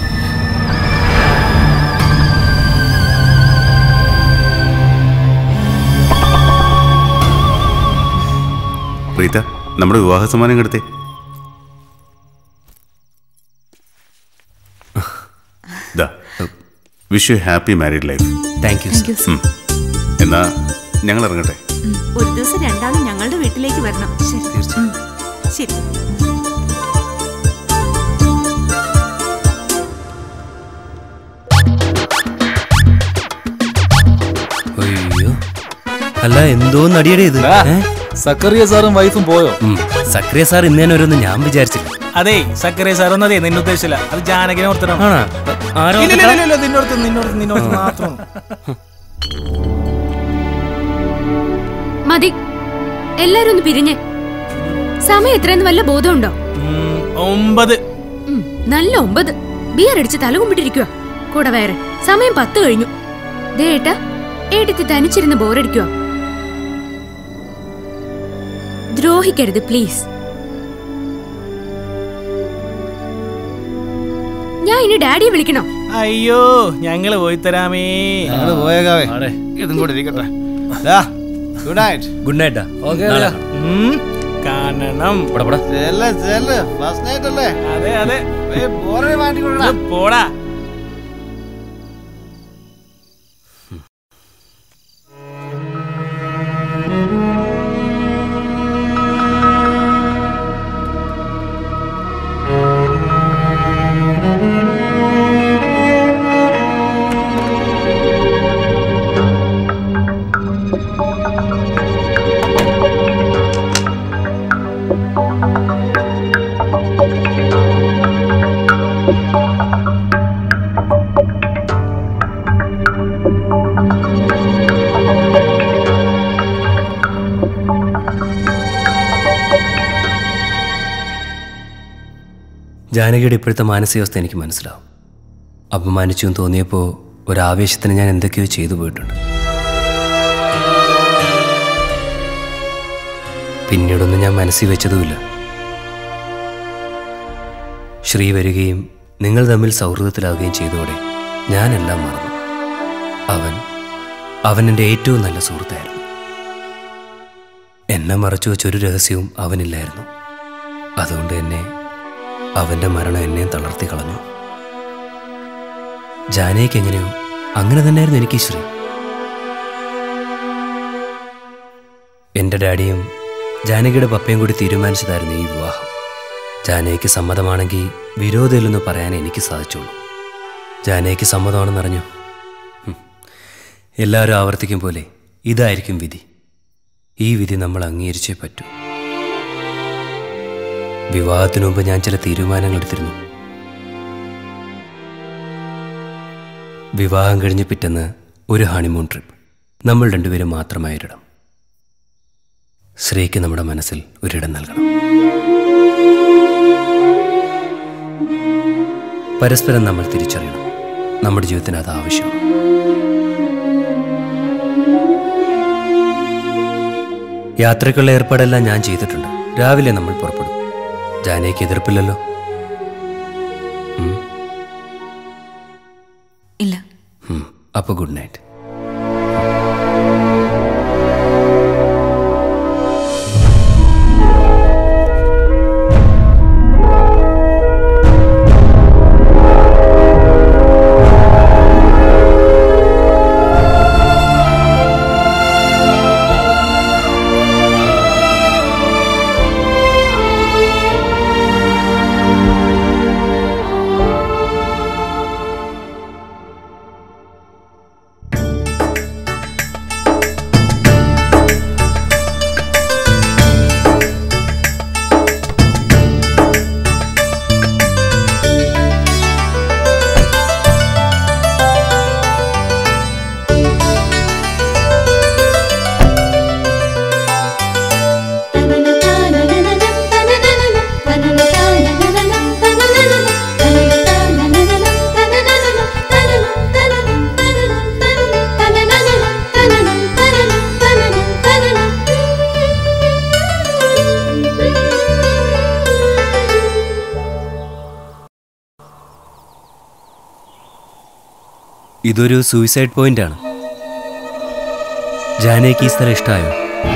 റീത്ത നമ്മുടെ വിവാഹ സമ്മാനം എടുത്തേ wish you happy married life thank you Thank you, sir. എന്നാ ഞങ്ങൾ ഇറങ്ങട്ടെ ഒരു ദിവസം രണ്ടാളും ഞങ്ങളുടെ വീട്ടിലേക്ക് വരണം ശരി ശരി അയ്യോ അല്ല എന്തോ നടിയടേ ഇത് സക്കറിയ സാറും വൈഫും പോയോ സക്രിയ സാർ ഇന്നേനെ ഓരോന്ന് ഞാൻ വിചാരിച്ചില്ല അതെ സക്കറിയ സാർ ഒന്നതേ നിന്നെ ഉദ്ദേശിച്ചില്ല അത് ജാനകിനെ ഓർത്തണം ആണോ? ആരോ ഇല്ല, ഇല്ല, ഓർത്തിട്ടാ? ഇല്ല, ഇല്ല, നിന്നോർത്ത് നിന്നോർത്ത് നിന്നോർത്ത് മാത്രം മതി എല്ലാരും ഒന്ന് പിരിഞ്ഞേ സമയം എത്രയെന്ന് വല്ല ബോധമുണ്ടോ ഒമ്പത് ഉം, നല്ല ഒമ്പത് ബിയർ അടിച്ച് തലകുമ്പിട്ടിരിക്കുക കൂടെ വേറെ സമയം പത്ത് കഴിഞ്ഞു ദേ ഏട്ടാ ഏട്ടത്തി തനിച്ചിരുന്ന് ബോറടിക്കുക ദ്രോഹിക്കരുത് പ്ലീസ് ഞാൻ ഇനി ഡാഡിയെ വിളിക്കണോ അയ്യോ ഞങ്ങള് പോയി തരാമേ ഞങ്ങള് പോയേക്കാവേ ഇതും കൂടെ ഇരിക്കട്ടെ ഗുഡ് നൈറ്റ് ഗുഡ് നൈറ്റാ ഓക്കേ, നാളെ അല്ലേ? ഉം, കാണണം ചെല്ല് ചെല്ല് ഫസ്റ്റ് നൈറ്റ് അല്ലേ അതെ അതെ ഏയ്, ബോറടി മാറ്റി കൊടുക്കടാ. ഇത് പോടാ ജാനകിയുടെ ഇപ്പോഴത്തെ മാനസികാവസ്ഥ എനിക്ക് മനസ്സിലാവും അപമാനിച്ചു എന്ന് തോന്നിയപ്പോൾ ഒരാവേശത്തിന് ഞാൻ എന്തൊക്കെയോ ചെയ്തു പോയിട്ടുണ്ട് പിന്നീടൊന്നും ഞാൻ മനസ്സിൽ വെച്ചതുമില്ല ശ്രീ വരികയും നിങ്ങൾ തമ്മിൽ സൗഹൃദത്തിലാവുകയും ചെയ്തോടെ ഞാനെല്ലാം മറന്നു അവൻ അവൻ എൻ്റെ ഏറ്റവും നല്ല സുഹൃത്തായിരുന്നു എന്നെ മറച്ചു വെച്ചൊരു രഹസ്യവും അവനില്ലായിരുന്നു അതുകൊണ്ട് തന്നെ അവൻ്റെ മരണം എന്നെയും തളർത്തി കളഞ്ഞു ജാനയ്ക്ക് എങ്ങനെയോ അങ്ങനെ തന്നെയായിരുന്നു എനിക്ക് ശ്രീ എൻ്റെ ഡാഡിയും ജാനകിയുടെ പപ്പയും കൂടി തീരുമാനിച്ചതായിരുന്നു ഈ വിവാഹം ജാനയ്ക്ക് സമ്മതമാണെങ്കിൽ വിരോധമില്ലെന്ന് പറയാൻ എനിക്ക് സാധിച്ചുള്ളൂ ജാനയ്ക്ക് സമ്മതമാണെന്നറിഞ്ഞു ഹും. എല്ലാവരും ആവർത്തിക്കും പോലെ ഇതായിരിക്കും വിധി ഈ വിധി നമ്മൾ അംഗീകരിച്ചേ പറ്റൂ വിവാഹത്തിനു മുമ്പ് ഞാൻ ചില തീരുമാനങ്ങൾ എടുത്തിരുന്നു വിവാഹം കഴിഞ്ഞ് പിറ്റേന്ന് ഒരു ഹണിമൂൺ ട്രിപ്പ് നമ്മൾ രണ്ടുപേരും മാത്രമായൊരിടം ശ്രീക്ക് നമ്മുടെ മനസ്സിൽ ഒരിടം നൽകണം പരസ്പരം നമ്മൾ തിരിച്ചറിയണം നമ്മുടെ ജീവിതത്തിന് അത് ആവശ്യമാണ് യാത്രയ്ക്കുള്ള ഏർപ്പാടെല്ലാം ഞാൻ ചെയ്തിട്ടുണ്ട് രാവിലെ നമ്മൾ പുറപ്പെടും ജാനയ്ക്ക് എതിർപ്പില്ലല്ലോ ഉം. ഇല്ല ഉം. അപ്പൊ ഗുഡ് നൈറ്റ് ഇതൊരു സൂയിസൈഡ് പോയിന്റ് ആണ് ജാനയ്ക്ക് ഈ സ്ഥലം ഇഷ്ടമായോ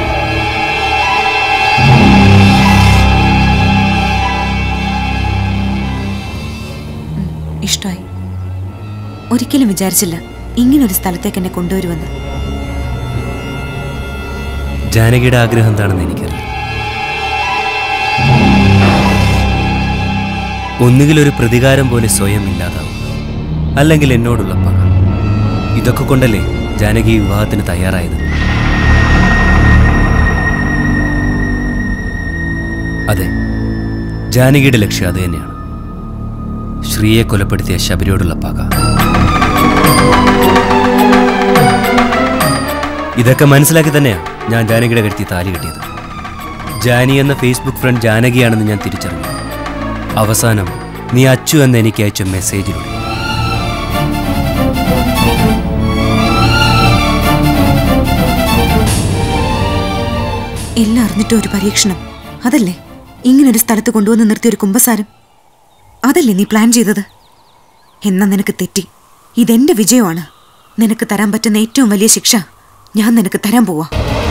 ഇഷ്ടമായി ഒരിക്കലും വിചാരിച്ചില്ല ഇങ്ങനൊരു സ്ഥലത്തേക്ക് എന്നെ കൊണ്ടുവരുമെന്ന് ജാനകിയുടെ ആഗ്രഹം എന്താണെന്ന് എനിക്കറിയാം ഒന്നുകിൽ ഒരു പ്രതികാരം പോലെ സ്വയം ഇല്ലാതാവും അല്ലെങ്കിൽ എന്നോടുള്ള പക ഇതൊക്കെ കൊണ്ടല്ലേ ജാനകി ഈ വിവാഹത്തിന് തയ്യാറായത് അതെ ജാനകിയുടെ ലക്ഷ്യം അത് തന്നെയാണ് ശ്രീയെ കൊലപ്പെടുത്തിയ ശബരിയോടുള്ള പക ഇതൊക്കെ മനസ്സിലാക്കി തന്നെയാണ് ഞാൻ ജാനകിയുടെ കരുത്തി താലി കെട്ടിയത് ജാനി എന്ന ഫേസ്ബുക്ക് ഫ്രണ്ട് ജാനകിയാണെന്ന് ഞാൻ തിരിച്ചറിഞ്ഞു അവസാനം നീ അച്ചു എന്ന് എനിക്ക് അയച്ച മെസ്സേജിലൂടെ എല്ലാം അറിഞ്ഞിട്ട് ഒരു പരീക്ഷണം അതല്ലേ ഇങ്ങനൊരു സ്ഥലത്ത് കൊണ്ടുവന്ന് നിർത്തിയ ഒരു കുമ്പസാരം അതല്ലേ നീ പ്ലാൻ ചെയ്തത് എന്നാ നിനക്ക് തെറ്റി ഇതെന്റെ വിജയമാണ് നിനക്ക് തരാൻ പറ്റുന്ന ഏറ്റവും വലിയ ശിക്ഷ ഞാൻ നിനക്ക് തരാൻ പോവാ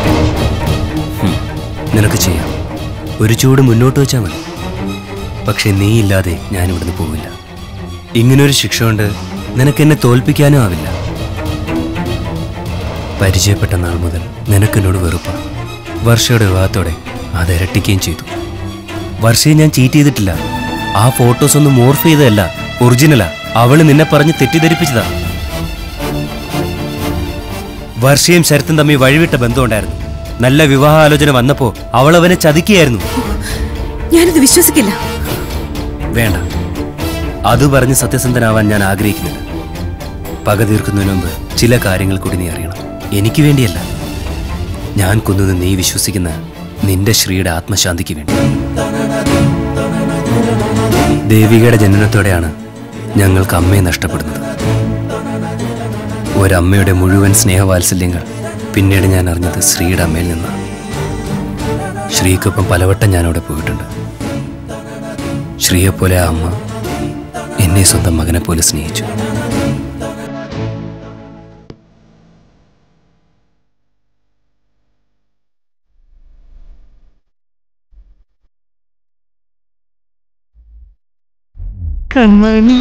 നിനക്ക് ചെയ്യാം ഒരു ചൂട് മുന്നോട്ട് വെച്ചാൽ മതി പക്ഷെ നീ ഇല്ലാതെ ഞാൻ ഇവിടുന്ന് പോവില്ല ഇങ്ങനൊരു ശിക്ഷ കൊണ്ട് നിനക്ക് എന്നെ തോൽപ്പിക്കാനും ആവില്ല പരിചയപ്പെട്ട നാൾ മുതൽ നിനക്കെന്നോട് വെറുപ്പ വർഷയുടെ വിവാഹത്തോടെ അത് ഇരട്ടിക്കുകയും ചെയ്തു വർഷയെ ഞാൻ ചീറ്റ് ചെയ്തിട്ടില്ല ആ ഫോട്ടോസ് ഒന്നും മോർഫ് ചെയ്തതല്ല ഒറിജിനലാ അവള് നിന്നെ പറഞ്ഞ് തെറ്റിദ്ധരിപ്പിച്ചതാ വർഷയും ശരത്തും തമ്മിൽ വഴിവിട്ട ബന്ധമുണ്ടായിരുന്നു നല്ല വിവാഹാലോചന വന്നപ്പോ അവൾ അവനെ ചതിക്കുകയായിരുന്നു ഞാനിത് വിശ്വസിക്കില്ല വേണ്ട അത് പറഞ്ഞ് സത്യസന്ധനാവാൻ ഞാൻ ആഗ്രഹിക്കുന്നില്ല പക തീർക്കുന്നതിന് മുമ്പ് ചില കാര്യങ്ങൾ കൂടി നീ അറിയണം എനിക്ക് വേണ്ടിയല്ല ഞാൻ കൊന്നത് നീ വിശ്വസിക്കുന്ന നിന്റെ ശ്രീയുടെ ആത്മശാന്തിക്ക് വേണ്ടി ദേവികയുടെ ജനനത്തോടെയാണ് ഞങ്ങൾക്ക് അമ്മയെ നഷ്ടപ്പെടുന്നത് ഒരമ്മയുടെ മുഴുവൻ സ്നേഹവാത്സല്യങ്ങൾ പിന്നീട് ഞാൻ അറിഞ്ഞത് ശ്രീയുടെ അമ്മയിൽ നിന്നാണ് ശ്രീക്കൊപ്പം പലവട്ടം ഞാനവിടെ പോയിട്ടുണ്ട് ശ്രീയെപ്പോലെ ആ അമ്മ എന്നെ സ്വന്തം മകനെ പോലെ സ്നേഹിച്ചു കൺമണി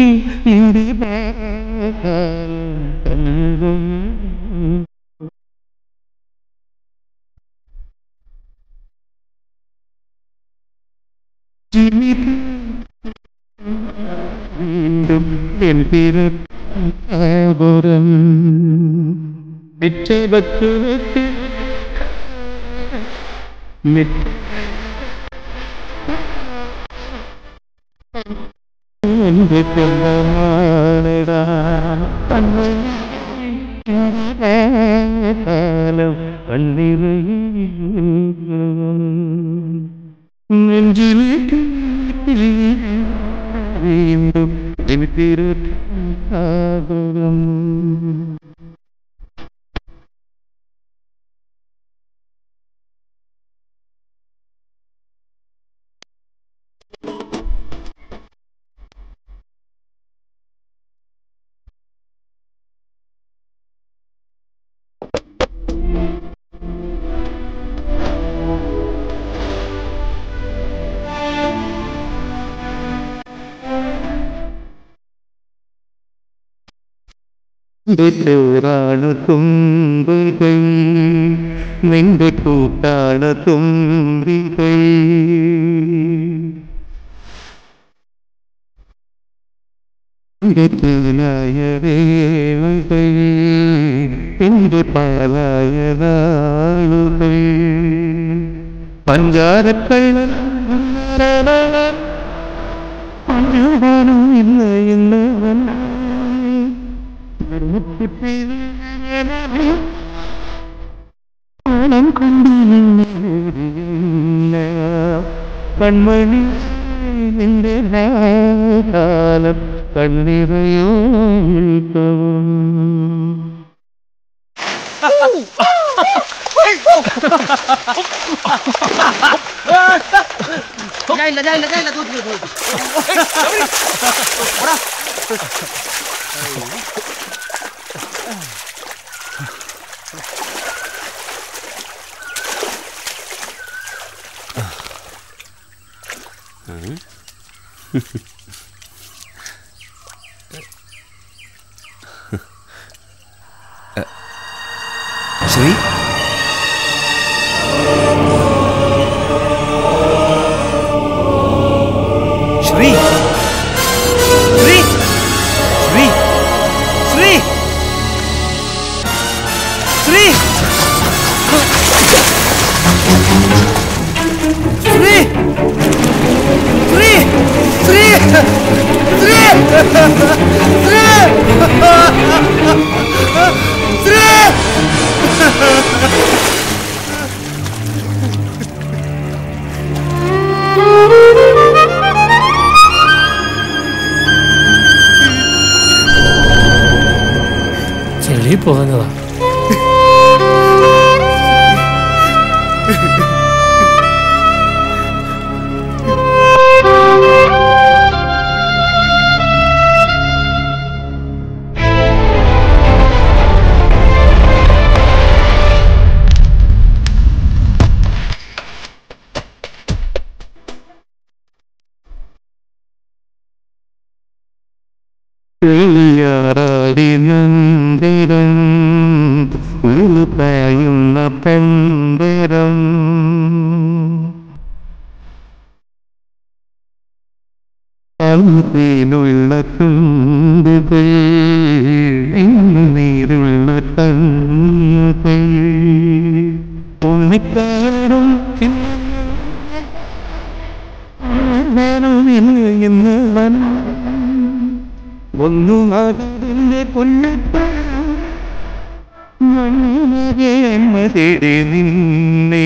വീണ്ടും എൻ തിരുപുരം നിക്ഷേപത്തു വെച്ച് എന്റെ സ്വന്തമാണിടാ കൺമണി കാലം കണ്ണിറയും നെഞ്ചിലേക്ക് വീണ്ടും എനിത്തിരുത്താകും ാണ് തുമ്പുകൾ നിന്റെ കൂട്ടാണ് തുമ്പികൾ ായ രേവകൾ എന്റെ പാലായ നാളുകൾ പഞ്ചാരക്കള്ളൻ പഞ്ചാരം ഇല്ല എന്നവൻ പണം കൊണ്ടില്ല കൺമണി നിന്റെ കാലം കണ്ണിറയോ ഞാനില്ല ഞാനില്ല ഞാനില്ല തോറ്റു തോറ്റു ശ്രീ ശ്രീ ശ്രീ ശ്രീ ശ്രീ ശ്രീ ശ്രീ ശ്രീ ശ്രീ ശ്രീ ശ്രീ ചെളി പോന്നതാ കിളിയാറാടിനന്ദിരം വെളുപ്പായുന്ന പെൺപരം അന്തിനുള്ള തുമ്പുകൾ നീരുള്ള കണ്ണുകൾ ഉണ്ണിക്കാരും ഇന്ന് ഒന്നും അതിന്റെ കൊല്ലത്ത തേടി നിന്നേ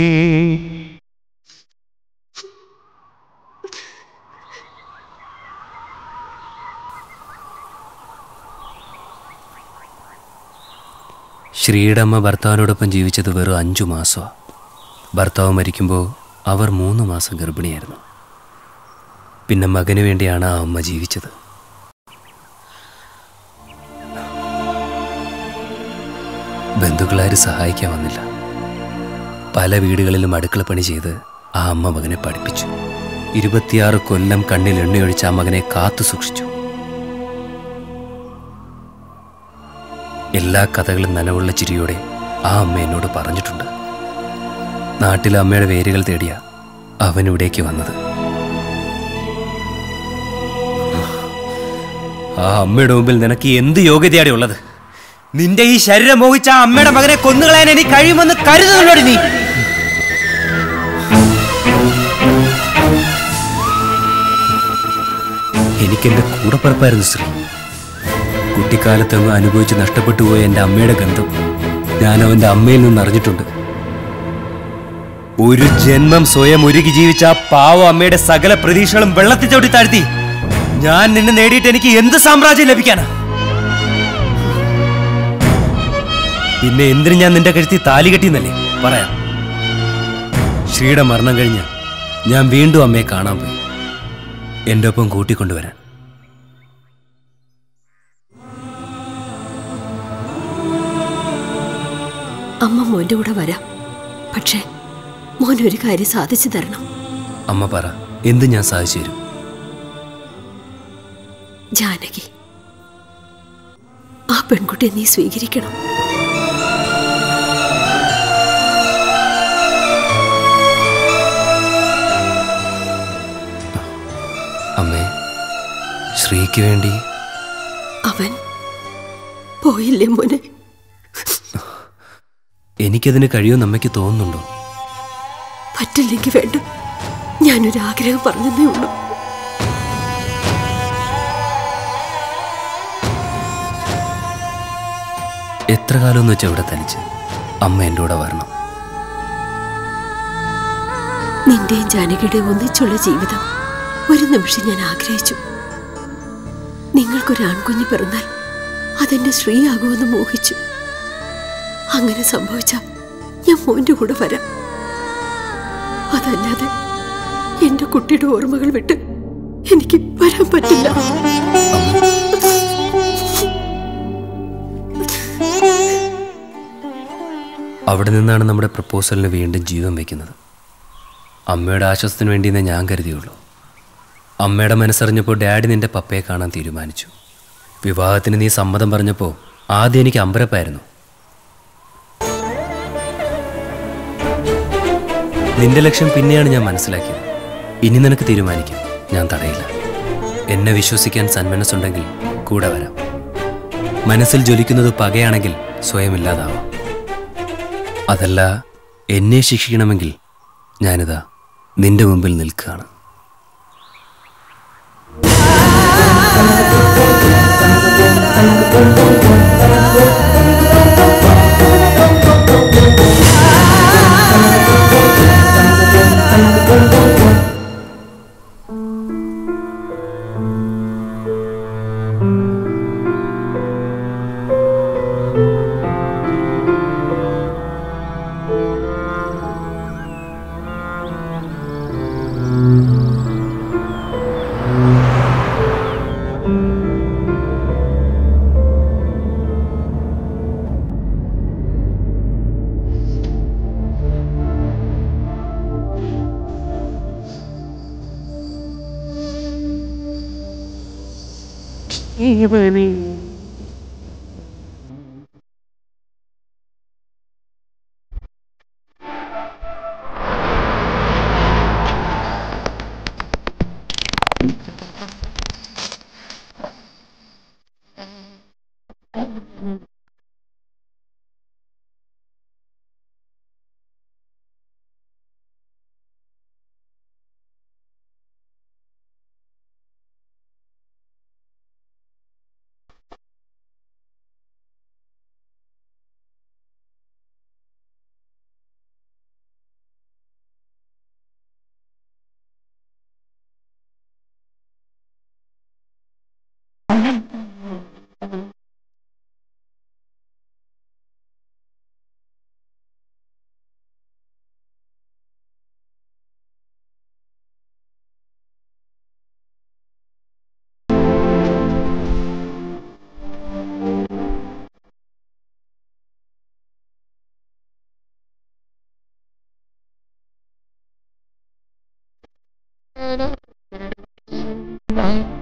ശ്രീയുടെ അമ്മ ഭർത്താവിനോടൊപ്പം ജീവിച്ചത് വെറും അഞ്ചു മാസമാണ് ഭർത്താവ് മരിക്കുമ്പോൾ അവർ മൂന്ന് മാസം ഗർഭിണിയായിരുന്നു പിന്നെ മകന് വേണ്ടിയാണ് ആ അമ്മ ജീവിച്ചത് ബന്ധുക്കളാരും സഹായിക്കാൻ വന്നില്ല പല വീടുകളിലും അടുക്കള പണി ചെയ്ത് ആ അമ്മ മകനെ പഠിപ്പിച്ചു ഇരുപത്തിയാറ് കൊല്ലം കണ്ണിൽ എണ്ണയൊഴിച്ച് ആ മകനെ കാത്തു സൂക്ഷിച്ചു എല്ലാ കഥകളും നനവുള്ള ചിരിയോടെ ആ അമ്മ എന്നോട് പറഞ്ഞിട്ടുണ്ട് നാട്ടിലെ അമ്മയുടെ വേരുകൾ തേടിയ അവൻ ഇവിടേക്ക് വന്നത് ആ അമ്മയുടെ മുമ്പിൽ നിനക്ക് എന്ത് യോഗ്യതയാണ് ഉള്ളത് നിന്റെ ഈ ശരീരം മോഹിച്ച ആ അമ്മയുടെ മകനെ കൊന്നുകളയാൻ എനിക്ക് കഴിയുമെന്ന് കരുതുന്നുണ്ടോ നീ എനിക്കെന്റെ കൂടപ്പറപ്പായിരുന്നു ശ്രീ കുട്ടിക്കാലത്തങ്ങ് അനുഭവിച്ച് നഷ്ടപ്പെട്ടു പോയ എൻ്റെ അമ്മയുടെ ഗന്ധം ഞാൻ അവൻ്റെ അമ്മയിൽ നിന്ന് അറിഞ്ഞിട്ടുണ്ട് ഒരു ജന്മം സ്വയം ഒരുക്കി ജീവിച്ച ആ പാവ അമ്മയുടെ സകല പ്രതീക്ഷകളും വെള്ളത്തിൽ ചവിട്ടി താഴ്ത്തി ഞാൻ നിന്നെ നേടിയിട്ട് എനിക്ക് എന്ത് സാമ്രാജ്യം ലഭിക്കാനാ പിന്നെ എന്തിനു ഞാൻ നിന്റെ കഴുത്തി താലി കെട്ടിയെന്നല്ലേ പറയാം ശ്രീയുടെ മരണം കഴിഞ്ഞ് ഞാൻ വീണ്ടും അമ്മയെ കാണാൻ പോയി എൻ്റെ ഒപ്പം കൂട്ടിക്കൊണ്ടുവരാൻ അമ്മ മോന്റെ കൂടെ വരാം പക്ഷേ മോൻ ഒരു കാര്യം സാധിച്ചു തരണം അമ്മ പറ എന്ത് ഞാൻ സാധിച്ചു തരും ജാനകി ആ പെൺകുട്ടിയെ നീ സ്വീകരിക്കണം അമ്മേ ശ്രീക്ക് വേണ്ടി അവൻ പോയില്ലേ മോനെ എനിക്കതിന് കഴിയുമെന്ന് അമ്മയ്ക്ക് തോന്നുന്നുണ്ടോ പറ്റില്ലെങ്കിൽ വേണ്ട ഞാനൊരു ആഗ്രഹം പറഞ്ഞതേ ഉള്ളൂ എത്ര കാലം എന്ന് വെച്ചാൽ ഇവിടെ തനിച്ച് അമ്മ എൻ്റെ കൂടെ വരണം നിന്റെയും ജാനകിയുടെയും ഒന്നിച്ചുള്ള ജീവിതം ഒരു നിമിഷം ഞാൻ ആഗ്രഹിച്ചു നിങ്ങൾക്കൊരു ആൺകുഞ്ഞ് പിറന്നാൽ അതെന്റെ ശ്രീയാകുമെന്ന് മോഹിച്ചു അങ്ങനെ സംഭവിച്ച ഞാൻ മോന്റെ കൂടെ വരാം അതല്ലാതെ എന്റെ കുട്ടിയുടെ ഓർമ്മകൾ വിട്ട് എനിക്ക് വരാൻ പറ്റില്ല അവിടെ നിന്നാണ് നമ്മുടെ പ്രപ്പോസലിന് വീണ്ടും ജീവൻ വയ്ക്കുന്നത് അമ്മയുടെ ആശ്വാസത്തിന് വേണ്ടിയെന്നേ ഞാൻ കരുതിയുള്ളൂ അമ്മയുടെ മനസ്സറിഞ്ഞപ്പോൾ ഡാഡി നിന്റെ പപ്പയെ കാണാൻ തീരുമാനിച്ചു വിവാഹത്തിന് നീ സമ്മതം പറഞ്ഞപ്പോൾ ആദ്യം എനിക്ക് അമ്പരപ്പായിരുന്നു നിന്റെ ലക്ഷ്യം പിന്നെയാണ് ഞാൻ മനസ്സിലാക്കിയത് ഇനി നിനക്ക് തീരുമാനിക്കാം ഞാൻ തടയില്ല എന്നെ വിശ്വസിക്കാൻ സന്മനസ്സുണ്ടെങ്കിൽ കൂടെ വരാം മനസ്സിൽ ജ്വലിക്കുന്നത് പകയാണെങ്കിൽ സ്വയം ഇല്ലാതാവാം അതല്ല എന്നെ ശിക്ഷിക്കണമെങ്കിൽ ഞാനിതാ നിന്റെ മുമ്പിൽ നിൽക്കുകയാണ് Thank you. ഇവനെ Thank you.